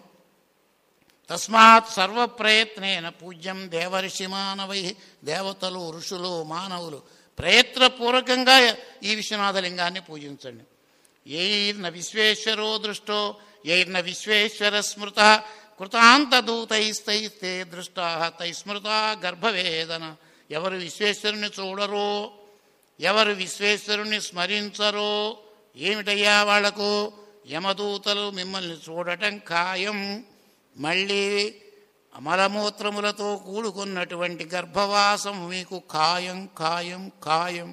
తస్మాత్ సర్వప్రయత్నేన పూజ్యం దేవర్షి మానవై దేవతలు ఋషులు మానవులు ప్రయత్నపూర్వకంగా ఈ విశ్వనాథ లింగాన్ని పూజించండి ఎయిర్న విశ్వేశ్వరో దృష్టో ఎయిర్న విశ్వేశ్వర స్మృత కృతాంతదూతైస్తైస్తే దృష్టా తై స్మృత గర్భవేదన ఎవరు విశ్వేశ్వరుని చూడరో ఎవరు విశ్వేశ్వరుని స్మరించరో ఏమిటయ్యా వాళ్లకు యమదూతలు మిమ్మల్ని చూడటం ఖాయం మళ్ళీ మలమూత్రములతో కూడుకున్నటువంటి గర్భవాసం మీకు ఖాయం ఖాయం ఖాయం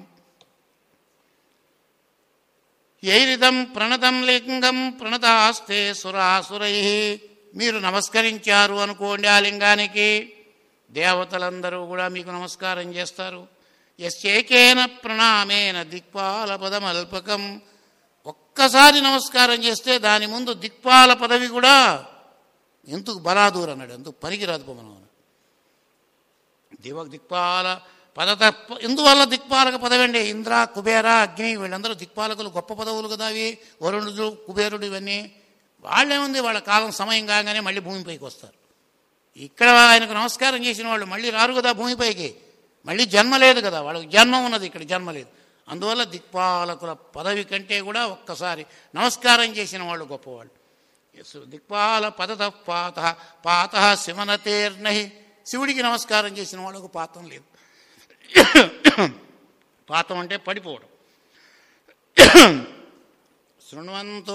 ఎయిరిదం ప్రణతం లింగం ప్రణతాస్తే సురాసురై మీరు నమస్కరించారు అనుకోండి ఆ లింగానికి దేవతలందరూ కూడా మీకు నమస్కారం చేస్తారు ఎస్చేకేన ప్రణామేన దిక్పాల పదమల్పకం ఒక్కసారి నమస్కారం చేస్తే దాని ముందు దిక్పాల పదవి కూడా ఎందుకు బలాదూర్ అన్నాడు ఎందుకు పనికిరాదు మనం దివ దిక్పాల పదత ఎందువల్ల దిక్పాలక పదవి అండి ఇంద్ర కుబేర అగ్ని వీళ్ళందరూ దిక్పాలకులు గొప్ప పదవులు కదా అవి వరుణుడు కుబేరుడు ఇవన్నీ వాళ్ళేముంది వాళ్ళ కాలం సమయం కాగానే మళ్ళీ భూమిపైకి వస్తారు ఇక్కడ ఆయనకు నమస్కారం చేసిన వాళ్ళు మళ్ళీ రారు కదా భూమిపైకి మళ్ళీ జన్మ లేదు కదా వాళ్ళకి జన్మ ఉన్నది ఇక్కడ జన్మ లేదు అందువల్ల దిక్పాలకుల పదవి కంటే కూడా ఒక్కసారి నమస్కారం చేసిన వాళ్ళు గొప్పవాళ్ళు యస్సు దిక్పాల పదత పాత పాత శివనతేర్నహి శివుడికి నమస్కారం చేసిన వాళ్ళకు పాతం లేదు పాతం అంటే పడిపోవడం శృణ్వంతో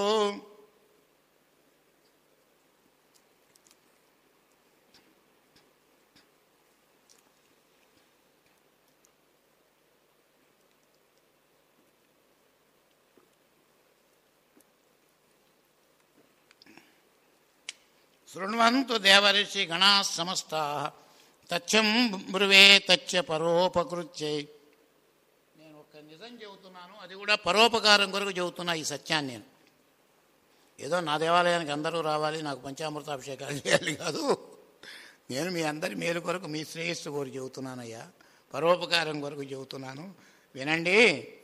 శృణ్వంతు దేవరిషి గణా సమస్తా తచ్చం బ్రువే తచ్చ పరోపకృత్యై నేను ఒక నిజం చెబుతున్నాను అది కూడా పరోపకారం కొరకు చెబుతున్నా ఈ సత్యాన్ని నేను ఏదో నా దేవాలయానికి అందరూ రావాలి నాకు పంచామృతాభిషేకాలు చేయాలి కాదు నేను మీ అందరి మేలు కొరకు మీ శ్రేయస్సు కోరి చెబుతున్నానయ్యా పరోపకారం కొరకు చెబుతున్నాను వినండి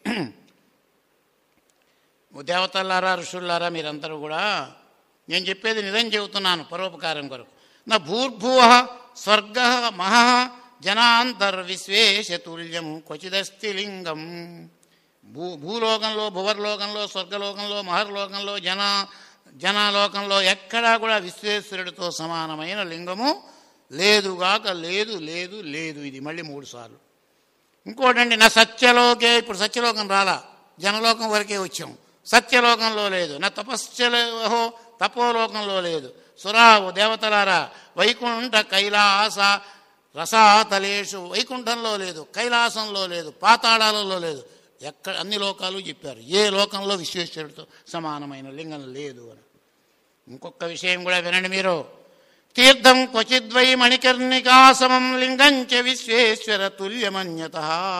దేవతలారా ఋషుల్లారా మీరందరూ కూడా నేను చెప్పేది నిజం చెబుతున్నాను పరోపకారం కొరకు నా భూర్భువ స్వర్గ మహా జనాంతర్విశ్వేశతుల్యం క్వచిదస్తి లింగం భూ భూలోకంలో భువర్లోకంలో స్వర్గలోకంలో మహర్లోకంలో జన జనలోకంలో ఎక్కడా కూడా విశ్వేశ్వరుడితో సమానమైన లింగము లేదుగాక లేదు లేదు లేదు ఇది మళ్ళీ మూడు సార్లు ఇంకోటండి నా సత్యలోకే ఇప్పుడు సత్యలోకం రాలా జనలోకం వరకే వచ్చాం సత్యలోకంలో లేదు నా తపశ్చలో తపోలోకంలో లేదు సురావు దేవతలారా వైకుంఠ కైలాస రసాతలేషు వైకుంఠంలో లేదు కైలాసంలో లేదు పాతాళాలలో లేదు ఎక్కడ అన్ని లోకాలు చెప్పారు ఏ లోకంలో విశ్వేశ్వరుడితో సమానమైన లింగం లేదు అని ఇంకొక విషయం కూడా వినండి మీరు తీర్థం క్వచిద్వై మణికర్ణికాసమం లింగం చ విశ్వేశ్వర తుల్యమన్యత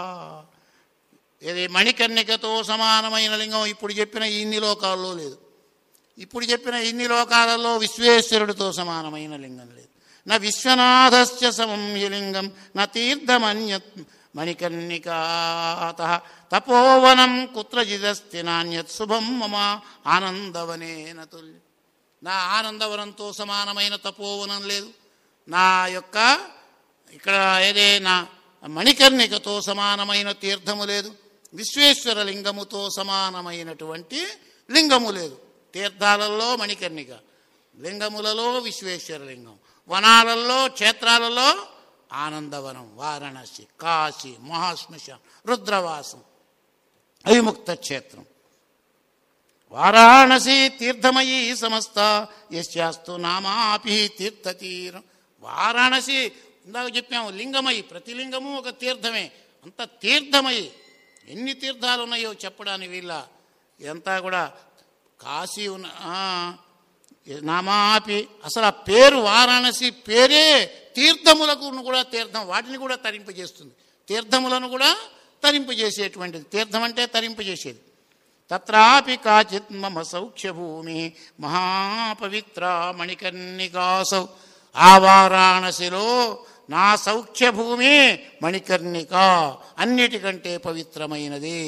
ఇది మణికర్ణికతో సమానమైన లింగం ఇప్పుడు చెప్పిన ఇన్ని లోకాల్లో లేదు ఇప్పుడు చెప్పిన ఇన్ని లోకాలలో విశ్వేశ్వరుడితో సమానమైన లింగం లేదు నా విశ్వనాథస్య సమం ఈ లింగం నా తీర్థమన్యత్ మణికర్ణికాత తపోవనం కుత్రజిదస్తి నాణ్యత్ శుభం మమ ఆనందవనేన తుల్యం నా ఆనందవనంతో సమానమైన తపోవనం లేదు నా యొక్క ఇక్కడ ఏదే నా మణికర్ణికతో సమానమైన తీర్థము లేదు విశ్వేశ్వర లింగముతో సమానమైనటువంటి లింగము లేదు తీర్థాలలో మణికర్ణిక లింగములలో విశ్వేశ్వర లింగం వనాలలో క్షేత్రాలలో ఆనందవనం వారణాసి కాశీ మహాశ్మశాన్ రుద్రవాసం అవిముక్త క్షేత్రం వారాణసి తీర్థమయీ సమస్త యశాస్తు నామాపి తీర్థతీరం వారాణసి ఇందాక చెప్పాము లింగమయి ప్రతి లింగము ఒక తీర్థమే అంత తీర్థమయి ఎన్ని తీర్థాలు ఉన్నాయో చెప్పడానికి వీళ్ళ ఇదంతా కూడా కాశీ ఉన్న ఆ, నామాపి అసలు ఆ పేరు వారాణసి పేరే తీర్థములకు కూడా తీర్థం వాటిని కూడా తరింపజేస్తుంది తీర్థములను కూడా తరింపజేసేటువంటిది తీర్థం అంటే తరింపజేసేది తత్రాపి కాచిత్ మమ సౌఖ్యభూమి మహాపవిత్ర మణికర్ణికాసౌ ఆ వారాణసిలో నా సౌఖ్యభూమి మణికర్ణిక అన్నిటికంటే పవిత్రమైనది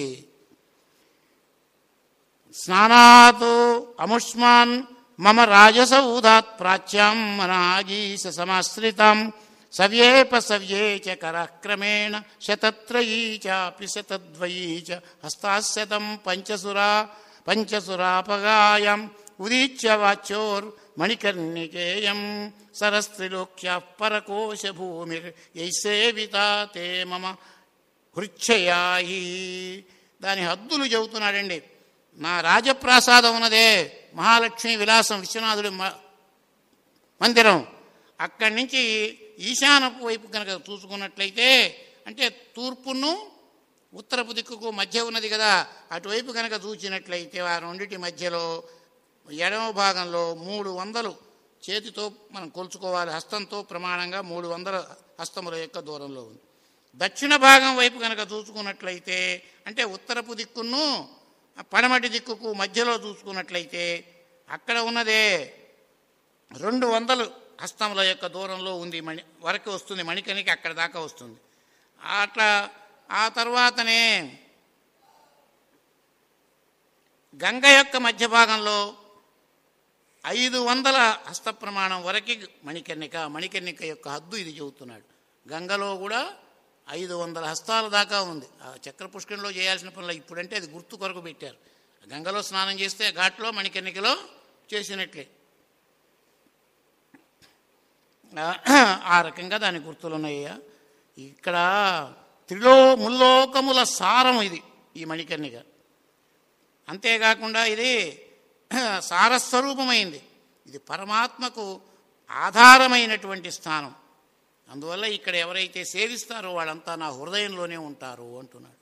స్నానాత్ అముష్మాన్ మమ రాజసౌధాత్ ప్రాచ్యాం మనాగీశ సమాశ్రితాం సవ్యేప సవ్యే చ కరక్రమేణ శతత్రయీ చాపి శతద్వయీ చ హస్తాశతం పంచసురా పంచసురాపగాయం ఉదీచ్య వాచ్యోర్ మణికర్ణికేయం సరస్త్రిలోక్యా పరకోశ భూమిర్ యైసేవితా తే మమ హృచ్ఛయాయి దాని హద్దులు చెబుతున్నాడండి నా రాజప్రాసాదం ఉన్నదే మహాలక్ష్మి విలాసం విశ్వనాథుడి మ- మందిరం అక్కడి నుంచి ఈశానపు వైపు కనుక చూసుకున్నట్లయితే అంటే తూర్పును ఉత్తరపు దిక్కుకు మధ్య ఉన్నది కదా అటువైపు కనుక చూసినట్లయితే ఆ రెండిటి మధ్యలో ఎడమ భాగంలో మూడు వందలు చేతితో మనం కొలుచుకోవాలి హస్తంతో ప్రమాణంగా మూడు వందల హస్తముల యొక్క దూరంలో ఉంది దక్షిణ భాగం వైపు కనుక చూసుకున్నట్లయితే అంటే ఉత్తరపు దిక్కును పడమటి దిక్కుకు మధ్యలో చూసుకున్నట్లయితే అక్కడ ఉన్నదే రెండు వందలు హస్తముల యొక్క దూరంలో ఉంది మణి వరకు వస్తుంది మణికనికి అక్కడ దాకా వస్తుంది అట్లా ఆ తర్వాతనే గంగ యొక్క మధ్య భాగంలో ఐదు వందల హస్త ప్రమాణం వరకు మణికర్ణిక మణికర్ణిక యొక్క హద్దు ఇది చెబుతున్నాడు గంగలో కూడా ఐదు వందల హస్తాల దాకా ఉంది ఆ చక్ర పుష్కరంలో చేయాల్సిన పనులు ఇప్పుడంటే అది గుర్తు కొరకు పెట్టారు గంగలో స్నానం చేస్తే ఘాట్లో మణికర్ణికలో చేసినట్లే ఆ- ఆ రకంగా దాని గుర్తులు ఉన్నాయ్యా ఇక్కడ త్రిలో ముల్లోకముల సారం ఇది ఈ మణికర్ణిక అంతేకాకుండా ఇది సారస్వరూపమైంది ఇది పరమాత్మకు ఆధారమైనటువంటి స్థానం అందువల్ల ఇక్కడ ఎవరైతే సేవిస్తారో వాళ్ళంతా నా హృదయంలోనే ఉంటారు అంటున్నాడు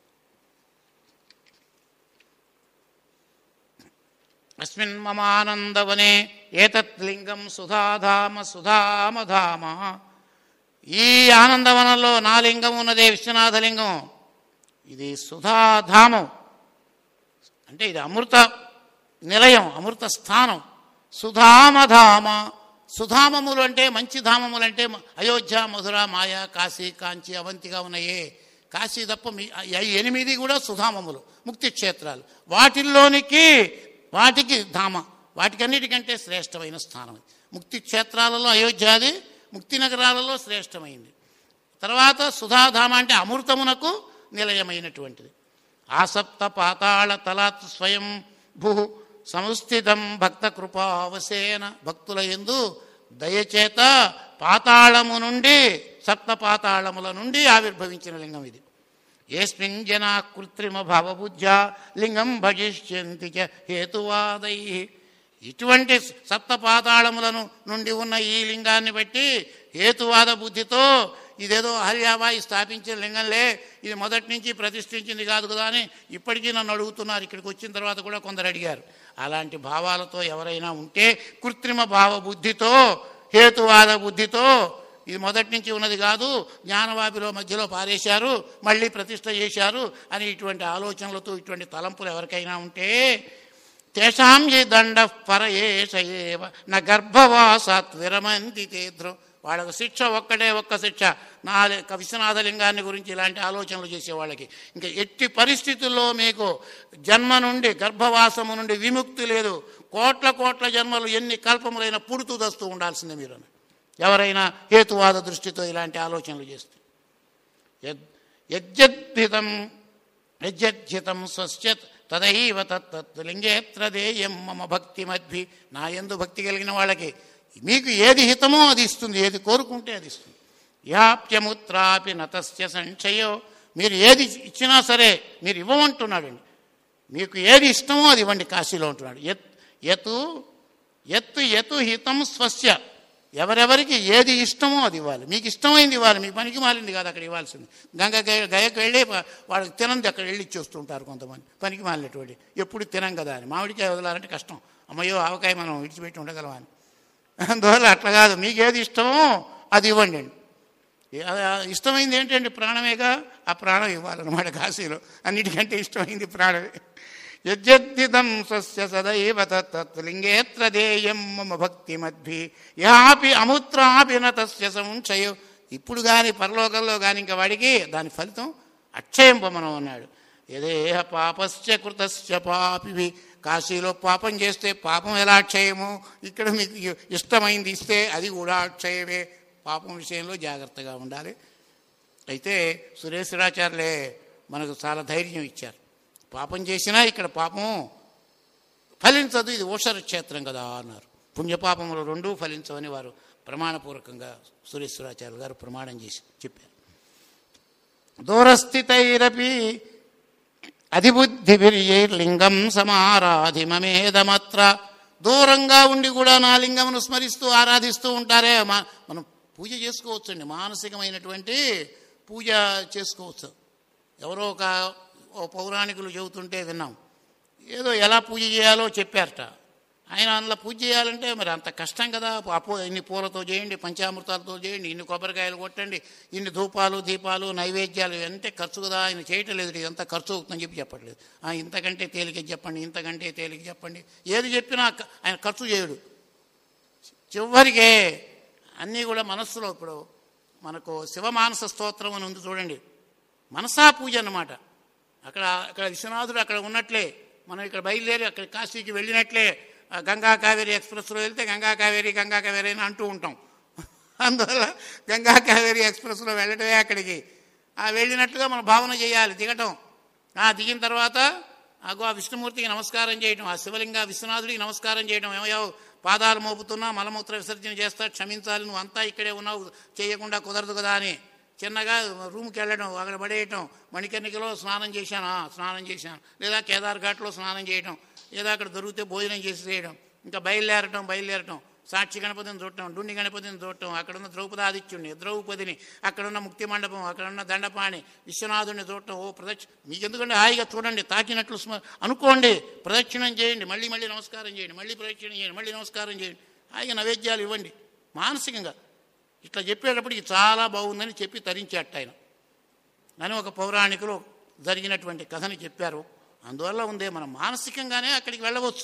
అస్మిన్ మమానందవనే ఏతత్ లింగం సుధాధామ సుధామధామ ఈ ఆనందవనంలో నా లింగం ఉన్నదే విశ్వనాథలింగం ఇది సుధాధామం అంటే ఇది అమృత నిలయం అమృత స్థానం సుధామధామ సుధామములు అంటే మంచి ధామములు అంటే మ- అయోధ్య మధుర మాయ కాశీ కాంచి అవంతిగా ఉన్నాయే కాశీ తప్ప మీ ఈ ఎనిమిది కూడా సుధామములు ముక్తి క్షేత్రాలు వాటిల్లోనికి వాటికి ధామ వాటికన్నిటికంటే శ్రేష్టమైన స్థానం ఇది. ముక్తి క్షేత్రాలలో అయోధ్యాది ముక్తి నగరాలలో శ్రేష్టమైంది తర్వాత సుధాధామ అంటే అమృతమునకు నిలయమైనటువంటిది ఆసప్త పాతాళ తలాత్ స్వయం భూ సంస్థితం భక్త కృపావసేన భక్తుల ఎందు దయచేత పాతాళము నుండి సప్త పాతాళముల నుండి ఆవిర్భవించిన లింగం ఇది ఏస్మిన్ జనా కృత్రిమ భావబుద్ధ్య లింగం భజిష్యంతి చ హేతువాదై ఇటువంటి సప్త పాతాళములను నుండి ఉన్న ఈ లింగాన్ని బట్టి హేతువాద బుద్ధితో ఇదేదో అహల్యాబాయి స్థాపించిన లింగంలే ఇది మొదటి నుంచి ప్రతిష్ఠించింది కాదు కదా అని ఇప్పటికీ నన్ను అడుగుతున్నారు ఇక్కడికి వచ్చిన తర్వాత కూడా కొందరు అడిగారు అలాంటి భావాలతో ఎవరైనా ఉంటే కృత్రిమ భావ బుద్ధితో హేతువాద బుద్ధితో ఇది మొదటి నుంచి ఉన్నది కాదు జ్ఞానవాపిలో మధ్యలో పారేశారు మళ్ళీ ప్రతిష్ట చేశారు అని ఇటువంటి ఆలోచనలతో ఇటువంటి తలంపులు ఎవరికైనా ఉంటే తేషాం ఏ దండ పరయేష ఏవ నా గర్భవాసాత్ విరమంతి తేద్రం వాళ్ళకు శిక్ష ఒక్కటే ఒక్క శిక్ష నా విశ్వనాథలింగాన్ని గురించి ఇలాంటి ఆలోచనలు చేసే వాళ్ళకి ఇంకా ఎట్టి పరిస్థితుల్లో మీకు జన్మ నుండి గర్భవాసము నుండి విముక్తి లేదు కోట్ల కోట్ల జన్మలు ఎన్ని కల్పములైన పుడుతూ దస్తూ ఉండాల్సిందే మీరు ఎవరైనా హేతువాద దృష్టితో ఇలాంటి ఆలోచనలు చేస్తే యద్ యజ్జద్భితం యజ్జద్హితం స్వశ్చత్ తదైవ తత్తత్ లింగేత్ర దేయం మమ భక్తి మధ్వి నా ఎందు భక్తి కలిగిన వాళ్ళకి మీకు ఏది హితమో అది ఇస్తుంది ఏది కోరుకుంటే అది ఇస్తుంది యాప్యముత్రాపి నతస్య సంశయో మీరు ఏది ఇచ్చినా సరే మీరు ఇవ్వమంటున్నాడండి మీకు ఏది ఇష్టమో అది ఇవ్వండి కాశీలో ఉంటున్నాడు ఎత్ ఎతు ఎత్తు ఎతు హితం స్వస్య ఎవరెవరికి ఏది ఇష్టమో అది ఇవ్వాలి మీకు ఇష్టమైంది ఇవ్వాలి మీకు పనికి మాలింది కాదు అక్కడ ఇవ్వాల్సింది గంగ గయ గయకు వెళ్ళి ప- వాళ్ళకి తినంది అక్కడ వెళ్ళి ఇచ్చేస్తుంటారు కొంతమంది పనికి మాలినటువంటి ఎప్పుడు తినం కదా అని మామిడికాయ వదలాలంటే కష్టం అమ్మయ్యో ఆవకాయ మనం విడిచిపెట్టి ఉండగలమా అని అందువల్ల అట్లా కాదు మీకు ఏది ఇష్టమో అది ఇవ్వండి అండి ఏ- అది ఆ ఇష్టమైంది ఏంటంటే ప్రాణమేగా ఆ ప్రాణం ఇవ్వాలన్నమాట కాశీలో అన్నిటికంటే ఇష్టమైంది ప్రాణమే యజ్జద్దిదం స్వస్య సదైవ తత్ లింగేత్ర దేయం మమ భక్తి మధ్వి యాపి అముత్రాపి న తస్య సంశయం ఇప్పుడు కానీ పరలోకంలో కానీ ఇంకా వాడికి దాని ఫలితం అక్షయం పొమ్మనం అన్నాడు యదేహ పాపస్య కృతస్య పాపివి కాశీలో పాపం చేస్తే పాపం ఎలా అక్షయము ఇక్కడ మీకు ఇష్టమైంది ఇస్తే అది కూడా అక్షయమే పాపం విషయంలో జాగ్రత్తగా ఉండాలి అయితే సురేశ్వరాచార్యులే మనకు చాలా ధైర్యం ఇచ్చారు పాపం చేసినా ఇక్కడ పాపం ఫలించదు ఇది ఓషర క్షేత్రం కదా అన్నారు పుణ్యపాపములు రెండూ ఫలించవని వారు ప్రమాణపూర్వకంగా సురేశ్వరాచార్య గారు ప్రమాణం చేసి చెప్పారు దూరస్థితైరపి అధిబుద్ధిభిర్యైర్లింగం సమారాధి మమేదమత్ర దూరంగా ఉండి కూడా నా లింగమును స్మరిస్తూ ఆరాధిస్తూ ఉంటారే మా మనం పూజ చేసుకోవచ్చండి మానసికమైనటువంటి పూజ చేసుకోవచ్చు ఎవరో ఒక ఓ పౌరాణికులు చెబుతుంటే విన్నాం ఏదో ఎలా పూజ చేయాలో చెప్పారట ఆయన అందులో పూజ చేయాలంటే మరి అంత కష్టం కదా అపో ఇన్ని పూలతో చేయండి పంచామృతాలతో చేయండి ఇన్ని కొబ్బరికాయలు కొట్టండి ఇన్ని ధూపాలు దీపాలు నైవేద్యాలు అంటే ఖర్చు కదా ఆయన చేయటం లేదు ఇదంతా ఖర్చు అవుతుందని చెప్పి చెప్పట్లేదు ఆ, ఇంతకంటే తేలిక చెప్పండి ఇంతకంటే తేలిక చెప్పండి ఏది చెప్పినా క- ఆయన ఖర్చు చేయడు చివరికే అన్నీ కూడా మనస్సులో ఇప్పుడు మనకు శివమానస స్తోత్రం అని ఉంది చూడండి మనసా పూజ అన్నమాట అక్కడ అక్కడ విశ్వనాథుడు అక్కడ ఉన్నట్లే మనం ఇక్కడ బయలుదేరి అక్కడ కాశీకి వెళ్ళినట్లే ఆ గంగా కావేరి ఎక్స్ప్రెస్లో వెళ్తే గంగా కావేరి గంగా కావేరి అని అంటూ ఉంటాం అందువల్ల గంగా కావేరి ఎక్స్ప్రెస్లో వెళ్ళటమే అక్కడికి ఆ వెళ్ళినట్లుగా మనం భావన చేయాలి దిగటం ఆ దిగిన తర్వాత అగో ఆ విష్ణుమూర్తికి నమస్కారం చేయడం ఆ శివలింగ విశ్వనాథుడికి నమస్కారం చేయడం ఏమయ్యావు పాదాలు మోపుతున్నా మలమూత్ర విసర్జన చేస్తా క్షమించాలి నువ్వు అంతా ఇక్కడే ఉన్నావు చేయకుండా కుదరదు కదా అని చిన్నగా రూమ్కి వెళ్ళడం అక్కడ పడేయటం మణికర్ణికలో స్నానం చేశాను ఆ, స్నానం చేశాను లేదా కేదార్ ఘాట్లో స్నానం చేయటం లేదా అక్కడ దొరికితే భోజనం చేసి చేయడం ఇంకా బయలుదేరటం బయలుదేరటం సాక్షి గణపతిని చూడటం డుండి గణపతిని చూడటం అక్కడున్న ద్రౌపదాదిత్యుడిని ద్రౌపదిని అక్కడున్న ముక్తి మండపం అక్కడున్న దండపాణి విశ్వనాథుడిని చూడటం ఓ ప్రదక్షి మీకు ఎందుకంటే హాయిగా చూడండి తాకినట్లు స్మ- అనుకోండి ప్రదక్షిణం చేయండి మళ్ళీ మళ్ళీ నమస్కారం చేయండి మళ్ళీ ప్రదక్షిణం చేయండి మళ్ళీ నమస్కారం చేయండి హాయిగా నైవేద్యాలు ఇవ్వండి మానసికంగా ఇట్లా చెప్పేటప్పటికి చాలా బాగుందని చెప్పి తరించేట ఆయన అని ఒక పౌరాణికులు జరిగినటువంటి కథని చెప్పారు అందువల్ల ఉందే మనం మానసికంగానే అక్కడికి వెళ్ళవచ్చు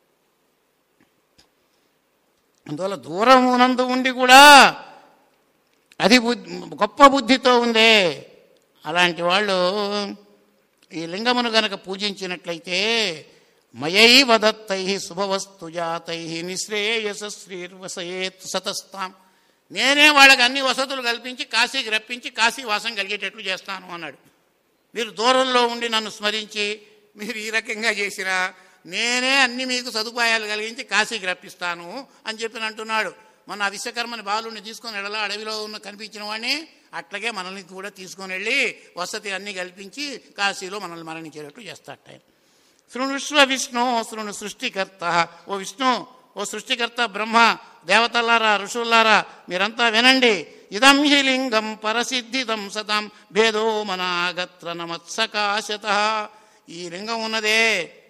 అందువల్ల దూరమునందు ఉండి కూడా అది బుద్ధి గొప్ప బుద్ధితో ఉందే అలాంటి వాళ్ళు ఈ లింగమును గనక పూజించినట్లయితే మయైవ దత్తై శుభవస్తు జాతై నిశ్రేయస శ్రీర్వసయేత్ సతస్తాం నేనే వాళ్ళకి అన్ని వసతులు కల్పించి కాశీకి రప్పించి కాశీ వాసం కలిగేటట్లు చేస్తాను అన్నాడు మీరు దూరంలో ఉండి నన్ను స్మరించి మీరు ఈ రకంగా చేసిరా నేనే అన్ని మీకు సదుపాయాలు కలిగించి కాశీకి రప్పిస్తాను అని చెప్పి అంటున్నాడు మన ఆ విశ్వకర్మని బాలుని తీసుకొని ఎడలా అడవిలో ఉన్న కనిపించిన వాడిని అట్లాగే మనల్ని కూడా తీసుకొని వెళ్ళి వసతి అన్ని కల్పించి కాశీలో మనల్ని మరణించేటట్టు చేస్తాట ఆయన శృణుష్వ విష్ణు శృణు సృష్టికర్త ఓ విష్ణు ఓ సృష్టికర్త బ్రహ్మ దేవతలారా ఋషులారా మీరంతా వినండి ఇదం హి లింగం పరసిద్ధిదం సతాం భేదో మనాగత్ర నమత్సకాశత ఈ లింగం ఉన్నదే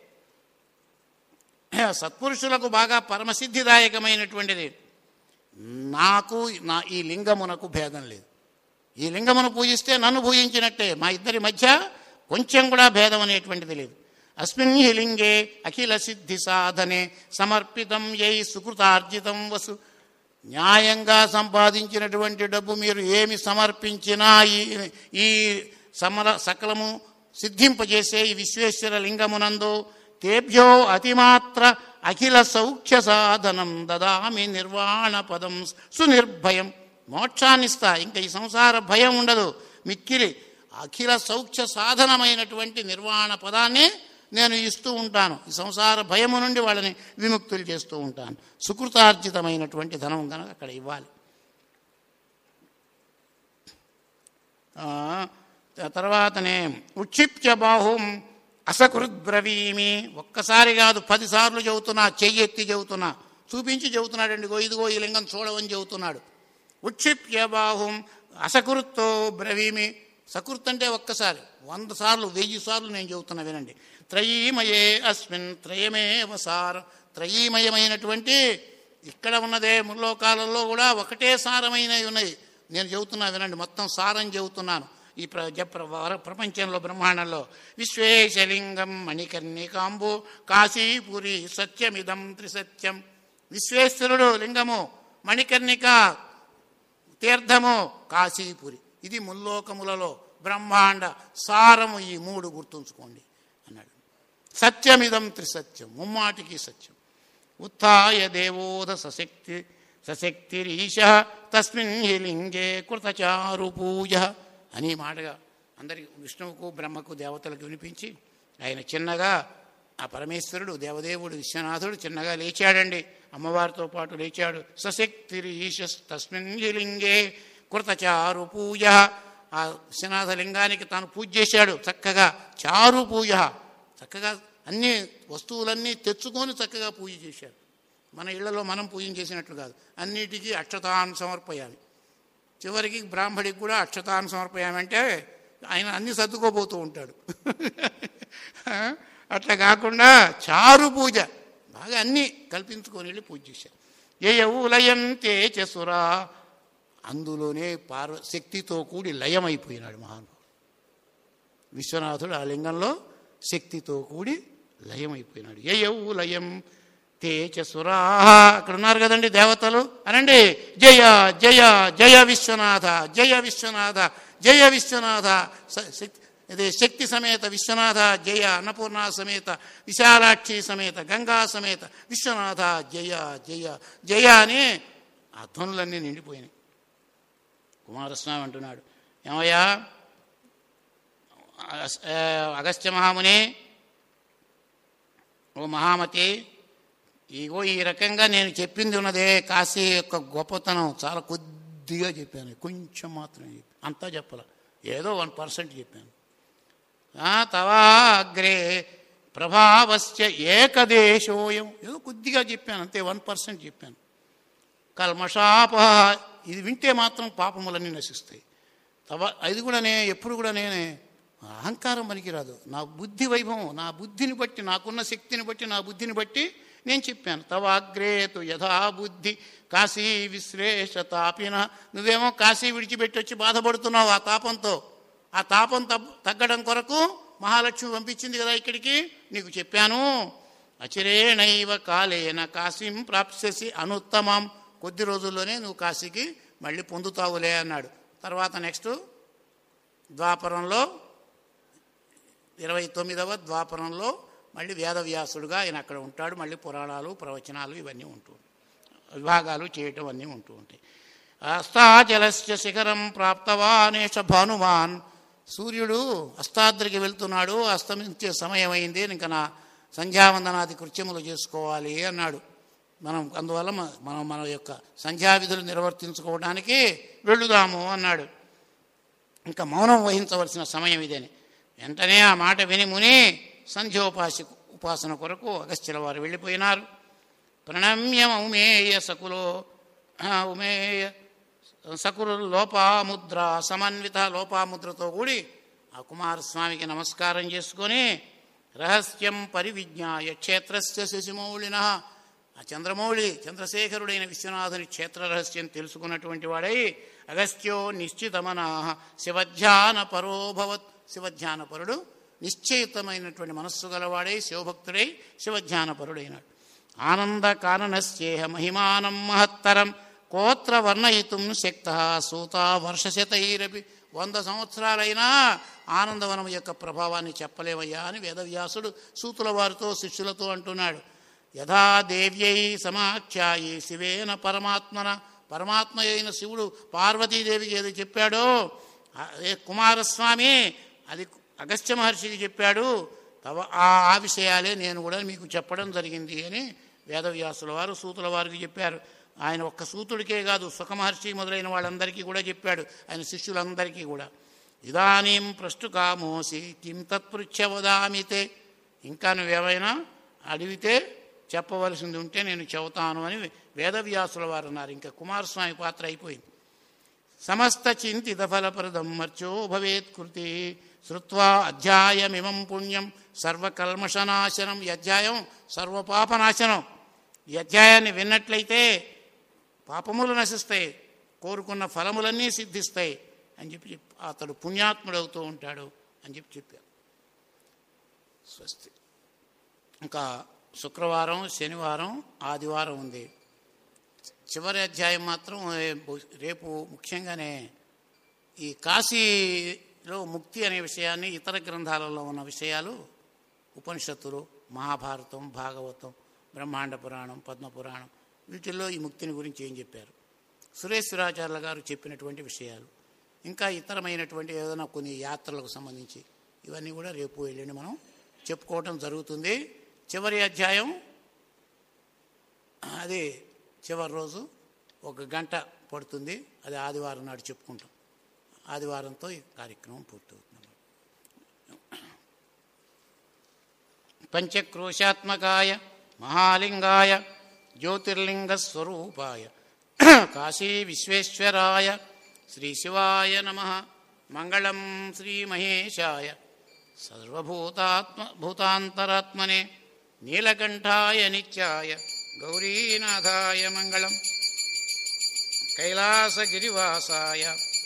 సత్పురుషులకు బాగా పరమసిద్ధిదాయకమైనటువంటిది నాకు నా ఈ లింగమునకు భేదం లేదు ఈ లింగమును పూజిస్తే నన్ను పూజించినట్టే మా ఇద్దరి మధ్య కొంచెం కూడా భేదం అనేటువంటిది లేదు అస్మిన్ హి లింగే అఖిల సిద్ధి సాధనే సమర్పితం యై సుకృతార్జితం వసు న్యాయంగా సంపాదించినటువంటి డబ్బు మీరు ఏమి సమర్పించినా ఈ ఈ సమర సకలము సిద్ధింపజేసే ఈ విశ్వేశ్వర లింగమునందు తేభ్యో అతిమాత్ర అఖిల సౌఖ్య సాధనం దదామి నిర్వాణ పదం సునిర్భయం మోక్షాన్నిస్తా ఇంకా ఈ సంసార భయం ఉండదు మిక్కిలి అఖిల సౌఖ్య సాధనమైనటువంటి నిర్వాణ పదాన్ని నేను ఇస్తూ ఉంటాను ఈ సంసార భయము నుండి వాళ్ళని విముక్తులు చేస్తూ ఉంటాను సుకృతార్జితమైనటువంటి ధనం కనుక అక్కడ ఇవ్వాలి ఆ, తర్వాతనే ఉక్షిప్య బాహుం అసకృద్బ్రవీమి ఒక్కసారి కాదు పదిసార్లు చెబుతున్నా చెయ్యెత్తి చెబుతున్నా చూపించి చెబుతున్నాడండి ఇగో ఇదిగో ఈ లింగం చూడవని చెబుతున్నాడు ఉక్షిప్య బాహుం అసకృత్తో బ్రవీమి సకృత్ అంటే ఒక్కసారి వంద సార్లు వెయ్యి సార్లు నేను చెబుతున్నా వినండి త్రయీమయే అస్మిన్ త్రయమేవ సారం త్రయీమయమైనటువంటి ఇక్కడ ఉన్నదే ముల్లోకాలలో కూడా ఒకటే సారమైనవి ఉన్నాయి నేను చెబుతున్నా వినండి మొత్తం సారం చెబుతున్నాను ఈ ప్ర జ- ప్ర- వర- ప్రపంచంలో బ్రహ్మాండంలో విశ్వేశలింగం మణికర్ణికాంబు కాశీపురి సత్యమిదం త్రిసత్యం విశ్వేశ్వరుడు లింగము మణికర్ణిక తీర్థము కాశీపురి ఇది ముల్లోకములలో బ్రహ్మాండ సారము ఈ మూడు గుర్తుంచుకోండి అన్నాడు సత్యమిదం త్రిసత్యం ముమ్మాటికి సత్యం ఉత్థాయ దేవోద సశక్తి సశక్తిరీశ తస్మిన్ హి లింగే కృతచారు పూజ అని మాటగా అందరికి విష్ణువుకు బ్రహ్మకు దేవతలకు వినిపించి ఆయన చిన్నగా ఆ పరమేశ్వరుడు దేవదేవుడు విశ్వనాథుడు చిన్నగా లేచాడండి అమ్మవారితో పాటు లేచాడు సశక్తిరీశ తస్మిన్ హి లింగే కృతచారు పూజ ఆ విశ్వనాథ లింగానికి తాను పూజ చేశాడు చక్కగా చారు పూజ చక్కగా అన్ని వస్తువులన్నీ తెచ్చుకొని చక్కగా పూజ చేశాడు మన ఇళ్లలో మనం పూజ చేసినట్లు కాదు అన్నిటికీ అక్షతాన్ని సమర్పయాలి చివరికి బ్రాహ్మడికి కూడా అక్షతాన్ని సమర్పయామంటే ఆయన అన్ని సర్దుకోబోతూ ఉంటాడు అట్లా కాకుండా చారు పూజ బాగా అన్నీ కల్పించుకొని వెళ్ళి పూజ చేశారు ఏ లయం తేజసురా అందులోనే పార్వ శక్తితో కూడి లయమైపోయినాడు మహానుభావుడు విశ్వనాథుడు ఆ లింగంలో శక్తితో కూడి లయమైపోయినాడు యయౌ లయం తేజసురా అక్కడ ఉన్నారు కదండి దేవతలు అనండి జయ జయ జయ విశ్వనాథ జయ విశ్వనాథ జయ విశ్వనాథ స- శక్తి ఇది శక్తి సమేత విశ్వనాథ జయ అన్నపూర్ణ సమేత విశాలాక్షి సమేత గంగా సమేత విశ్వనాథ జయ జయ జయ అని ఆ ధ్వనులన్నీ నిండిపోయినాయి కుమారస్వామి అంటున్నాడు ఏమయ్యా అగస్- ఆ, అగస్త్య మహాముని ఓ మహామతి ఇగో ఈ రకంగా నేను చెప్పింది ఉన్నదే కాశీ యొక్క గొప్పతనం చాలా కొద్దిగా చెప్పాను కొంచెం మాత్రమే చెప్పాను అంతా చెప్పాల ఏదో వన్ పర్సెంట్ చెప్పాను ఆ, తవాగ్రే ప్రభావస్య ఏకదేశోయం ఏదో కొద్దిగా చెప్పాను అంతే వన్ పర్సెంట్ చెప్పాను కల్మషాప ఇది వింటే మాత్రం పాపములన్నీ నశిస్తాయి తవ అది కూడా నే ఎప్పుడు కూడా నేనే అహంకారం పనికిరాదు నా బుద్ధి వైభవం నా బుద్ధిని బట్టి నాకున్న శక్తిని బట్టి నా బుద్ధిని బట్టి నేను చెప్పాను తవ అగ్రేతు యథా బుద్ధి కాశీ విశ్లేష తాపిన నువ్వేమో కాశీ విడిచిపెట్టి వచ్చి బాధపడుతున్నావు ఆ తాపంతో ఆ తాపం తగ్- తగ్గడం కొరకు మహాలక్ష్మి పంపించింది కదా ఇక్కడికి నీకు చెప్పాను అచిరేణైవ కాలేన కాశీం ప్రాప్స్యసి అనుత్తమం కొద్ది రోజుల్లోనే నువ్వు కాశీకి మళ్ళీ పొందుతావులే అన్నాడు తర్వాత నెక్స్ట్ ద్వాపరంలో ఇరవై తొమ్మిదవ ద్వాపరంలో మళ్ళీ వేదవ్యాసుడుగా ఆయన అక్కడ ఉంటాడు మళ్ళీ పురాణాలు ప్రవచనాలు ఇవన్నీ ఉంటూ విభాగాలు చేయటం అన్నీ ఉంటూ ఉంటాయి అస్తాచలస్య శిఖరం ప్రాప్తవానేష భానుమాన్ సూర్యుడు అస్తాద్రికి వెళ్తున్నాడు అస్తమించే సమయం అయింది ఇంకా నా సంధ్యావందనాది కృత్యములు చేసుకోవాలి అన్నాడు మనం అందువల్ల మ- మనం మన యొక్క సంధ్యావిధులు నిర్వర్తించుకోవడానికి వెళ్ళుదాము అన్నాడు ఇంకా మౌనం వహించవలసిన సమయం ఇదని వెంటనే ఆ మాట విని ముని సంధ్యోపాసి ఉపాసన కొరకు అగస్త్యుల వారు వెళ్ళిపోయినారు ప్రణమ్య ఉమేయ సకులో ఆ, ఉమేయ సకులు లోపాముద్ర సమన్విత లోపాముద్రతో కూడి ఆ కుమారస్వామికి నమస్కారం చేసుకొని రహస్యం పరివిజ్ఞాయ క్షేత్రస్య శశిమౌళిన ఆ చంద్రమౌళి చంద్రశేఖరుడైన విశ్వనాథుని క్షేత్ర రహస్యం తెలుసుకున్నటువంటి వాడై అగస్త్యో నిశ్చితమనా శివధ్యాన పరోభవత్ శివధ్యాన పరుడు నిశ్చయితమైనటువంటి మనస్సు గలవాడై శివభక్తుడై శివధ్యానపరుడైనాడు ఆనంద కారణస్యేహ మహిమానం మహత్తరం కోత్ర వర్ణయితుం శక్త సూత వర్షశతైరపి వంద సంవత్సరాలైనా ఆనందవనం యొక్క ప్రభావాన్ని చెప్పలేమయ్యా అని వేదవ్యాసుడు సూతుల వారితో శిష్యులతో అంటున్నాడు యథా దేవ్యై సమాఖ్యాయి శివేన పరమాత్మన పరమాత్మ అయిన శివుడు పార్వతీదేవికి ఏది చెప్పాడో అదే కుమారస్వామి అది అగస్త్య మహర్షికి చెప్పాడు తవ ఆ ఆ విషయాలే నేను కూడా మీకు చెప్పడం జరిగింది అని వేదవ్యాసుల వారు సూతుల వారికి చెప్పారు ఆయన ఒక్క సూతుడికే కాదు సుఖమహర్షి మొదలైన వాళ్ళందరికీ కూడా చెప్పాడు ఆయన శిష్యులందరికీ కూడా ఇదానీం ప్రష్టుకామోసి కిం తత్పృచ్ఛ వదామితే ఇంకా నువ్వేమైనా అడిగితే చెప్పవలసింది ఉంటే నేను చెబుతాను అని వేదవ్యాసుల వారు అన్నారు ఇంకా కుమారస్వామి పాత్ర అయిపోయింది సమస్త చింతిత ఫలప్రదం మర్చో భవేత్ కృతి శ్రుత్వా అధ్యాయమిమం పుణ్యం సర్వకల్మషనాశనం ఈ అధ్యాయం సర్వపాపనాశనం ఈ అధ్యాయాన్ని విన్నట్లయితే పాపములు నశిస్తాయి కోరుకున్న ఫలములన్నీ సిద్ధిస్తాయి అని చెప్పి చెప్పి అతడు పుణ్యాత్ముడవుతూ ఉంటాడు అని చెప్పి చెప్పారు స్వస్తి ఇంకా శుక్రవారం శనివారం ఆదివారం ఉంది చివరి అధ్యాయం మాత్రం రేపు ముఖ్యంగానే ఈ కాశీలో ముక్తి అనే విషయాన్ని ఇతర గ్రంథాలలో ఉన్న విషయాలు ఉపనిషత్తులు మహాభారతం భాగవతం బ్రహ్మాండ పురాణం పద్మపురాణం వీటిల్లో ఈ ముక్తిని గురించి ఏం చెప్పారు సురేశ్వరాచార్యుల గారు చెప్పినటువంటి విషయాలు ఇంకా ఇతరమైనటువంటి ఏదైనా కొన్ని యాత్రలకు సంబంధించి ఇవన్నీ కూడా రేపు వెళ్ళండి మనం చెప్పుకోవటం జరుగుతుంది చివరి అధ్యాయం అది చివరి రోజు ఒక గంట పడుతుంది అది ఆదివారం నాడు చెప్పుకుంటాం ఆదివారంతో ఈ కార్యక్రమం పూర్తవుతుంది పంచక్రోశాత్మకాయ మహాలింగాయ జ్యోతిర్లింగస్వరూపాయ కాశీ విశ్వేశ్వరాయ శ్రీశివాయ నమ మంగళం శ్రీమహేశాయ సర్వభూతాత్మ భూతాంతరాత్మనే నీలకంఠాయ నిత్యాయ గౌరీనాథాయ మంగళం కైలాసగిరివాసాయ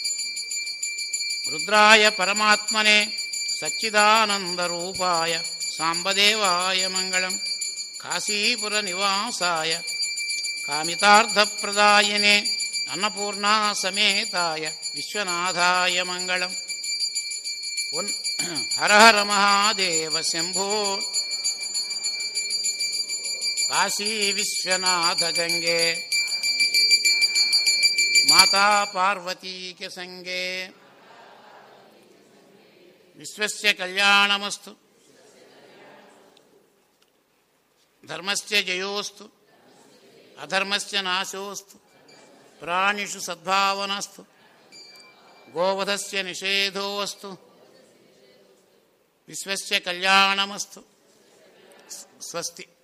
రుద్రాయ పరమాత్మనే సచ్చిదానందరూపాయ సాంబదేవాయ మంగళం కాశీపుర నివాసాయ కామితార్థప్రదాయనే అన్నపూర్ణా సమేతాయ విశ్వనాథాయ మంగళం ఉన్ హర హర మహాదేవ శంభో కాశీ విశ్వనాథ గంగే మాతా పార్వతీక సంగే విశ్వస్య కళ్యాణమస్తు ధర్మస్య జయోస్తు అధర్మస్య నాశోస్తు ప్రాణిషు సద్భావనస్తు గోవధస్య నిషేధోస్తు విశ్వస్య కళ్యాణమస్తు స్వస్తి